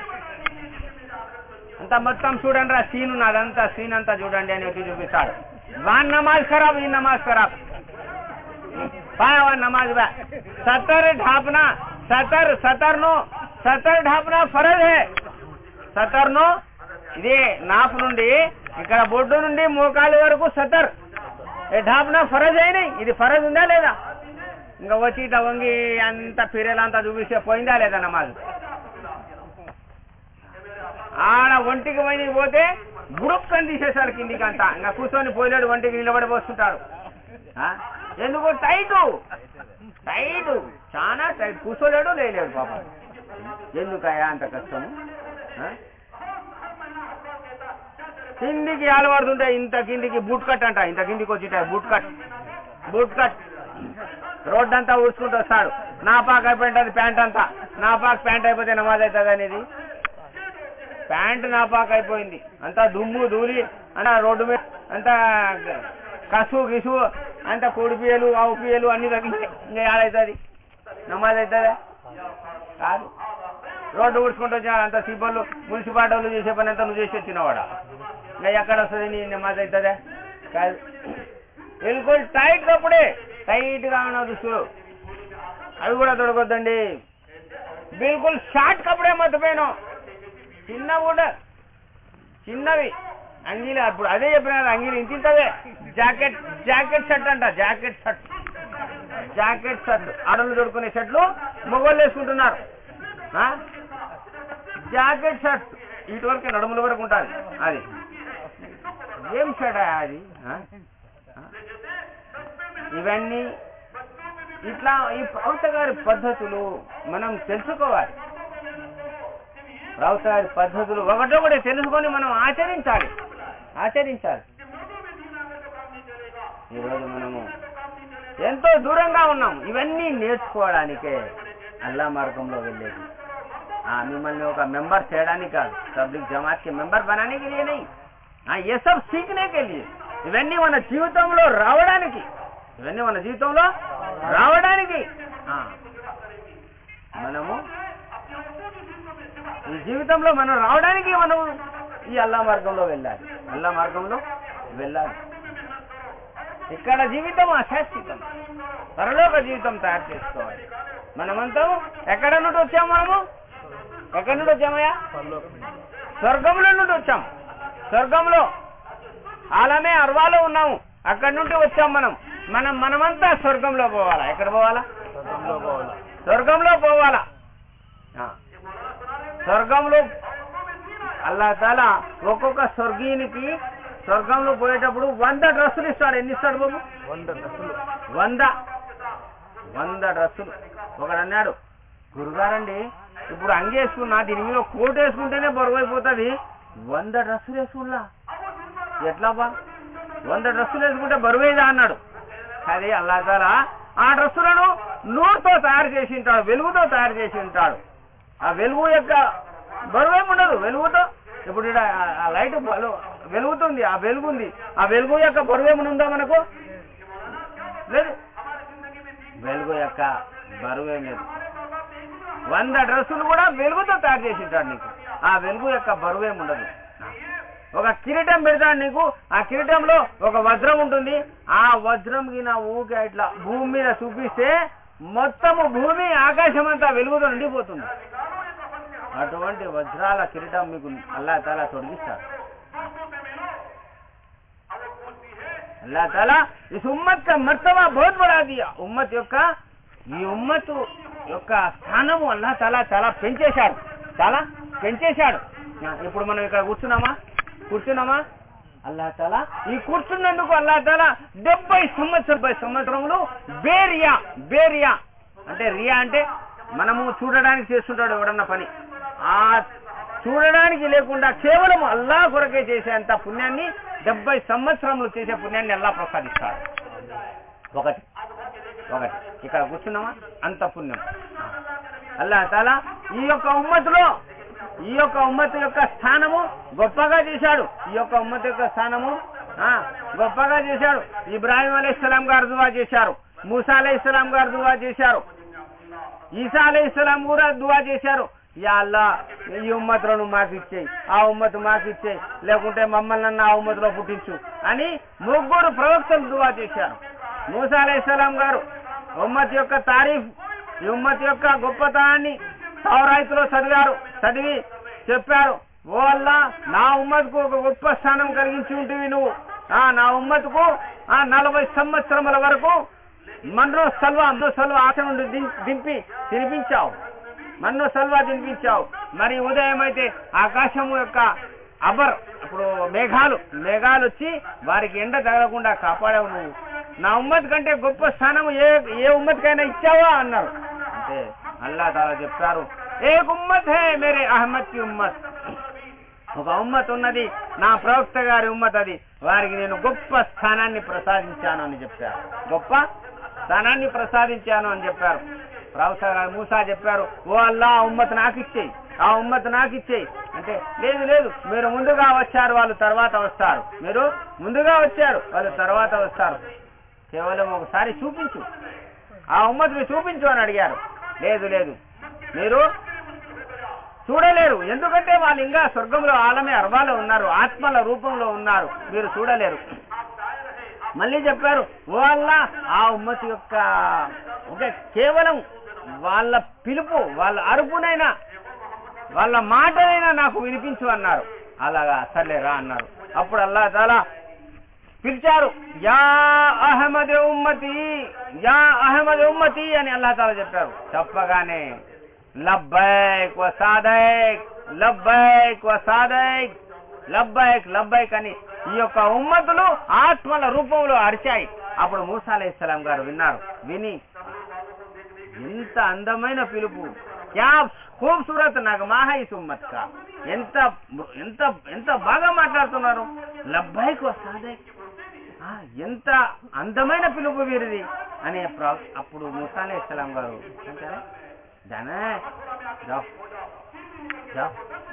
అంతా మొత్తం చూడండి రా సీన్ ఉన్నది అదంతా సీన్ అంతా చూడండి అని వచ్చి చూపిస్తాడు వాన్ నమాజ్ ఖరాబ్ ఈ నమాజ్ ఖరాబ్ पाया हुआ नमाज में सतर ढापना सतर सतर ను సతర్ ఢాపన ఫరజ్ హే సతర్ ను ఇది నాపు నుండి ఇక్కడ బొడ్డు నుండి మోకాలి వరకు సతర్ ఏ ఢాపన ఫరజ్ అయినా ఇది ఫరజ్ ఉందా లేదా ఇంకా వచ్చి ఇట్లా వంగి అంత పిరేలంతా చూపిస్తే పోయిందా లేదా నమాజ్ ఆడ ఒంటికి పోయి పోతే బుడుక్కని తీసేశారు కిందికి అంతా ఇంకా కూర్చొని పోలేడు ఒంటికి నిలబడి పోస్తుంటారు ఆ? ఎందుకు టైటు టైటు చాలా టైట్ కూర్చోలేడు లేలేడు పాపం ఎందుకయ్యా అంత కష్టము ఆ? కిందికి ఆలవాడుతుంటే ఇంత కిందికి బూట్ కట్ అంట ఇంత కిందికి వచ్చింటాయి boot cut boot cut road అంతా ఊడ్చుకుంటూ వస్తాడు నా పాక అయిపోయింటది ప్యాంట్ అంతా నా పాక ప్యాంట్ అయిపోతే నమాజ్ అవుతుంది అనేది ప్యాంట్ నా పాక అయిపోయింది అంతా దుమ్ము ధూళి అంతా రోడ్డు మీద అంతా కసు గిసు అంతా కోడి పియ్యలు ఆవు పియ్యలు అన్ని తగ్గించాయి ఇంకా ఏడవుతుంది నమాజ్ అవుతుందా కాదు రోడ్డు ఊడ్చుకుంటూ వచ్చిన అంత సిబ్బర్లు మున్సిపాలిటీ వాళ్ళు చేసే పని అంతా నువ్వు చేసి వచ్చినవాడ ఇంకా ఎక్కడ వస్తుంది నీ నమాజ్ అవుతుందా కాదు బిల్కుల్ టైట్ కప్పుడే టైట్ గా ఉన్న దుస్తులు అవి కూడా దొరకొద్దండి బిల్కుల్ షార్ట్ కప్పుడే మర్చిపోయాను చిన్న కూడా చిన్నవి అంగీలు అప్పుడు అదే చెప్పిన అంగీలు ఇంతింతవే జాకెట్ జాకెట్ షర్ట్ అంట జాకెట్ షర్ట్ జాకెట్ షర్ట్ ఆడలు దొరుకునే షర్ట్లు మొగోళ్ళు వేసుకుంటున్నారు ఆ? జాకెట్ షర్ట్ ఇటు వరకు నడుముల వరకు ఉంటుంది అది ఏం షర్ట్ అది ఆ? ఆ? ఇవన్నీ ఇట్లా ఈ ప్రవక్త గారి పద్ధతులు మనం తెలుసుకోవాలి ప్రవక్త గారి పద్ధతులు ఒకటొకటి తెలుసుకొని మనం ఆచరించాలి ఆచరించాలి ఈరోజు మనము ఎంతో దూరంగా ఉన్నాం ఇవన్నీ నేర్చుకోవడానికే అల్లా మార్గంలో వెళ్ళేది ఆ, మిమ్మల్ని ఒక మెంబర్ చేయడానికి కాదు పబ్లిక్ జమాత్ కి మెంబర్ బనానే కే లియే नहीं हाँ ये सब सीखने के लिए ఇవన్నీ మన జీవితంలో రావడానికి ఇవన్నీ మన జీవితంలో రావడానికి ఆ, మనము ఈ జీవితంలో మనం రావడానికి మనం ఈ అల్లా మార్గంలో వెళ్ళాలి అల్లా మార్గంలో వెళ్ళాలి ఇక్కడ జీవితం అశాశ్వతం పరలోక జీవితం తయారు చేసుకోవాలి మనమంతా ఎక్కడ నుండి వచ్చాము మనము ఎక్కడి నుండి వచ్చామయ్యా స్వర్గంలో నుండి వచ్చాం స్వర్గంలో ఆలమే అర్వాలో ఉన్నాము అక్కడి నుండి వచ్చాం మనం మనం మనమంతా స్వర్గంలో పోవాలా ఎక్కడ పోవాలా స్వర్గంలో పోవాలా ఆ. స్వర్గంలో అల్లా తాల ఒక్కొక్క స్వర్గీయునికి స్వర్గంలో పోయేటప్పుడు వంద డ్రెస్సులు ఇస్తాడు ఎన్ని ఇస్తాడు బాబు వంద వంద డ్రెస్సులు ఒకడు అన్నాడు గురుగారండి ఇప్పుడు అంగి వేసుకున్నా దీని మీద కోట్ వేసుకుంటేనే బరువు అయిపోతుంది వంద డ్రెస్సులు వేసుకున్నా ఎట్లా బా వంద డ్రెస్సులు వేసుకుంటే బరువేదా అన్నాడు అది అల్లా తాల ఆ డ్రెస్సులను నూరుతో తయారు చేసి ఉంటాడు వెలుగుతో తయారు చేసి ఉంటాడు ఆ వెలుగు యొక్క బరువేం ఉండదు వెలుగుతో ఇప్పుడు ఈడ ఆ- ఆ లైట్ బలు- వెలుగుతుంది ఆ వెలుగు ఉంది ఆ వెలుగు యొక్క బరువేమని ఉందా మనకు లేదు వెలుగు యొక్క బరువేం లేదు వంద డ్రెస్సులు కూడా వెలుగుతో తయారు చేసి ఉంటాడు నీకు ఆ వెలుగు యొక్క బరువేం ఉండదు ఒక కిరీటం పెడతాడు నీకు ఆ కిరీటంలో ఒక వజ్రం ఉంటుంది ఆ వజ్రం కి నా ఊకే ఇట్లా భూమి మీద చూపిస్తే మొత్తము భూమి ఆకాశం అంతా వెలుగుతో నిండిపోతుంది అటువంటి వజ్రాల కిరీటం మీకు అల్లా తాలా తొడిగిస్తాడు అల్లా తాలా ఇస్ ఉమ్మత్ కా మర్తబా బహుత్ బడా దియా ఉమ్మత్ యొక్క ఈ ఉమ్మత్ యొక్క స్థానము అల్లా తాలా చాలా పెంచేశాడు చాలా పెంచేశాడు ఆ, ఇప్పుడు మనం ఇక్కడ కూర్చున్నామా కూర్చున్నామా అల్లా తాలా ఈ కూర్చున్నందుకు అల్లా తాలా డెబ్బై సంవత్సరం డెబ్బై సంవత్సరములు బేరియా బేరియా అంటే రియా అంటే మనము చూడడానికి చేస్తుంటాడు ఎవడన్నా పని ఆ చూడడానికి లేకుండా కేవలం అల్లా కొరకే చేసేంత పుణ్యాన్ని డెబ్బై సంవత్సరములు చేసే పుణ్యాన్ని అల్లా ప్రసాదిస్తాడు ఒకటి ఒకటి ఇక్కడ కూర్చున్నామా అంత పుణ్యం అల్లా తాలా ఈ యొక్క ఉమ్మతిలో ఈ యొక్క ఉమ్మతి యొక్క స్థానము గొప్పగా చేశాడు ఈ యొక్క ఉమ్మతి యొక్క స్థానము ఆ, గొప్పగా చేశాడు ఇబ్రాహిం అలైహిస్సలాం గారు దువా చేశారు మూసా అలైహిస్సలాం గారు దువా చేశారు ఈసా అలైహిస్సలాం కూడా దువా చేశారు యా అల్లా ఈ ఉమ్మతులను మాకు ఇచ్చేయి ఆ ఉమ్మతు మాకు ఇచ్చేయి లేకుంటే మమ్మల్ని అన్న ఆ ఉమ్మతిలో పుట్టించు అని ముగ్గురు ప్రవక్తలు దువా చేశారు మూసా అలైహిస్సలాం గారు ఉమ్మత్ యొక్క తారీఫ్ ఈ ఉమ్మత్ యొక్క గొప్పతనాన్ని తౌరాయితులో చదివారు చదివి చెప్పారు ఓ అల్లా నా ఉమ్మత్కు ఒక గొప్ప స్థానం కలిగించి ఉంటుంది నువ్వు ఆ నా ఉమ్మత్కు ఆ నలభై సంవత్సరముల వరకు మన్ను సల్వా మన్ను సల్వా ఆశ నుండి దిం- దింపి తినిపించావు మన్ను సల్వా తినిపించావు మరి ఉదయం అయితే ఆకాశము యొక్క అబర్ ఇప్పుడు మేఘాలు మేఘాలు వచ్చి వారికి ఎండ తగలకుండా కాపాడావు నువ్వు నా ఉమ్మత్ కంటే గొప్ప స్థానం ఏ ఏ ఉమ్మత్కైనా ఇచ్చావా అన్నారు అంటే అల్లా తాలా చెప్తారు ఏ ఉమ్మత్ హే మేరే అహ్మద్ కి ఉమ్మత్ ఒక ఉమ్మత్ ఉన్నది నా ప్రవక్త గారి ఉమ్మత్ అది వారికి నేను గొప్ప స్థానాన్ని ప్రసాదించాను అని చెప్పారు గొప్ప స్థానాన్ని ప్రసాదించాను అని చెప్పారు ప్రవక్త గారు మూసా చెప్పారు ఓ అల్లా ఆ ఉమ్మత్ నాకు ఇచ్చేయి ఆ ఉమ్మత్ నాకు ఇచ్చేయి అంటే లేదు లేదు మీరు ముందుగా వచ్చారు వాళ్ళు తర్వాత వస్తారు మీరు ముందుగా వచ్చారు వాళ్ళు తర్వాత వస్తారు కేవలం ఒకసారి చూపించు ఆ ఉమ్మత్ మీరు చూపించు అని అడిగారు లేదు లేదు మీరు చూడలేరు ఎందుకంటే వాళ్ళు ఇంకా స్వర్గంలో ఆలమే అర్వాలో ఉన్నారు ఆత్మల రూపంలో ఉన్నారు మీరు చూడలేరు మళ్ళీ చెప్పారు ఓ అల్లా ఆ ఉమ్మతి యొక్క ఒక కేవలం వాళ్ళ పిలుపు వాళ్ళ అరుపునైనా వాళ్ళ మాటనైనా నాకు వినిపించు అన్నారు అలాగా సర్లేరా అన్నారు అప్పుడు అల్లా తాలా పిలిచారు యా అహ్మద్ ఉమ్మతి యా అహ్మద్ ఉమ్మతి అని అల్లా తాలా చెప్పారు చెప్పగానే లబ్బైక్ వసాదైక్ లబ్బైక్ వసాదైక్ లబ్బైక్ లబ్బైక్ అని ఈ యొక్క ఉమ్మతులు ఆత్మల రూపంలో అరిచాయి అప్పుడు మూసా అలైహిస్సలాం గారు విన్నారు విని ఎంత అందమైన పిలుపు క్యా ఖూబ్సూరత్ నాకు మాహైస్ ఉమ్మత్ కా ఎంత ఎంత ఎంత బాగా మాట్లాడుతున్నారు లబ్బైక్ వసాదైక్ ఆ, ఎంత అందమైన పిలుపు వీరిది అని ప్ర- అప్పుడు మూసా అలైహిస్సలాం గారు అంటారా దానే జావ్ జావ్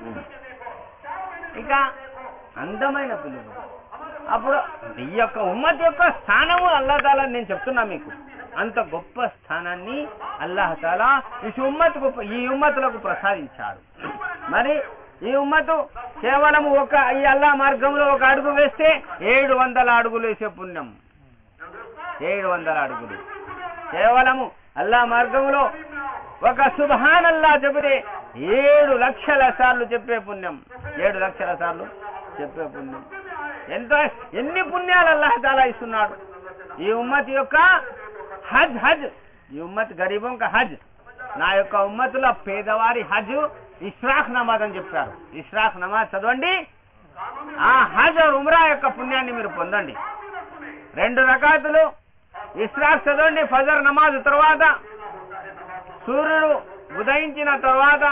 ఇక అందమైన పిలుపు అప్పుడు ఈ యొక్క ఉమ్మత్ యొక్క స్థానము అల్లాహతాలా నేను చెప్తున్నా మీకు అంత గొప్ప స్థానాన్ని అల్లాహతాలా ఈ ఉమ్మత్ గొప్ప ఈ ఉమ్మతులకు ప్రసాదించాడు మరి ఈ ఉమ్మతు కేవలం ఒక ఈ అల్లా మార్గంలో ఒక అడుగు వేస్తే ఏడు వందల అడుగులు వేసే పుణ్యం ఏడు వందల అడుగులు కేవలము అల్లా మార్గంలో ఒక సుభాన్ అల్లా చెబితే ఏడు లక్షల సార్లు చెప్పే పుణ్యం ఏడు లక్షల సార్లు చెప్పే పుణ్యం ఎంత ఎన్ని పుణ్యాలు అల్లాహ్ తాలా ఇస్తున్నాడు ఈ ఉమ్మత్ యొక్క హజ్ హజ్ ఈ ఉమ్మత్ గరీబం కా హజ్ నా యొక్క ఉమ్మతుల పేదవారి హజ్ ఇస్రాఖ్ నమాజ్ అని చెప్పారు ఇస్రాఖ్ నమాజ్ చదవండి ఆ హజ్ और ఉమ్రా యొక్క పుణ్యాన్ని మీరు పొందండి రెండు రకాతులు ఇస్రాక్ చదవండి ఫజర్ నమాజ్ తర్వాత సూర్యుడు ఉదయించిన తర్వాత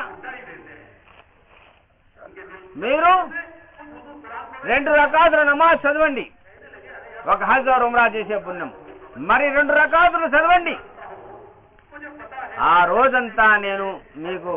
మీరు రెండు రకాతుల నమాజ్ చదవండి ఒక హజ్ और ఉమ్రా చేసే పుణ్యం మరి రెండు రకాతులు చదవండి ఆ రోజంతా నేను మీకు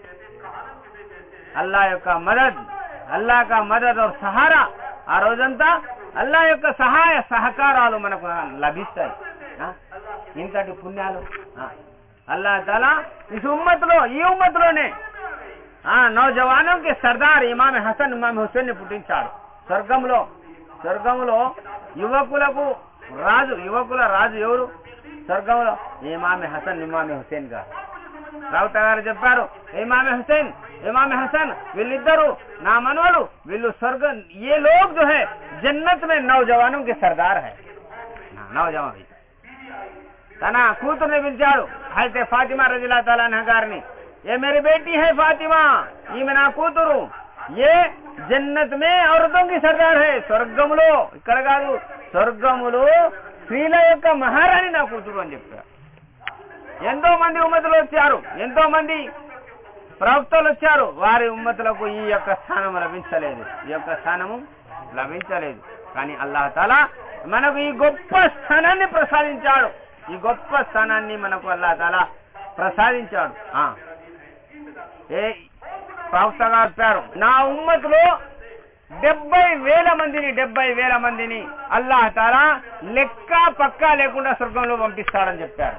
అల్లా యొక్క మదద్ అల్లా కా మదద్ और సహారా ఆ రోజంతా అల్లా యొక్క సహాయ సహకారాలు మనకు లభిస్తాయి ఆ? ఇంతటి పుణ్యాలు ఆ. అల్లా తలా ఈ ఉమ్మత్లో ఈ ఉమ్మత్లోనే ఆ నౌజవానంకి సర్దార్ ఇమామ్ హసన్ ఇమామ్ హుస్సేన్ ని పుట్టించాడు స్వర్గంలో స్వర్గంలో యువకులకు రాజు యువకుల రాజు ఎవరు స్వర్గంలో ఇమామి హసన్ ఇమామి హుస్సేన్ గారు రావుత గారు చెప్పారు ఇమామి హుస్సేన్ ఇమామి హసన్ వీళ్ళిద్దరు నా మనవలు వీళ్ళు స్వర్గం ఏ లోగ్ जो है जन्नत में नौजवानों के सरदार है నౌజవాన్ తన కూతుర్ని పిలిచాడు అయితే ఫాతిమా రజిలా తలానా గారిని ఏ మేరీ బేటీ హై ఫాతిమా ఈమె నా కూతురు ఏ జన్నత్ మే ఔరతం కి సర్దార్ హై స్వర్గములో ఇక్కడ కాదు స్వర్గములో స్త్రీల యొక్క మహారాణి నా కూతురు అని చెప్పారు ఎంతో మంది ఉమ్మతులు వచ్చారు ఎంతో మంది ప్రవక్తలు వచ్చారు వారి ఉమ్మతులకు ఈ యొక్క స్థానం లభించలేదు ఈ యొక్క స్థానము లభించలేదు కానీ అల్లాహ్ తాలా మనకు ఈ గొప్ప స్థానాన్ని ప్రసాదించాడు ఈ గొప్ప స్థానాన్ని మనకు అల్లాహ్ తాలా ప్రసాదించాడు ఆ. ఏ ప్రవక్తగా చెప్పారు నా ఉమ్మతులో డెబ్బై వేల మందిని డెబ్బై వేల మందిని అల్లాహ్ తాలా లెక్క పక్కా లేకుండా స్వర్గంలో పంపిస్తాడని చెప్పారు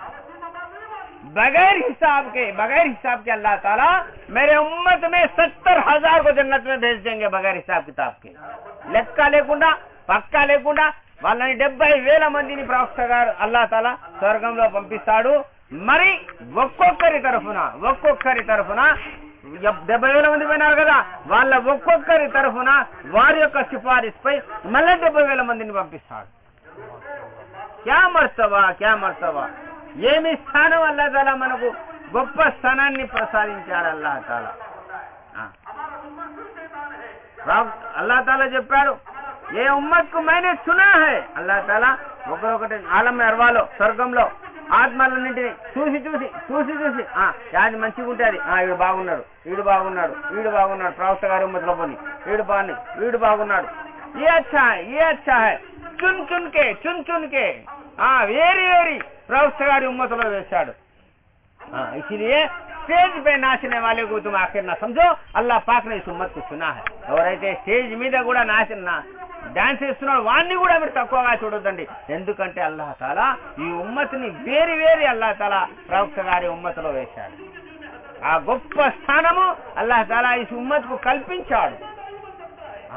बगैर हिसाब के बगैर हिसाब के अल्लाह ताला मेरे उम्मत में सत्तर हजार को जन्नत में भेज देंगे बगैर हिसाब किताब के లెక్క లేకుండా పక్కా లేకుండా వాళ్ళని డెబ్బై వేల మందిని ప్రవక్త గారు అల్లా తాలా స్వర్గంలో పంపిస్తాడు మరి ఒక్కొక్కరి తరఫున ఒక్కొక్కరి తరఫున ఎప్- డెబ్బై వేల మంది పోయినారు కదా వాళ్ళ ఒక్కొక్కరి తరఫున వారి యొక్క సిఫారిస్ పై మళ్ళీ డెబ్బై వేల మందిని పంపిస్తాడు క్యా మర్తవా క్యా మర్తవా ఏమి స్థానం అల్లా తాలా మనకు గొప్ప స్థానాన్ని ప్రసాదించాడు అల్లా తాలా ఆ. ప్రవక్త- అల్లా తాలా చెప్పాడు ఏ ఉమ్మత్ కు మైనే సునా హై అల్లా తాలా ఒకరొకటి ఆలం అర్వాలో స్వర్గంలో ఆత్మలన్నింటిని చూసి చూసి చూసి చూసి ఆ యాది మంచిగా ఉంటుంది ఆ వీడు బాగున్నాడు వీడు బాగున్నాడు వీడు బాగున్నాడు ప్రవక్త గారి ఉమ్మతిలో పోని వీడు బాగున్నాడు వీడు బాగున్నాడు ఏ అచ్చా హై ఏ అచ్చా హై చున్ చున్ కే చున్ చున్ కే ఆ వేరి వేరి ప్రవక్త గారి ఉమ్మతిలో వేశాడు हाँ इसीलिए स्टेज पे नाचने वाले को तुम आखिर ना समझो अल्लाह पाक ने इस उम्मत को सुना है ఎవరైతే స్టేజ్ మీద కూడా నాచిన డాన్స్ చేస్తున్నాడు వాడిని కూడా మీరు తక్కువగా చూడొద్దండి ఎందుకంటే అల్లాహ్ తాలా ఈ ఉమ్మతిని వేరి వేరి అల్లాహ్ తాలా ప్రవక్త గారి ఉమ్మతిలో వేశాడు ఆ గొప్ప స్థానము అల్లాహ్ తాలా ఈ ఉమ్మత్కు కల్పించాడు ఆ.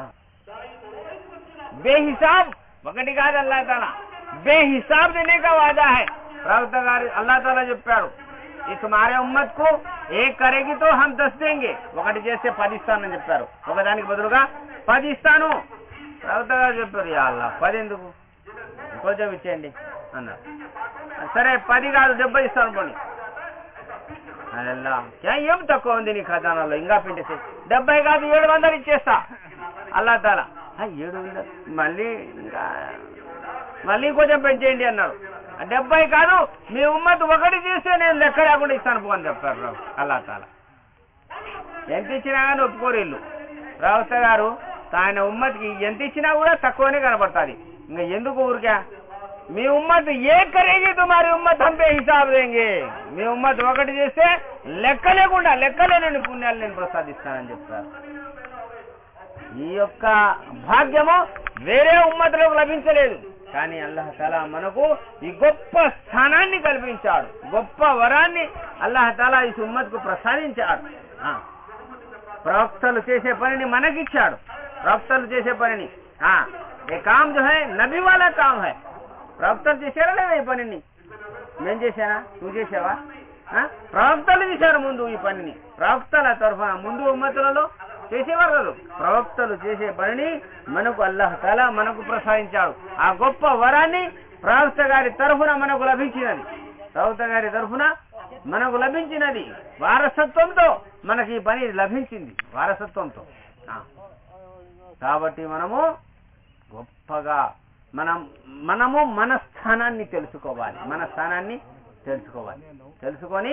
బేహిసాబ్ ఒకటి కాదు అల్లాహ్ తాలా బేహిసాబ్ దేనే కా వాదా హై ప్రవక్త గారు అల్లాహ్ తాలా చెప్పాడు ఈ తుమారే ఉమ్మత్ కు ఏ కరేగి తో హమ్ దస్ దేంగే ఒకటి చేస్తే పది ఇస్తానని చెప్పారు ఒకదానికి బదులుగా పది ఇస్తాను ప్రవక్త గారు చెప్పారు యా అల్లా పది ఎందుకు కొంచెం ఇచ్చేయండి అన్నారు సరే పది కాదు డెబ్బై ఇస్తాను పోనీ అల్లా క్యా ఏం తక్కువ ఉంది నీ ఖజానాలో ఇంకా పిండితే డెబ్బై కాదు ఏడు వందలు ఇచ్చేస్తా అల్లా తాలా ఆ, ఏడు వందలు మళ్ళీ ఇంకా మళ్ళీ కొంచెం పెంచేయండి అన్నాడు ఆ డెబ్బై కాదు మీ ఉమ్మత్ ఒకటి చేస్తే నేను లెక్క లేకుండా ఇస్తాను పో అని చెప్పారు రావు అల్లా తాలా ఎంత ఇచ్చినా కానీ ఒప్పుకోరు ఇల్లు ప్రవక్త గారు ఆయన ఉమ్మతికి ఎంత ఇచ్చినా కూడా తక్కువనే కనబడుతుంది ఇంకా ఎందుకు ఊరికా మీ ఉమ్మత్ ఏ కరేగి తుమారి ఉమ్మత్ హంపే హిసాబ్ దేంగే మీ ఉమ్మత్ ఒకటి చేస్తే లెక్క లేకుండా లెక్కలేనని పుణ్యాలు నేను ప్రసాదిస్తానని చెప్తారు ఈ యొక్క భాగ్యము వేరే ఉమ్మతులకు లభించలేదు కానీ అల్లాహ్ తలా మనకు ఈ గొప్ప స్థానాన్ని కల్పించాడు గొప్ప వరాన్ని అల్లాహ్ తలా ఈ ఉమ్మత్కు ప్రసాదించాడు ఆ. ప్రవక్తలు చేసే పనిని మనకిచ్చాడు ప్రవక్తలు చేసే పనిని ఆ, ఏ కామ్ జో హై నబీ వాలా కామ్ హై ప్రవక్తలు చేశారా లేదా ఈ పనిని నేను చేశానా నువ్వు చేసావా ఆ? ప్రవక్తలు చేశారు ముందు ఈ పనిని ప్రవక్తల తరఫున ముందు ఉమ్మతులలో చేసేవారు కాదు ప్రవక్తలు చేసే పనిని మనకు అల్లాహ్ తల మనకు ప్రసాదించాడు ఆ గొప్ప వరాన్ని ప్రవక్త గారి తరఫున మనకు లభించినది ప్రవక్త గారి తరఫున మనకు లభించినది వారసత్వంతో మనకి ఈ పని లభించింది వారసత్వంతో ఆ. కాబట్టి మనము గొప్పగా మనం మనము మన స్థానాన్ని తెలుసుకోవాలి మన స్థానాన్ని తెలుసుకోవాలి తెలుసుకొని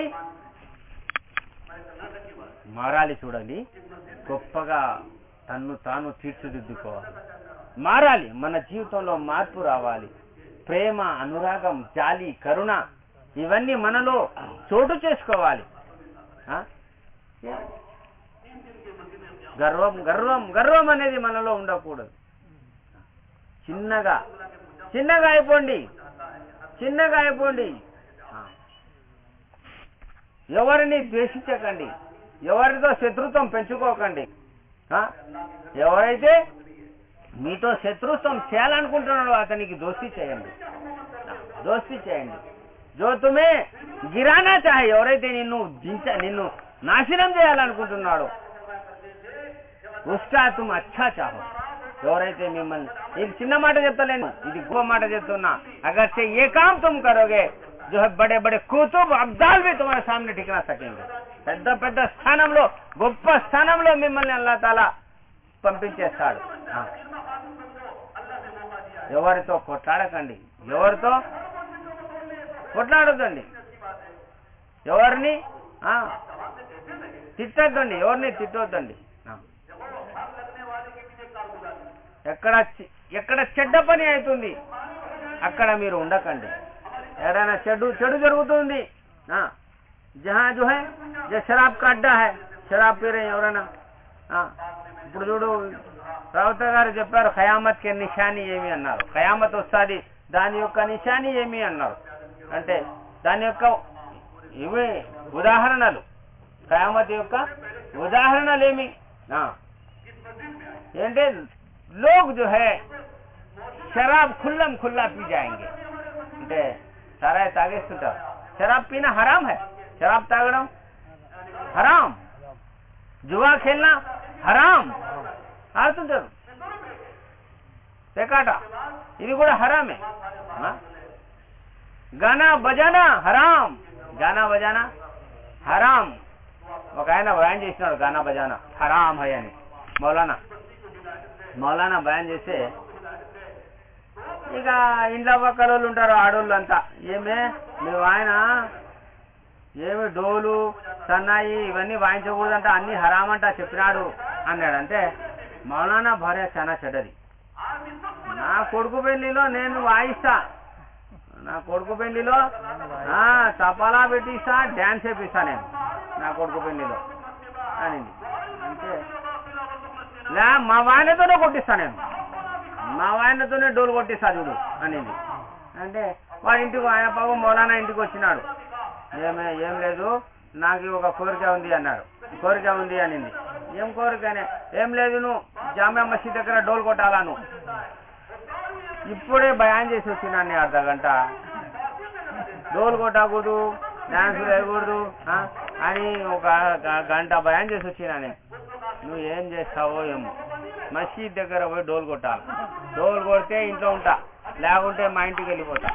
మారాలి చూడండి గొప్పగా తన్ను తాను తీర్చిదిద్దుకోవాలి మారాలి మన జీవితంలో మార్పు రావాలి ప్రేమ అనురాగం జాలి కరుణ ఇవన్నీ మనలో చోటు చేసుకోవాలి ఆ? గర్వం గర్వం గర్వం అనేది మనలో ఉండకూడదు చిన్నగా చిన్నగా అయిపోండి చిన్నగా అయిపోండి ఆ. ఎవరిని ద్వేషించకండి ఎవరితో శత్రుత్వం పెంచుకోకండి ఆ? ఎవరైతే మీతో శత్రుత్వం చేయాలనుకుంటున్నాడో అతనికి దోస్తి చేయండి ఆ, దోస్తి చేయండి జో తుమే గిరానా చాహే ఎవరైతే నిన్ను దించ నిన్ను నాశనం చేయాలనుకుంటున్నాడో ఉస్కా తుమ్ అచ్చా చాహో ఎవరైతే మిమ్మల్ని ఇది చిన్న మాట చెప్తలేను ఇది గొప్ప మాట చెప్తున్నా అగర్ से ये काम तुम करोगे जो है बड़े बड़े कुतुब అబ్దాల్ भी तुम्हारे सामने टिकना सकेंगे పెద్ద పెద్ద స్థానంలో గొప్ప స్థానంలో మిమ్మల్ని అల్లా తాలా పంపించేస్తాడు ఆ. ఎవరితో కొట్లాడకండి ఎవరితో కొట్లాడొద్దండి ఎవరిని ఆ, తిట్టద్దండి ఎవరిని తిట్టొద్దండి ఆ. ఎక్కడ చి- ఎక్కడ చెడ్డ పని అవుతుంది అక్కడ మీరు ఉండకండి ఎక్కడైనా చెడు చెడు జరుగుతుంది ఆ. జహా జో హై జే షరాబ్ కా అడ్డా హై షరాబ్ పీ రहे ఎవరైనా ఆ. ఇప్పుడు చూడు ప్రవక్త గారు చెప్పారు ఖయామత్ కే నిషాని ఏమి అన్నారు ఖయామత్ వస్తుంది దాని యొక్క నిషాని ఏమి అన్నారు అంటే దాని యొక్క ఇవి ఉదాహరణలు ఖయామత్ యొక్క ఉదాహరణలు ఏమి ఆ. ఏంటే లోగ్ జో హై షరాబ్ ఖుల్లం ఖుల్లా పీ జాయింగే అంటే సరాయి తాగేస్తుంటారు షరాబ్ పీనా హరాం హై షరాబ్ తాగడం హరాం జువా ఖేల్నా హరాం ఆడుతుంటారు పేకాట ఇది కూడా హరామే ఆ? గానా బజానా హరాం గానా బజానా హరాం ఒక ఆయన బయాన్ చేసినాడు గానా బజానా హరాం హై అని మౌలానా మౌలానా బయాన్ చేస్తే ఇక ఇంట్లో పక్కల వాళ్ళు ఉంటారు ఆడోళ్ళు అంతా ఏమే నువ్వు ఆయన ఏమి డోలు సన్నాయి ఇవన్నీ వాయించకూడదంట అన్ని హరామంట చెప్పినాడు అన్నాడు అంటే మౌలానా భార్య చాలా చెడ్డది నా కొడుకు పెళ్లిలో నేను వాయిస్తా నా కొడుకు పెళ్లిలో ఆ, తపాలా పెట్టిస్తా డ్యాన్స్ వేపిస్తా నేను నా కొడుకు పెళ్లిలో అనింది అంటే లే మా వాయనతోనే కొట్టిస్తా నేను మా వాయనతోనే డోలు కొట్టిస్తా చూడు అనింది అంటే వాడి ఇంటికి ఆయన పాపం మౌలానా ఇంటికి వచ్చినాడు ఏమే ఏం లేదు నాకు ఒక కోరిక ఉంది అన్నాడు కోరిక ఉంది అనింది ఏం కోరికనే ఏం లేదు నువ్వు జామియా మసీద్ దగ్గర డోల్ కొట్టాలా నువ్వు ఇప్పుడే బయాన్ చేసి వచ్చినాన్ని అర్ధ గంట డోల్ కొట్టకూడదు డాన్స్ వేయకూడదు ఆ? అని ఒక గ- గంట బయాన్ చేసి వచ్చినానే నువ్వు ఏం చేస్తావో ఏమో మసీద్ దగ్గర పోయి డోల్ కొట్టాలి డోల్ కొడితే ఇంట్లో ఉంటా లేకుంటే మా ఇంటికి వెళ్ళిపోతా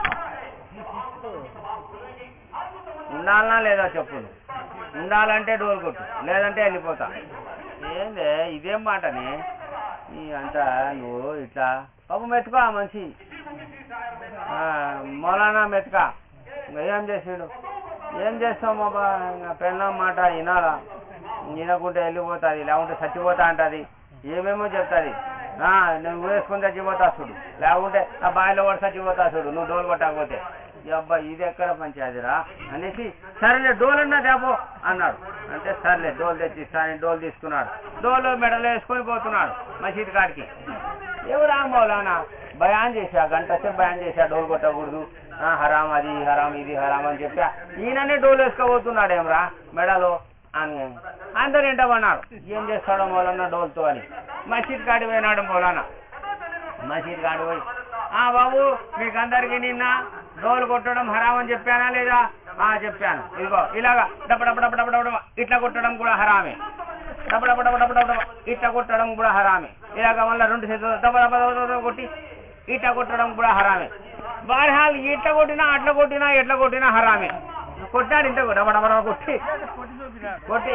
ఉండాలనా లేదా చెప్పు నువ్వు. ఉండాలంటే డోర్ కొట్టు లేదంటే వెళ్ళిపోతా ఏందే ఇదేం మాటని ఈ అంట నువ్వు ఇట్లా పాపం మెతుకో ఆ మనిషి ఆ, మౌలానా మెతుక ఇంకా ఏం చేసిండు ఏం చేస్తాం బాబా ఇంకా పెళ్ళం మాట వినాలా వినకుంటే వెళ్ళిపోతుంది లేకుంటే చచ్చిపోతా అంటది ఏమేమో చెప్తుంది ఆ, నువ్వు వేసుకుని చచ్చిపోతా చూడు లేకుంటే ఆ బావిలో కూడా చచ్చిపోతా చూడు నువ్వు డోలు కొట్టకపోతే ఈ అబ్బా ఇది ఎక్కడ పంచాయతీరా అనేసి సరేలే డోల్ అన్నా తేపో అన్నాడు అంటే సర్లే డోల్ తెచ్చిస్తానని డోల్ తీసుకున్నాడు డోలు మెడలో వేసుకొని పోతున్నాడు మసీద్ కాడికి ఎవరా మౌలానా బయాన్ చేశా గంట సేపు బయాన్ చేశా డోల్ కొట్టకూడదు ఆ, హరాం అది హరాం ఇది హరాం అని చెప్పా ఈయననే డోల్ వేసుకోబోతున్నాడు ఏమరా మెడలో అని అందరు ఎంటమన్నారు ఏం చేస్తాడో మౌలానా డోల్తో అని మసీద్ కాడి పోయినాడు మౌలానా మసీద్ కాడి పోయి ఆ బాబు మీకు అందరికి నిన్న డోలు కొట్టడం హరాం అని చెప్పానా లేదా ఆ చెప్పాను ఇదిగో ఇలాగా డబ్బ డబ్బ డబ్బ డబ్బ డబ్బ ఇట్లా కొట్టడం కూడా హరామే డబ్బ డబ్బ డబ్బ డబ్బ డబ్బ ఇట్లా కొట్టడం కూడా హరామే ఇలాగ మళ్ళీ రెండు చేతులు దబ్బ దబ్బ దబ్బ దబ్బ కొట్టి ఇట్లా కొట్టడం కూడా హరామే బార్హాల్ ఇట్లా కొట్టినా అట్లా కొట్టినా ఎట్లా కొట్టినా హరామే కొట్టాడు ఇంత డబ్బ డబ్బ డబ్బ కొట్టి కొట్టి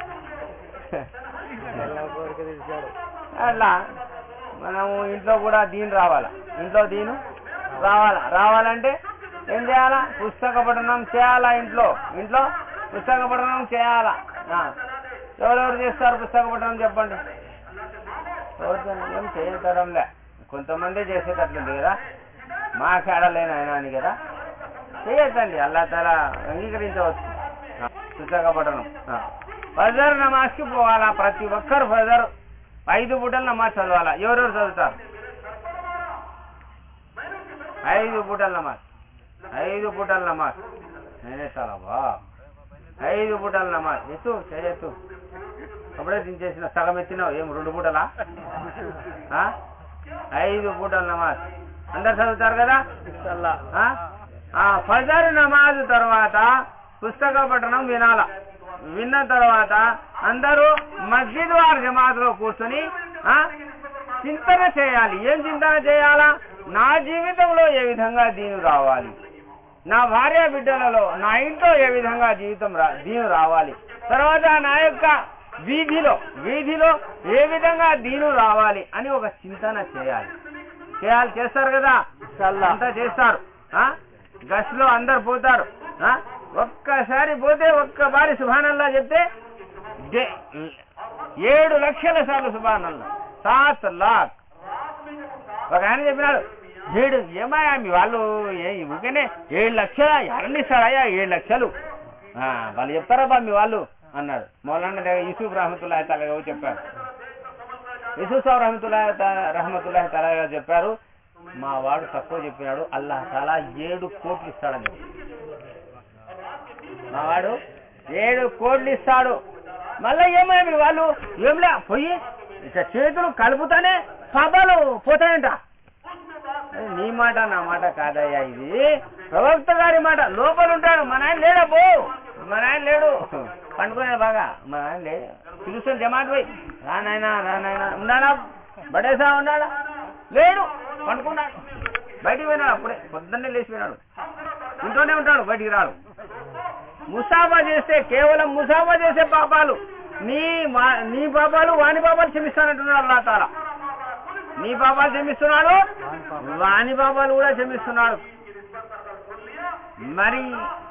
అట్లా మనము ఇంట్లో కూడా దీని రావాలా ఇంట్లో దీను రావాలా రావాలంటే ఏం చేయాలా పుస్తక పఠనం చేయాలా ఇంట్లో ఇంట్లో పుస్తక పఠనం చేయాలా ఆ. ఎవరెవరు చేస్తారు పుస్తక పఠనం చెప్పండి ఎవరితో ఏం చేయతరంలే కొంతమంది చేసేటట్లుంది కదా మా కేడలేని ఆయన అని కదా చేయొచ్చండి అల్లా తల అంగీకరించవచ్చు ఆ, పుస్తక పఠనం ఆ. ఫజర్ నమాజ్కి పోవాలా ప్రతి ఒక్కరు ఫజర్ ఐదు పూటలు నమాజ్ చదవాలా ఎవరెవరు చదువుతారు ఐదు పూటల నమాజ్ ఐదు పూటల నమాజ్ నేనే బా ఐదు పూటల నమాజ్ ఎత్తు చేయెత్తు అప్పుడే దించేసిన సగం ఎత్తినావు ఏం రెండు పూటలా ఆ? ఐదు పూటల నమాజ్ అందరు చదువుతారు కదా ఆ? ఆ ఫజర్ నమాజ్ తర్వాత పుస్తక పఠనం వినాల విన్న తర్వాత అందరూ మస్జిద్ వారి జమాత్ లో కూర్చొని ఆ చింతన చేయాలి ఏం చింతన చేయాలా నా జీవితంలో ఏ విధంగా దీని రావాలి నా భార్య బిడ్డలలో నా ఇంట్లో ఏ విధంగా జీవితం రా దీని రావాలి తర్వాత నా యొక్క వీధిలో వీధిలో ఏ విధంగా దీను రావాలి అని ఒక చింతన చేయాలి చేయాలి చేస్తారు కదా అంతా చేస్తారు ఆ గస్ లో అందరు పోతారు ఆ ఒక్కసారి పోతే ఒక్క బారి సుభానల్లా చెప్తే డే- ఏడు లక్షల సార్లు సుబానల్లా సాత్ లాక్ ఒక ఆయన చెప్పినాడు ఏడు ఏమయ్యా మీ వాళ్ళు ఏ ఊరికనే ఏడు లక్షల ఎవరిని ఇస్తాడయ్యా ఏడు లక్షలు ఆ, వాళ్ళు చెప్తారా బా మీ వాళ్ళు అన్నాడు మౌలానా యూసుఫ్ రహమతుల్లా తల చెప్పారు యూసుఫ్ సాబ్ రహమతుల్లా రహమతుల్లా తల చెప్పారు మా వాడు తక్కువ చెప్పినాడు అల్లాహ్ తాలా ఏడు కోట్లు ఇస్తాడని చెప్పి. మా వాడు ఏడు కోట్లు ఇస్తాడు మళ్ళా ఏమయ్యా మీ వాళ్ళు ఏంలే పోయి ఇట్లా చేతులు కలుపుతానే పాపాలు పోతాయంట అది నీ మాట నా మాట కాదయ్యా ఇది ప్రవక్త గారి మాట లోపల ఉంటాడు మా నాయన లేడా పో మా నాయన లేడు పండుకున్నాడు బాగా మా నాయన లేడు పిలుస్తాను జమాట్ పోయి రా నాయనా రా నాయనా ఉన్నాడా బడేసా ఉన్నాడా లేడు పండుకున్నాడు బయటికి పోయినాడు అప్పుడే పొద్దున్నే లేచిపోయినాడు ఇంట్లోనే ఉంటాడు బయటికి రాడు ముసాఫా చేస్తే కేవలం ముసాఫా చేసే పాపాలు నీ మా- నీ పాపాలు వాని పాపాలు క్షమిస్తానంటున్నాడు అల్లా తాలా నీ పాపాలు క్షమిస్తున్నాడు వాని పాపాలు కూడా క్షమిస్తున్నాడు మరి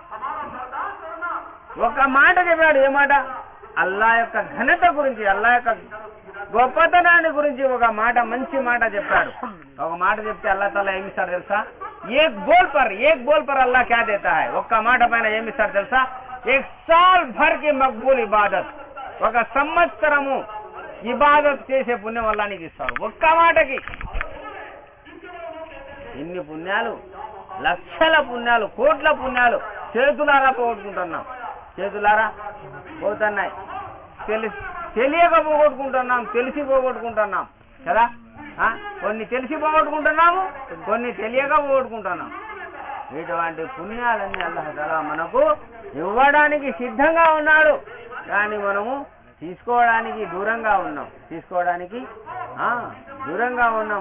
ఒక మాట చెప్పాడు ఏ మాట అల్లా యొక్క ఘనత గురించి అల్లా యొక్క గొప్పతనాన్ని గురించి ఒక మాట మంచి మాట చెప్పాడు ఒక మాట చెప్తే అల్లా తల ఏమిస్తాడు తెలుసా ఏక్ బోల్ పర్ ఏక్ బోల్ పర్ అల్లా క్యా దేతా హై ఒక్క మాట పైన ఏమిస్తాడు తెలుసా ఏక్ సాల్ భర్ కి మక్బూల్ ఇబాదత్ ఒక సంవత్సరము ఇబాదత్ చేసే పుణ్యం వల్ల నీకు ఇస్తాడు ఒక్క మాటకి ఇన్ని పుణ్యాలు లక్షల పుణ్యాలు కోట్ల పుణ్యాలు చేతులారా పోగొట్టుకుంటున్నాం చేతులారా పోతున్నాయి తెలిసి తెలియక పోగొట్టుకుంటున్నాం తెలిసి పోగొట్టుకుంటున్నాం కదా ఆ? కొన్ని తెలిసి పోగొట్టుకుంటున్నాము కొన్ని తెలియక పోగొట్టుకుంటున్నాం ఇటువంటి పుణ్యాలన్నీ అల్లహతల మనకు ఇవ్వడానికి సిద్ధంగా ఉన్నాడు కానీ మనము తీసుకోవడానికి దూరంగా ఉన్నాం తీసుకోవడానికి ఆ, దూరంగా ఉన్నాం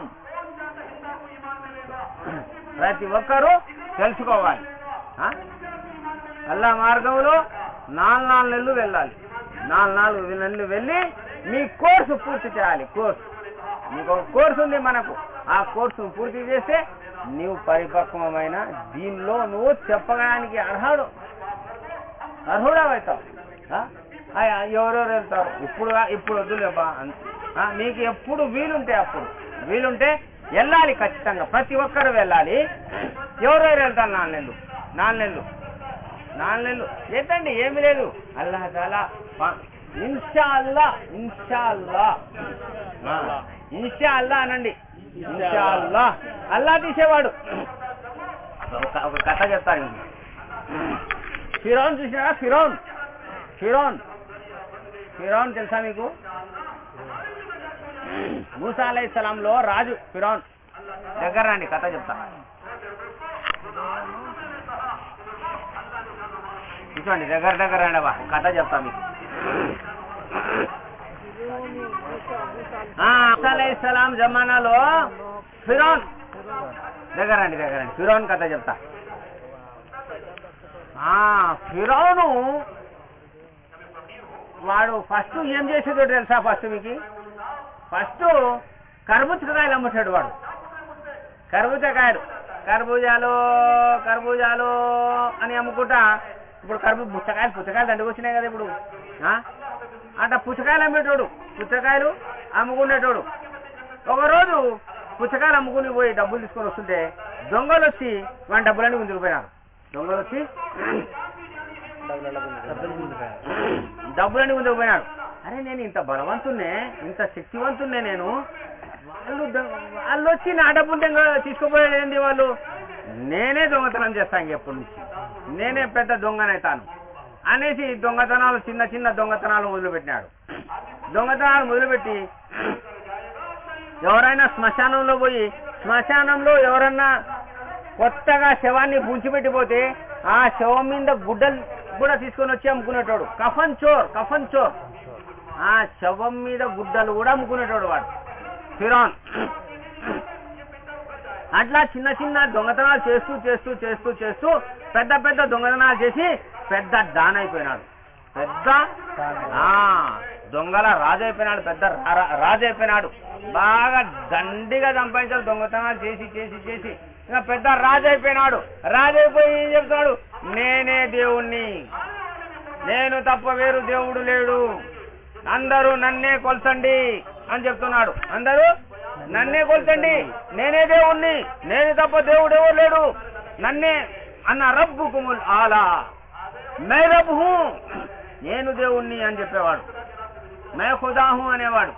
ప్రతి ఒక్కరూ తెలుసుకోవాలి ఆ? అల్లా మార్గంలో నాలుగు నాలుగు నెలలు వెళ్ళాలి నాలుగు నాలుగు నెలలు వెళ్ళి మీ కోర్సు పూర్తి చేయాలి కోర్సు మీకు ఒక కోర్సు ఉంది మనకు ఆ కోర్సును పూర్తి చేస్తే నీవు పరిపక్వమైన దీనిలో నువ్వు చెప్పడానికి అర్హుడు అర్హుడవుతావు ఆ? ఆ, ఎవరెవరు వెళ్తారు ఇప్పుడు ఇప్పుడు వద్దులేబా అన్- ఆ, మీకు ఎప్పుడు వీలుంటే అప్పుడు వీలుంటే వెళ్ళాలి ఖచ్చితంగా ప్రతి ఒక్కరు వెళ్ళాలి ఎవరెవరు వెళ్తారు నాలుగు నెలలు నాలుగు నెలలు నాలుగు నెలలు ఎత్తండి ఏమి లేదు అల్లాహ్ చాలా ఇన్షా అల్లా ఇన్షా అల్లా ఆ, ఇన్షా అల్లా అనండి ఇన్షా అల్లా అల్లా తీసేవాడు ఒక- ఒక కథ చెప్తాను ఫిరోన్ చూసినారా ఫిరోన్ ఫిరోన్ ఫిరోన్ తెలుసా మీకు మూసా అలై లో రాజు ఫిరోన్ దగ్గర రండి కథ చెప్తా చూడండి దగ్గర దగ్గర రండి బా కథ చెప్తా మీకు ఆ, మూసా అలై సలాం జమానాలో ఫిరోన్ దగ్గర రండి దగ్గర రండి ఫిరోన్ కథ చెప్తా ఆ ఫిరోను వాడు ఫస్ట్ ఏం చేసేదో తెలుసా ఫస్ట్ మీకు ఫస్ట్ కర్బూజకాయలు అమ్ముతాడు వాడు కర్బూజకాయలు కర్బూజాలు కర్బూజాలు అని అమ్ముకుంటా ఇప్పుడు కర్బూ పుచ్చకాయలు పుచ్చకాయలు దండికి వచ్చినాయి కదా ఇప్పుడు ఆ? అట్ట పుచ్చకాయలు అమ్మేటోడు పుచ్చకాయలు అమ్ముకునేటోడు ఒకరోజు పుచ్చకాయలు అమ్ముకుని పోయి డబ్బులు తీసుకొని వస్తుంటే దొంగలు వచ్చి వాడి డబ్బులన్నీ గుంజుకుపోయినారు దొంగలు వచ్చి డబ్బులన్నీ ముందుకు పోయినాడు అరే నేను ఇంత బలవంతున్నే ఇంత శక్తివంతున్నే నేను వాళ్ళు దొ- వాళ్ళు వచ్చి నా డబ్బులు దొంగ తీసుకుపోయాడు ఏంది వాళ్ళు నేనే దొంగతనం చేస్తాను ఎప్పటి నుంచి నేనే పెద్ద దొంగనైతాను అనేసి దొంగతనాలు చిన్న చిన్న దొంగతనాలు మొదలుపెట్టినాడు దొంగతనాలు మొదలుపెట్టి ఎవరైనా శ్మశానంలో పోయి శ్మశానంలో ఎవరన్నా కొత్తగా శవాన్ని పూడ్చిపెట్టిపోతే ఆ శవం మీద గుడ్డలు కూడా తీసుకొని వచ్చి అమ్ముకునేటోడు కఫన్ చోర్ కఫన్ చోర్ ఆ శవం మీద గుడ్డలు కూడా అమ్ముకునేటోడు వాడు ఫిరాన్ అట్లా చిన్న చిన్న దొంగతనాలు చేస్తూ చేస్తూ చేస్తూ చేస్తూ పెద్ద పెద్ద దొంగతనాలు చేసి పెద్ద డాన్ అయిపోయినాడు పెద్ద ఆ దొంగల రాజు అయిపోయినాడు పెద్ద రా- రాజు అయిపోయినాడు బాగా దండిగా సంపాదించాడు దొంగతనాలు చేసి చేసి చేసి ఇంకా పెద్ద రాజు అయిపోయినాడు రాజు అయిపోయి ఏం చెప్తాడు నేనే దేవుణ్ణి నేను తప్ప వేరు దేవుడు లేడు అందరూ నన్నే కొల్చండి అని చెప్తున్నాడు అందరూ నన్నే కొల్చండి నేనే దేవుణ్ణి నేను తప్ప దేవుడు ఎవరు లేడు నన్నే అన్న రబ్బు కుముల్ ఆలా మే రబ్ హూ నేను దేవుణ్ణి అని చెప్పేవాడు మే ఖుదాహు అనేవాడు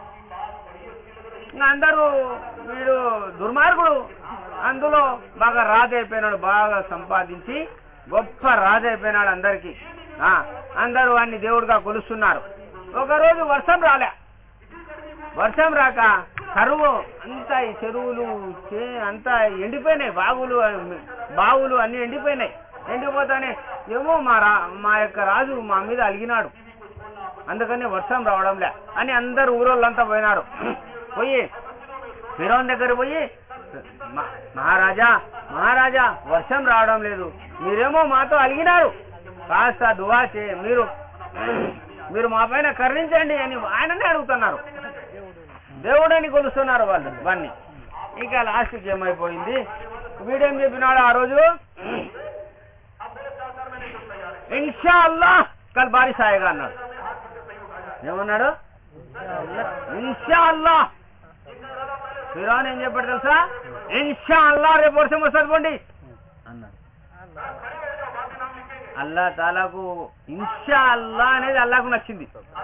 ఇంకా అందరూ వీడు దుర్మార్గుడు అందులో బాగా రాజు అయిపోయినాడు బాగా సంపాదించి గొప్ప రాజు అయిపోయినాడు అందరికి ఆ, అందరూ వాడిని దేవుడిగా కొలుస్తున్నారు ఒకరోజు వర్షం రాలే వర్షం రాక కరువు అంతా ఈ చెరువులు చే- అంతా ఎండిపోయినాయి బావులు బావులు అన్ని ఎండిపోయినాయి ఎండిపోతానే ఏమో మా రా మా యొక్క రాజు మా మీద అలిగినాడు అందుకని వర్షం రావడంలే అని అందరు ఊరోళ్ళంతా పోయినారు పోయి ఫిరోన్ దగ్గర పోయి "మ- మహారాజా మహారాజా వర్షం రావడం లేదు మీరేమో మాతో అలిగినారు కాస్త దువా చే మీరు మీరు మా పైన కరుణించండి అని ఆయననే అడుగుతున్నారు దేవుడని కొలుస్తున్నారు వాళ్ళు వాన్ని ఇక లాస్ట్కి ఏమైపోయింది వీడేం చెప్పినాడు ఆ రోజు ఇన్షా అల్లా కల్ బారిష్ ఆయగా అన్నాడు ఏమన్నాడు ఇన్షా అల్లా ఫిరాన్ ఏం చెప్పాడు తెలుసా ఇన్షా అల్లా రేపు వర్షం వస్తుంది పోండి అన్నాడు అల్లా తాలాకు ఇన్షా అల్లా అనేది అల్లాకు నచ్చింది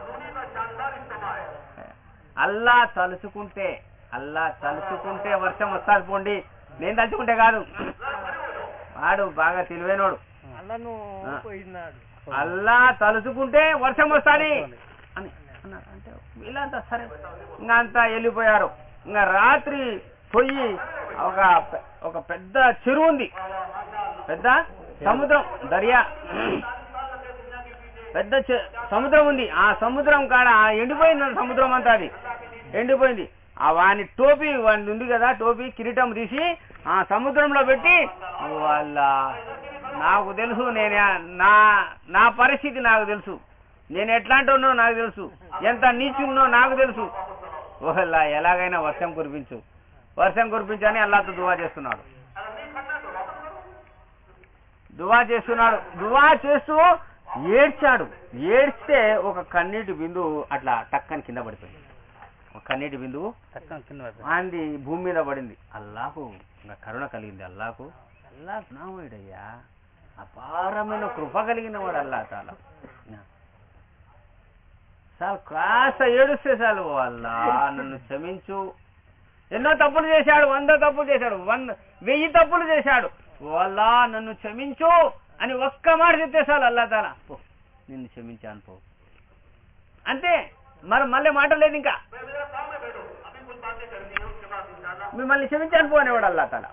అల్లా తలుచుకుంటే అల్లా తలుచుకుంటే వర్షం వస్తుంది పోండి నేను తలుచుకుంటే కాదు వాడు బాగా తెలివైనోడు అల్లను ఆ. పోయినాడు అల్లా తలుచుకుంటే వర్షం వస్తుంది అని అన్నారు అంటే వీళ్ళంతా సరే ఇంకా అంతా వెళ్ళిపోయారు ఇంకా రాత్రి పోయి ఒక పె- ఒక పెద్ద చెరువు ఉంది పెద్ద సముద్రం దర్యా పెద్ద చె- సముద్రం ఉంది ఆ సముద్రం కాడ ఆ ఎండిపోయింది ఆ సముద్రం అంతా అది ఎండిపోయింది ఆ వాని టోపీ వాని ఉంది కదా టోపీ కిరీటం తీసి ఆ సముద్రంలో పెట్టి వాళ్ళ నాకు తెలుసు నేను నా నా పరిస్థితి నాకు తెలుసు నేను ఎట్లాంటి ఉన్నో నాకు తెలుసు ఎంత నీచున్నో నాకు తెలుసు ఓహల్లా ఎలాగైనా వర్షం కురిపించు వర్షం కురిపించని అల్లాతో దువా చేస్తున్నాడు దువా చేస్తున్నాడు దువా చేస్తూ ఏడ్చాడు ఏడ్స్తే ఒక కన్నీటి బిందువు అట్లా టక్కని కింద పడిపోయింది ఒక కన్నీటి బిందువు చక్కగా కింద పడిపోయింది. ఆంది భూమి మీద పడింది అల్లాకు ఇంకా కరుణ కలిగింది అల్లాకు అల్లా నావుడయ్యా అపారమైన కృప కలిగిన వాడు అల్లా తాల సార్ కాస్త ఏడుస్తే చాలు ఓ అల్లా నన్ను క్షమించు ఎన్నో తప్పులు చేశాడు వంద తప్పులు చేశాడు వంద వెయ్యి తప్పులు చేశాడు ఓ అల్లా నన్ను క్షమించు అని ఒక్క మాట చెప్తే చాలు అల్లా తాల పో నిన్ను క్షమించాను పో అంతే మరి మళ్ళీ మాట లేదు ఇంకా మిమ్మల్ని క్షమించాను పో అనేవాడు అల్లా తాల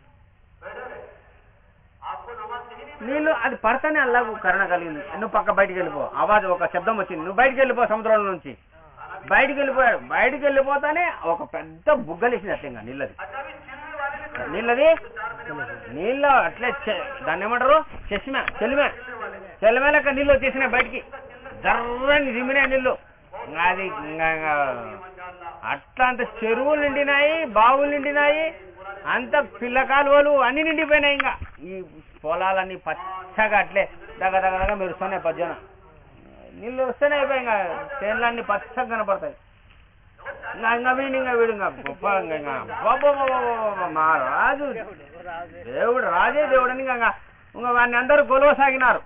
నీళ్ళు అది పడతానే అల్లాకు కరుణ కలిగింది నువ్వు పక్క బయటికి వెళ్ళిపో ఆవాజ్ ఒక శబ్దం వచ్చింది నువ్వు బయటికి వెళ్ళిపో సముద్రంలో నుంచి బయటికి వెళ్ళిపోయాడు బయటికి వెళ్ళిపోతానే ఒక పెద్ద బుగ్గలేసింది అట్లా ఇంకా నీళ్ళది నీళ్ళది నీళ్ళ అట్లే చె- దాన్ని ఏమంటారు చెసిమే చెలిమే చెలిమే లెక్క నీళ్ళు వచ్చేసినాయి బయటికి జర్రని జిమ్మినాయి నీళ్ళు ఇంకా అది ఇంకా ఇంకా అట్లా అంత చెరువులు నిండినాయి బావులు నిండినాయి అంత పిల్ల కాలువలు అన్ని నిండిపోయినాయి ఇంకా ఈ పొలాలన్నీ పచ్చగా అట్లే దగ్గ దగ్గర దగ్గర మెరుస్తున్నాయి పద్యన నీళ్ళు వస్తేనే అయిపోయి ఇంకా చేనులన్నీ పచ్చగా కనపడతాయి ఇంకా ఇంకా వీడు ఇంకా వీడు ఇంకా గొప్ప ఇంకా ఇంకా అబ్బబ్బబ్బబ్బబ్బబ్బ, మా రాజు దేవుడు రాజే దేవుడు అని ఇంకా ఇంకా వాడిని అందరూ కొలవసాగినారు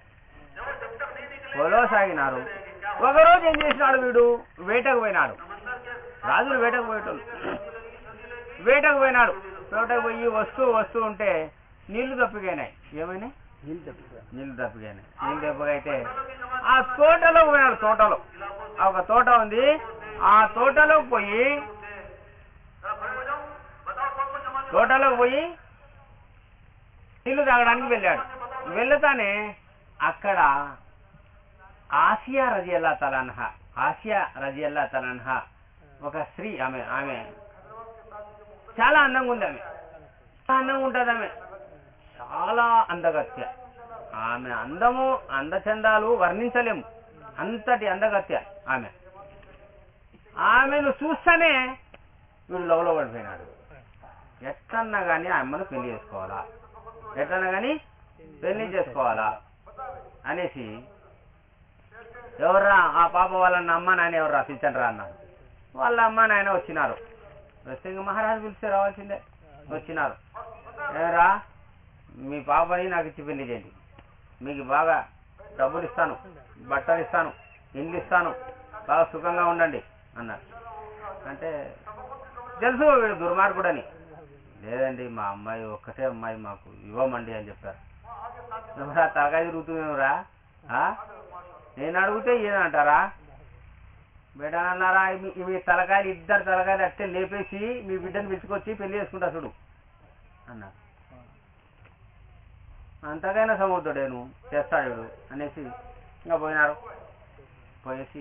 కొలవసాగినారు ఒకరోజు ఏం చేసినాడు వీడు వేటకు పోయినాడు రాజులు వేటకు పోయేటోళ్ళు వేటకు పోయినాడు వేటకు పోయి వస్తూ వస్తూ ఉంటే నీళ్లు తప్పిపోయినాయి ఏమైనాయి నీళ్ళు తప్పిపోయాయి. నీళ్లు తప్పిపోయినాయి నీళ్లు తప్పిపోయితే ఆ తోటలో పోయినాడు తోటలో ఆ ఒక తోట ఉంది ఆ తోటలో పోయి తోటలో పోయి నీళ్లు తాగడానికి వెళ్ళాడు వెళ్తానే అక్కడ ఆసియా రజియల్లా తలన్హ ఆసియా రజియల్లా తలన్హ ఒక స్త్రీ ఆమె ఆమె చాలా అందంగా ఉంది ఆమె చాలా అందంగా ఉంటుంది ఆమె చాలా అందగత్య ఆమె అందము అందచందాలు వర్ణించలేము అంతటి అందగత్య ఆమె ఆమెను చూస్తేనే వీడు లవ్లో పడిపోయినాడు ఎట్లన్నా కానీ ఆ అమ్మను పెళ్లి చేసుకోవాలా ఎట్లన్నా కానీ పెళ్లి చేసుకోవాలా అనేసి ఎవర్రా ఆ పాప వాళ్ళ అమ్మ నాయన ఎవర్రా పిలిచండి రా అన్నాడు వాళ్ళ అమ్మ నాయన వచ్చినారు వస్తే ఇంక మహారాజు పిలిస్తే రావాల్సిందే వచ్చినారు ఏరా మీ పాపని నాకు ఇచ్చి పెళ్లి చేయండి మీకు బాగా డబ్బులు ఇస్తాను బట్టలు ఇస్తాను ఇండ్లు ఇస్తాను బాగా సుఖంగా ఉండండి అన్నారు అంటే తెలుసు వీడు దుర్మార్గుడని లేదండి మా అమ్మాయి ఒక్కటే అమ్మాయి మాకు ఇవ్వమండి అని చెప్పారు నువ్వురా తలకాయ తిరుగుతున్నావురా ఆ? నేను అడిగితే ఈయన అంటారా బిడ్డ అన్నారా మీ- మీ తలకాయలు ఇద్దరు తలకాయలు అట్టే లేపేసి మీ బిడ్డను పిలుచుకొచ్చి పెళ్లి చేసుకుంటా చూడు అన్నారు అంతకైనా సముద్రుడేను చేస్తాడు అనేసి ఇంకా పోయినారు పోయేసి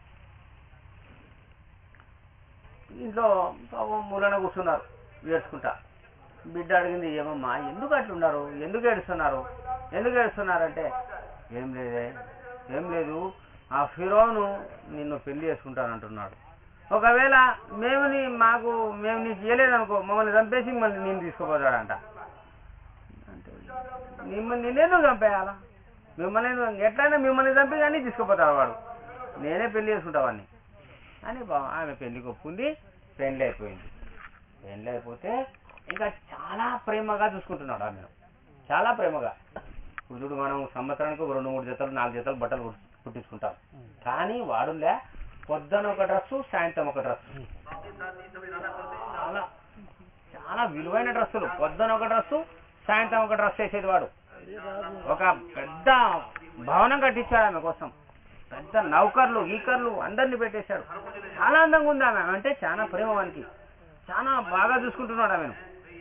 ఇంట్లో పాపం మూలన కూర్చున్నారు ఏడ్చుకుంటా బిడ్డ అడిగింది ఏమమ్మా ఎందుకు అట్లున్నారు ఎందుకు ఏడుస్తున్నారు ఎందుకు ఏడుస్తున్నారంటే ఏం లేదే ఏం లేదు ఆ ఫిరోను నిన్ను పెళ్లి చేసుకుంటానంటున్నాడు ఒకవేళ మేము నీ మాకు మేము నీకు ఇవ్వలేదనుకో మమ్మల్ని చంపేసి మళ్ళీ నేను తీసుకుపోతాడంట అంటే మిమ్మల్ని నేనేందుకు చంపేయాలా మిమ్మల్ని ఎందుకు- ఎట్లయినా మిమ్మల్ని చంపి కానీ తీసుకుపోతాడు వాడు నేనే పెళ్లి చేసుకుంటావాన్ని అని బా- ఆమె పెళ్లికి ఒప్పుకుంది పెళ్లి అయిపోయింది పెళ్లి అయిపోతే ఇంకా చాలా ప్రేమగా చూసుకుంటున్నాడు ఆమెను చాలా ప్రేమగా ఇప్పుడు చూడు మనం సంవత్సరానికి ఒక రెండు మూడు జతలు నాలుగు జతలు బట్టలు కుట్- కుట్టించుకుంటాం కానీ వాడులే పొద్దున ఒక డ్రెస్సు సాయంత్రం ఒక డ్రెస్సు చాలా చాలా విలువైన డ్రెస్సులు పొద్దున ఒక డ్రెస్సు సాయంత్రం ఒక డ్రెస్ వేసేది వాడు ఒక పెద్ద భవనం కట్టించాడు ఆమె కోసం పెద్ద నౌకర్లు ఈకర్లు అందరినీ పెట్టేశాడు చాలా అందంగా ఉంది ఆమె అంటే చాలా ప్రేమ వానికి చాలా బాగా చూసుకుంటున్నాడు ఆమెను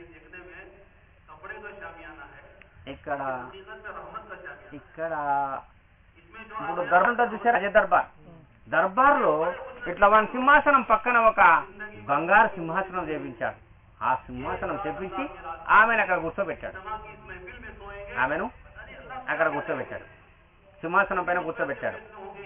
ఇక్కడ ఇక్కడ ఇప్పుడు దర్బార్ ఉంటుంది చూసారు అజయ్ దర్బార్ దర్బార్లో ఇట్లా వన్ సింహాసనం పక్కన ఒక బంగారు సింహాసనం చేపించాడు ఆ సింహాసనం చేపించి ఆమెను అక్కడ కూర్చోబెట్టాడు ఆమెను అక్కడ కూర్చోబెట్టాడు సింహాసనం పైన కూర్చోబెట్టాడు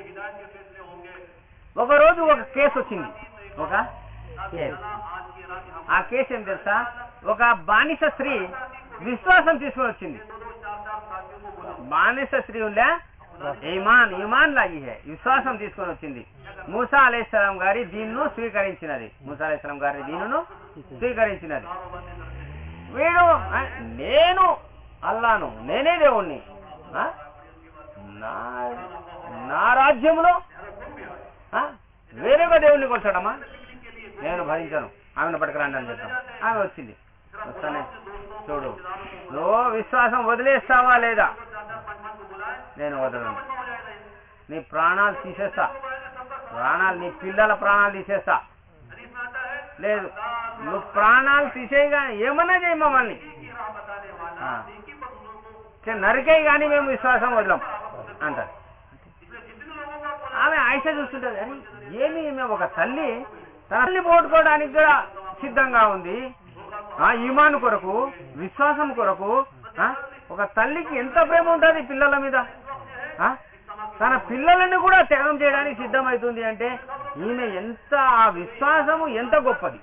ఒక రోజు ఒక కేసు వచ్చింది ఒక కేసు ఆ కేసు ఏం తెలుసా ఒక బానిస స్త్రీ విశ్వాసం తీసుకొని వచ్చింది బానిస స్త్రీ ఉండే ఈమాన్ ఈమాన్ లాగి హే విశ్వాసం తీసుకొని వచ్చింది మూసా అలైహిస్సలాం గారి దీన్ను స్వీకరించినది మూసా అలైహిస్సలాం గారి దీనును స్వీకరించినది వీడు ఆ, నేను అల్లాను నేనే దేవుణ్ణి ఆ? నా నా రాజ్యంలో ఆ? వేరొక దేవుణ్ణి కొలిచాడమ్మా నేను భరించాను ఆమెను పట్టుకురండి అని చెప్పాను ఆమె వచ్చింది వస్తానే చూడు నువ్వు విశ్వాసం వదిలేస్తావా లేదా నేను వదలను నీ ప్రాణాలు తీసేస్తా ప్రాణాలు నీ పిల్లల ప్రాణాలు తీసేస్తా లేదు నువ్వు ప్రాణాలు తీసేయగా ఏమన్నా చేయి మమ్మల్ని ఆ. చే- నరికేయి కానీ మేము విశ్వాసం వదలం అంటారు ఆమె ఆయుష చూస్తుంటది అరే ఏమి ఈమె ఒక తల్లి తన తల్లి పోగొట్టుకోవడానికి కూడా సిద్ధంగా ఉంది ఆ ఈమాను కొరకు విశ్వాసం కొరకు ఆ, ఒక తల్లికి ఎంత ప్రేమ ఉంటుంది పిల్లల మీద ఆ, తన పిల్లలను కూడా త్యాగం చేయడానికి సిద్ధమవుతుంది అంటే ఈమె ఎంత ఆ విశ్వాసము ఎంత గొప్పది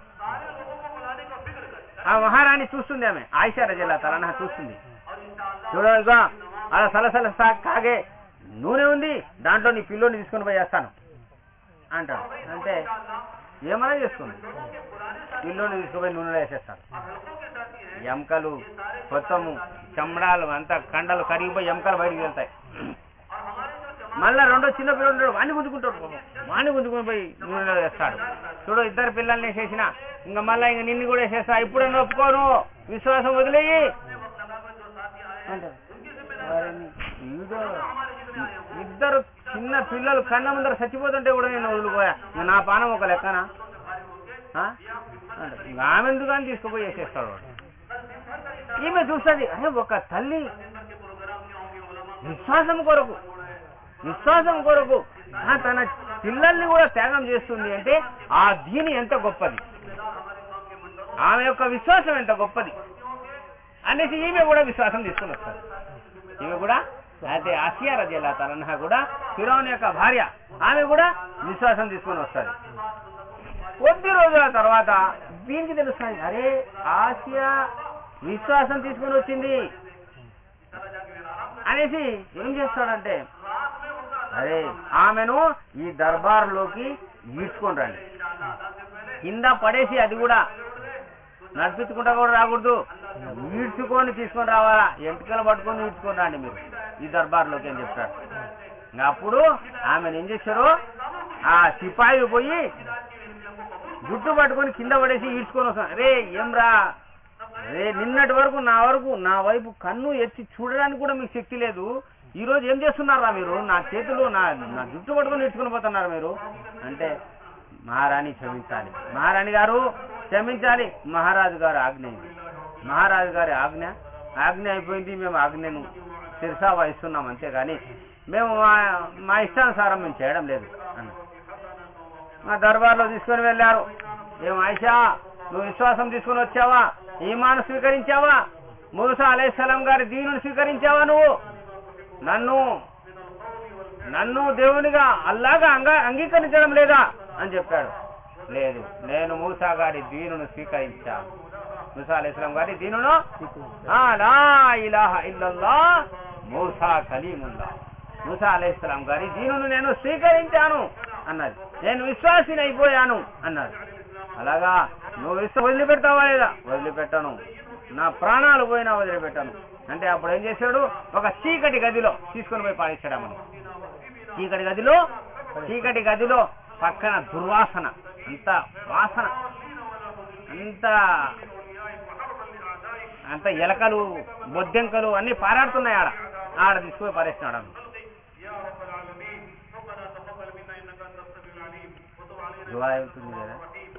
ఆ మహారాణి చూస్తుంది ఆమె ఆయిషా రజల్లా తలనా చూస్తుంది చూడగా అలా సలసల సా- కాగే నూనె ఉంది దాంట్లో నీ పిల్లోని తీసుకొని పోయి వేస్తాను అంటాడు అంటే ఏమైనా చేస్తుంది పిల్లోని తీసుకుపోయి నూనెలో వేసేస్తాడు ఎముకలు మొత్తము చమడాలు అంతా కండలు కరిగిపోయి ఎముకలు బయటికి వెళ్తాయి మళ్ళా రెండో చిన్న పిల్లలు ఉంటాడు వాణ్ణి గుంజుకుంటాడు పాపం. వాణ్ణి గుంజుకొని పోయి నూనెలో వేస్తాడు చూడు ఇద్దరు పిల్లల్ని వేసేసిన ఇంకా మళ్ళా ఇంక నిన్ను కూడా వేసేస్తా ఇప్పుడన్నా ఒప్పుకోను విశ్వాసం వదిలేయి అంటాడు. వారిని ఈడో ఇద్దరు చిన్న పిల్లలు కన్న ముందర చచ్చిపోతుంటే కూడా నేను వదిలిపోయా ఇంక నా పానం ఒక లెక్కనా ఆ? అంటాడు. ఇంక ఆమె ఎందుకు అని తీసుకుపోయి వేసేస్తాడు వాడు ఈమె చూస్తుంది అరే ఒక తల్లి విశ్వాసం కొరకు విశ్వాసం కొరకు ఆ తన పిల్లల్ని కూడా త్యాగం చేస్తుంది అంటే ఆ దీని ఎంత గొప్పది ఆమె యొక్క విశ్వాసం ఎంత గొప్పది అనేసి ఈమె కూడా విశ్వాసం తీసుకుని వస్తారు ఈమె కూడా అయితే ఆసియా రజల్లా తలన్హా కూడా ఫిరౌన్ యొక్క భార్య ఆమె కూడా విశ్వాసం తీసుకుని వస్తారు కొద్ది రోజుల తర్వాత దీనికి తెలుస్తుంది అరే ఆసియా విశ్వాసం తీసుకుని వచ్చింది అనేసి ఏం చేస్తాడంటే అరే ఆమెను ఈ దర్బార్లోకి ఈడ్చుకొని రండి కింద పడేసి అది కూడా నడిపించుకుంటా కూడా రాకూడదు ఈడ్చుకొని తీసుకొని రావాలా ఎంటికలు పట్టుకొని ఈడ్చుకొని రండి మీరు ఈ దర్బార్లోకి అని చెప్తారు ఇంకా అప్పుడు ఆమెను ఏం చేశారు ఆ సిపాయి పోయి జుట్టు పట్టుకొని కింద పడేసి ఈడ్చుకొని వస్తాను రే ఏం రా రే నిన్నటి వరకు నా వరకు నా వైపు కన్ను ఎత్తి చూడడానికి కూడా మీకు శక్తి లేదు ఈ రోజు ఏం చేస్తున్నారా మీరు నా చేతులు నా నా జుట్టు పట్టుకొని ఈడ్చుకొని పోతున్నారు మీరు అంటే మహారాణి క్షమించాలి మహారాణి గారు క్షమించాలి మహారాజు గారు ఆజ్ఞ ఇది మహారాజు గారి ఆజ్ఞ ఆజ్ఞ అయిపోయింది మేము ఆజ్ఞను శిరసా వహిస్తున్నాం అంతేగాని మేము మా మా ఇష్టానుసారం మేము చేయడం లేదు అన్న మా దర్బార్లో తీసుకొని వెళ్ళారు ఏం ఆయిషా నువ్వు విశ్వాసం తీసుకొని వచ్చావా ఈమాను స్వీకరించావా మూసా అలైహిస్సలాం గారి దీనుని స్వీకరించావా నువ్వు నన్ను నన్ను దేవునిగా అల్లాగా అంగ అంగీకరించడం లేదా అని చెప్పాడు లేదు నేను మూసా గారి దీనును స్వీకరించాను మూసా అలైహిస్సలాం గారి దీనును ఆ, లా ఇలాహ ఇల్లల్లా మూసా కలీముల్లా మూసా అలైహిస్సలాం గారి దీనును నేను స్వీకరించాను అన్నది నేను విశ్వాసిని అయిపోయాను అన్నది అలాగా నువ్వు విశ్వ వదిలిపెడతావా లేదా వదిలిపెట్టను నా ప్రాణాలు పోయినా వదిలిపెట్టాను అంటే అప్పుడు ఏం చేశాడు ఒక చీకటి గదిలో తీసుకొని పోయి పాడేశాడు మనం చీకటి గదిలో చీకటి గదిలో పక్కన దుర్వాసన అంత వాసన అంత అంత ఎలకలు బొద్దెంకలు అన్ని పారాడుతున్నాయి ఆడ ఆడ తీసుకుపోయి పారేసినాడు అన్న దువా అవుతుంది కదా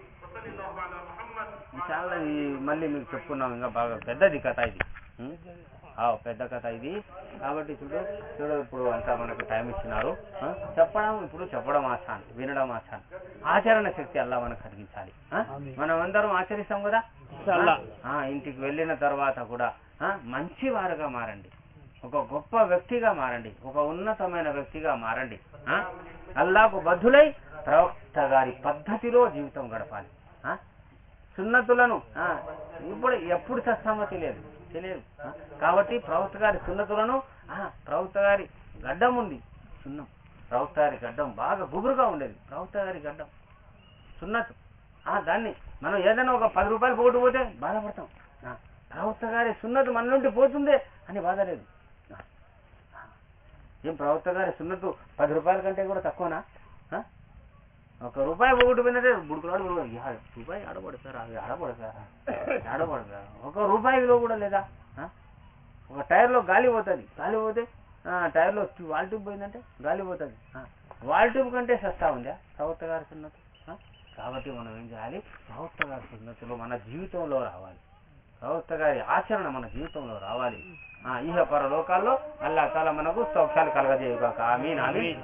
చాలా ఇది మళ్ళీ మీకు చెప్పుకున్నాం ఇంకా బాగా పెద్దది కథ ఇది ఉం? ఆ, పెద్ద కథ ఇది కాబట్టి చూడు చూడు ఇప్పుడు అంతా మనకు టైం ఇచ్చినారు ఆ? చెప్పడం ఇప్పుడు చెప్పడం ఆసాన్ వినడం ఆసాన్ ఆచరణ శక్తి అల్లా మనకు కలిగించాలి ఆ? మనం అందరం ఆచరిస్తాం కదా ఆ, ఇంటికి వెళ్ళిన తర్వాత కూడా ఆ, మంచి వారుగా మారండి ఒక గొప్ప వ్యక్తిగా మారండి ఒక ఉన్నతమైన వ్యక్తిగా మారండి ఆ? అల్లాకు బద్ధులై ప్రవక్త గారి పద్ధతిలో జీవితం గడపాలి ఆ? సున్నతులను ఆ, ఇప్పుడు ఎప్పుడు చస్తామో తెలియదు తెలియదు ఆ? కాబట్టి ప్రవక్త గారి సున్నతులను ఆ, ప్రవక్త గారి గడ్డం ఉంది సున్నం ప్రవక్త గారి గడ్డం బాగా గుబురుగా ఉండేది ప్రవక్త గారి గడ్డం సున్నతు ఆ, దాన్ని మనం ఏదైనా ఒక పది రూపాయలు పోగొట్టుకుపోతే బాధపడతాం ఆ, ప్రవక్త గారి సున్నతు మన నుండి పోతుందే అని బాధ లేదు ఆ, ఆ. ఏం ప్రవక్త గారి సున్నతు పది రూపాయల కంటే కూడా తక్కువనా ఆ? ఒక రూపాయి పోగొట్టుకున్నదే బుడుకులాడు బుడుకులాడు. యా, రూపాయి ఆడపడతారా అవి ఆడపడతారా ఆడపడతారా ఒక రూపాయి విలువ కూడా లేదా ఆ? ఒక టైర్లో గాలి పోతుంది గాలి పోతే ఆ, టైర్లో ట్యూ- వాల్ ట్యూబ్ పోయిందంటే గాలి పోతుంది ఆ, వాల్ ట్యూబ్ కంటే సస్తా ఉందా ప్రవక్త గారి సున్నతు ఆ? కాబట్టి మనం ఏం చేయాలి ప్రవక్త గారి సున్నతులు మన జీవితంలో రావాలి ప్రవక్త గారి ఆచరణ మన జీవితంలో రావాలి ఆ, ఇహ పరలోకాల్లో అల్లా తాలా మనకు సౌఖ్యాలు కలగజేయుగాక ఆమీన్ ఆమీన్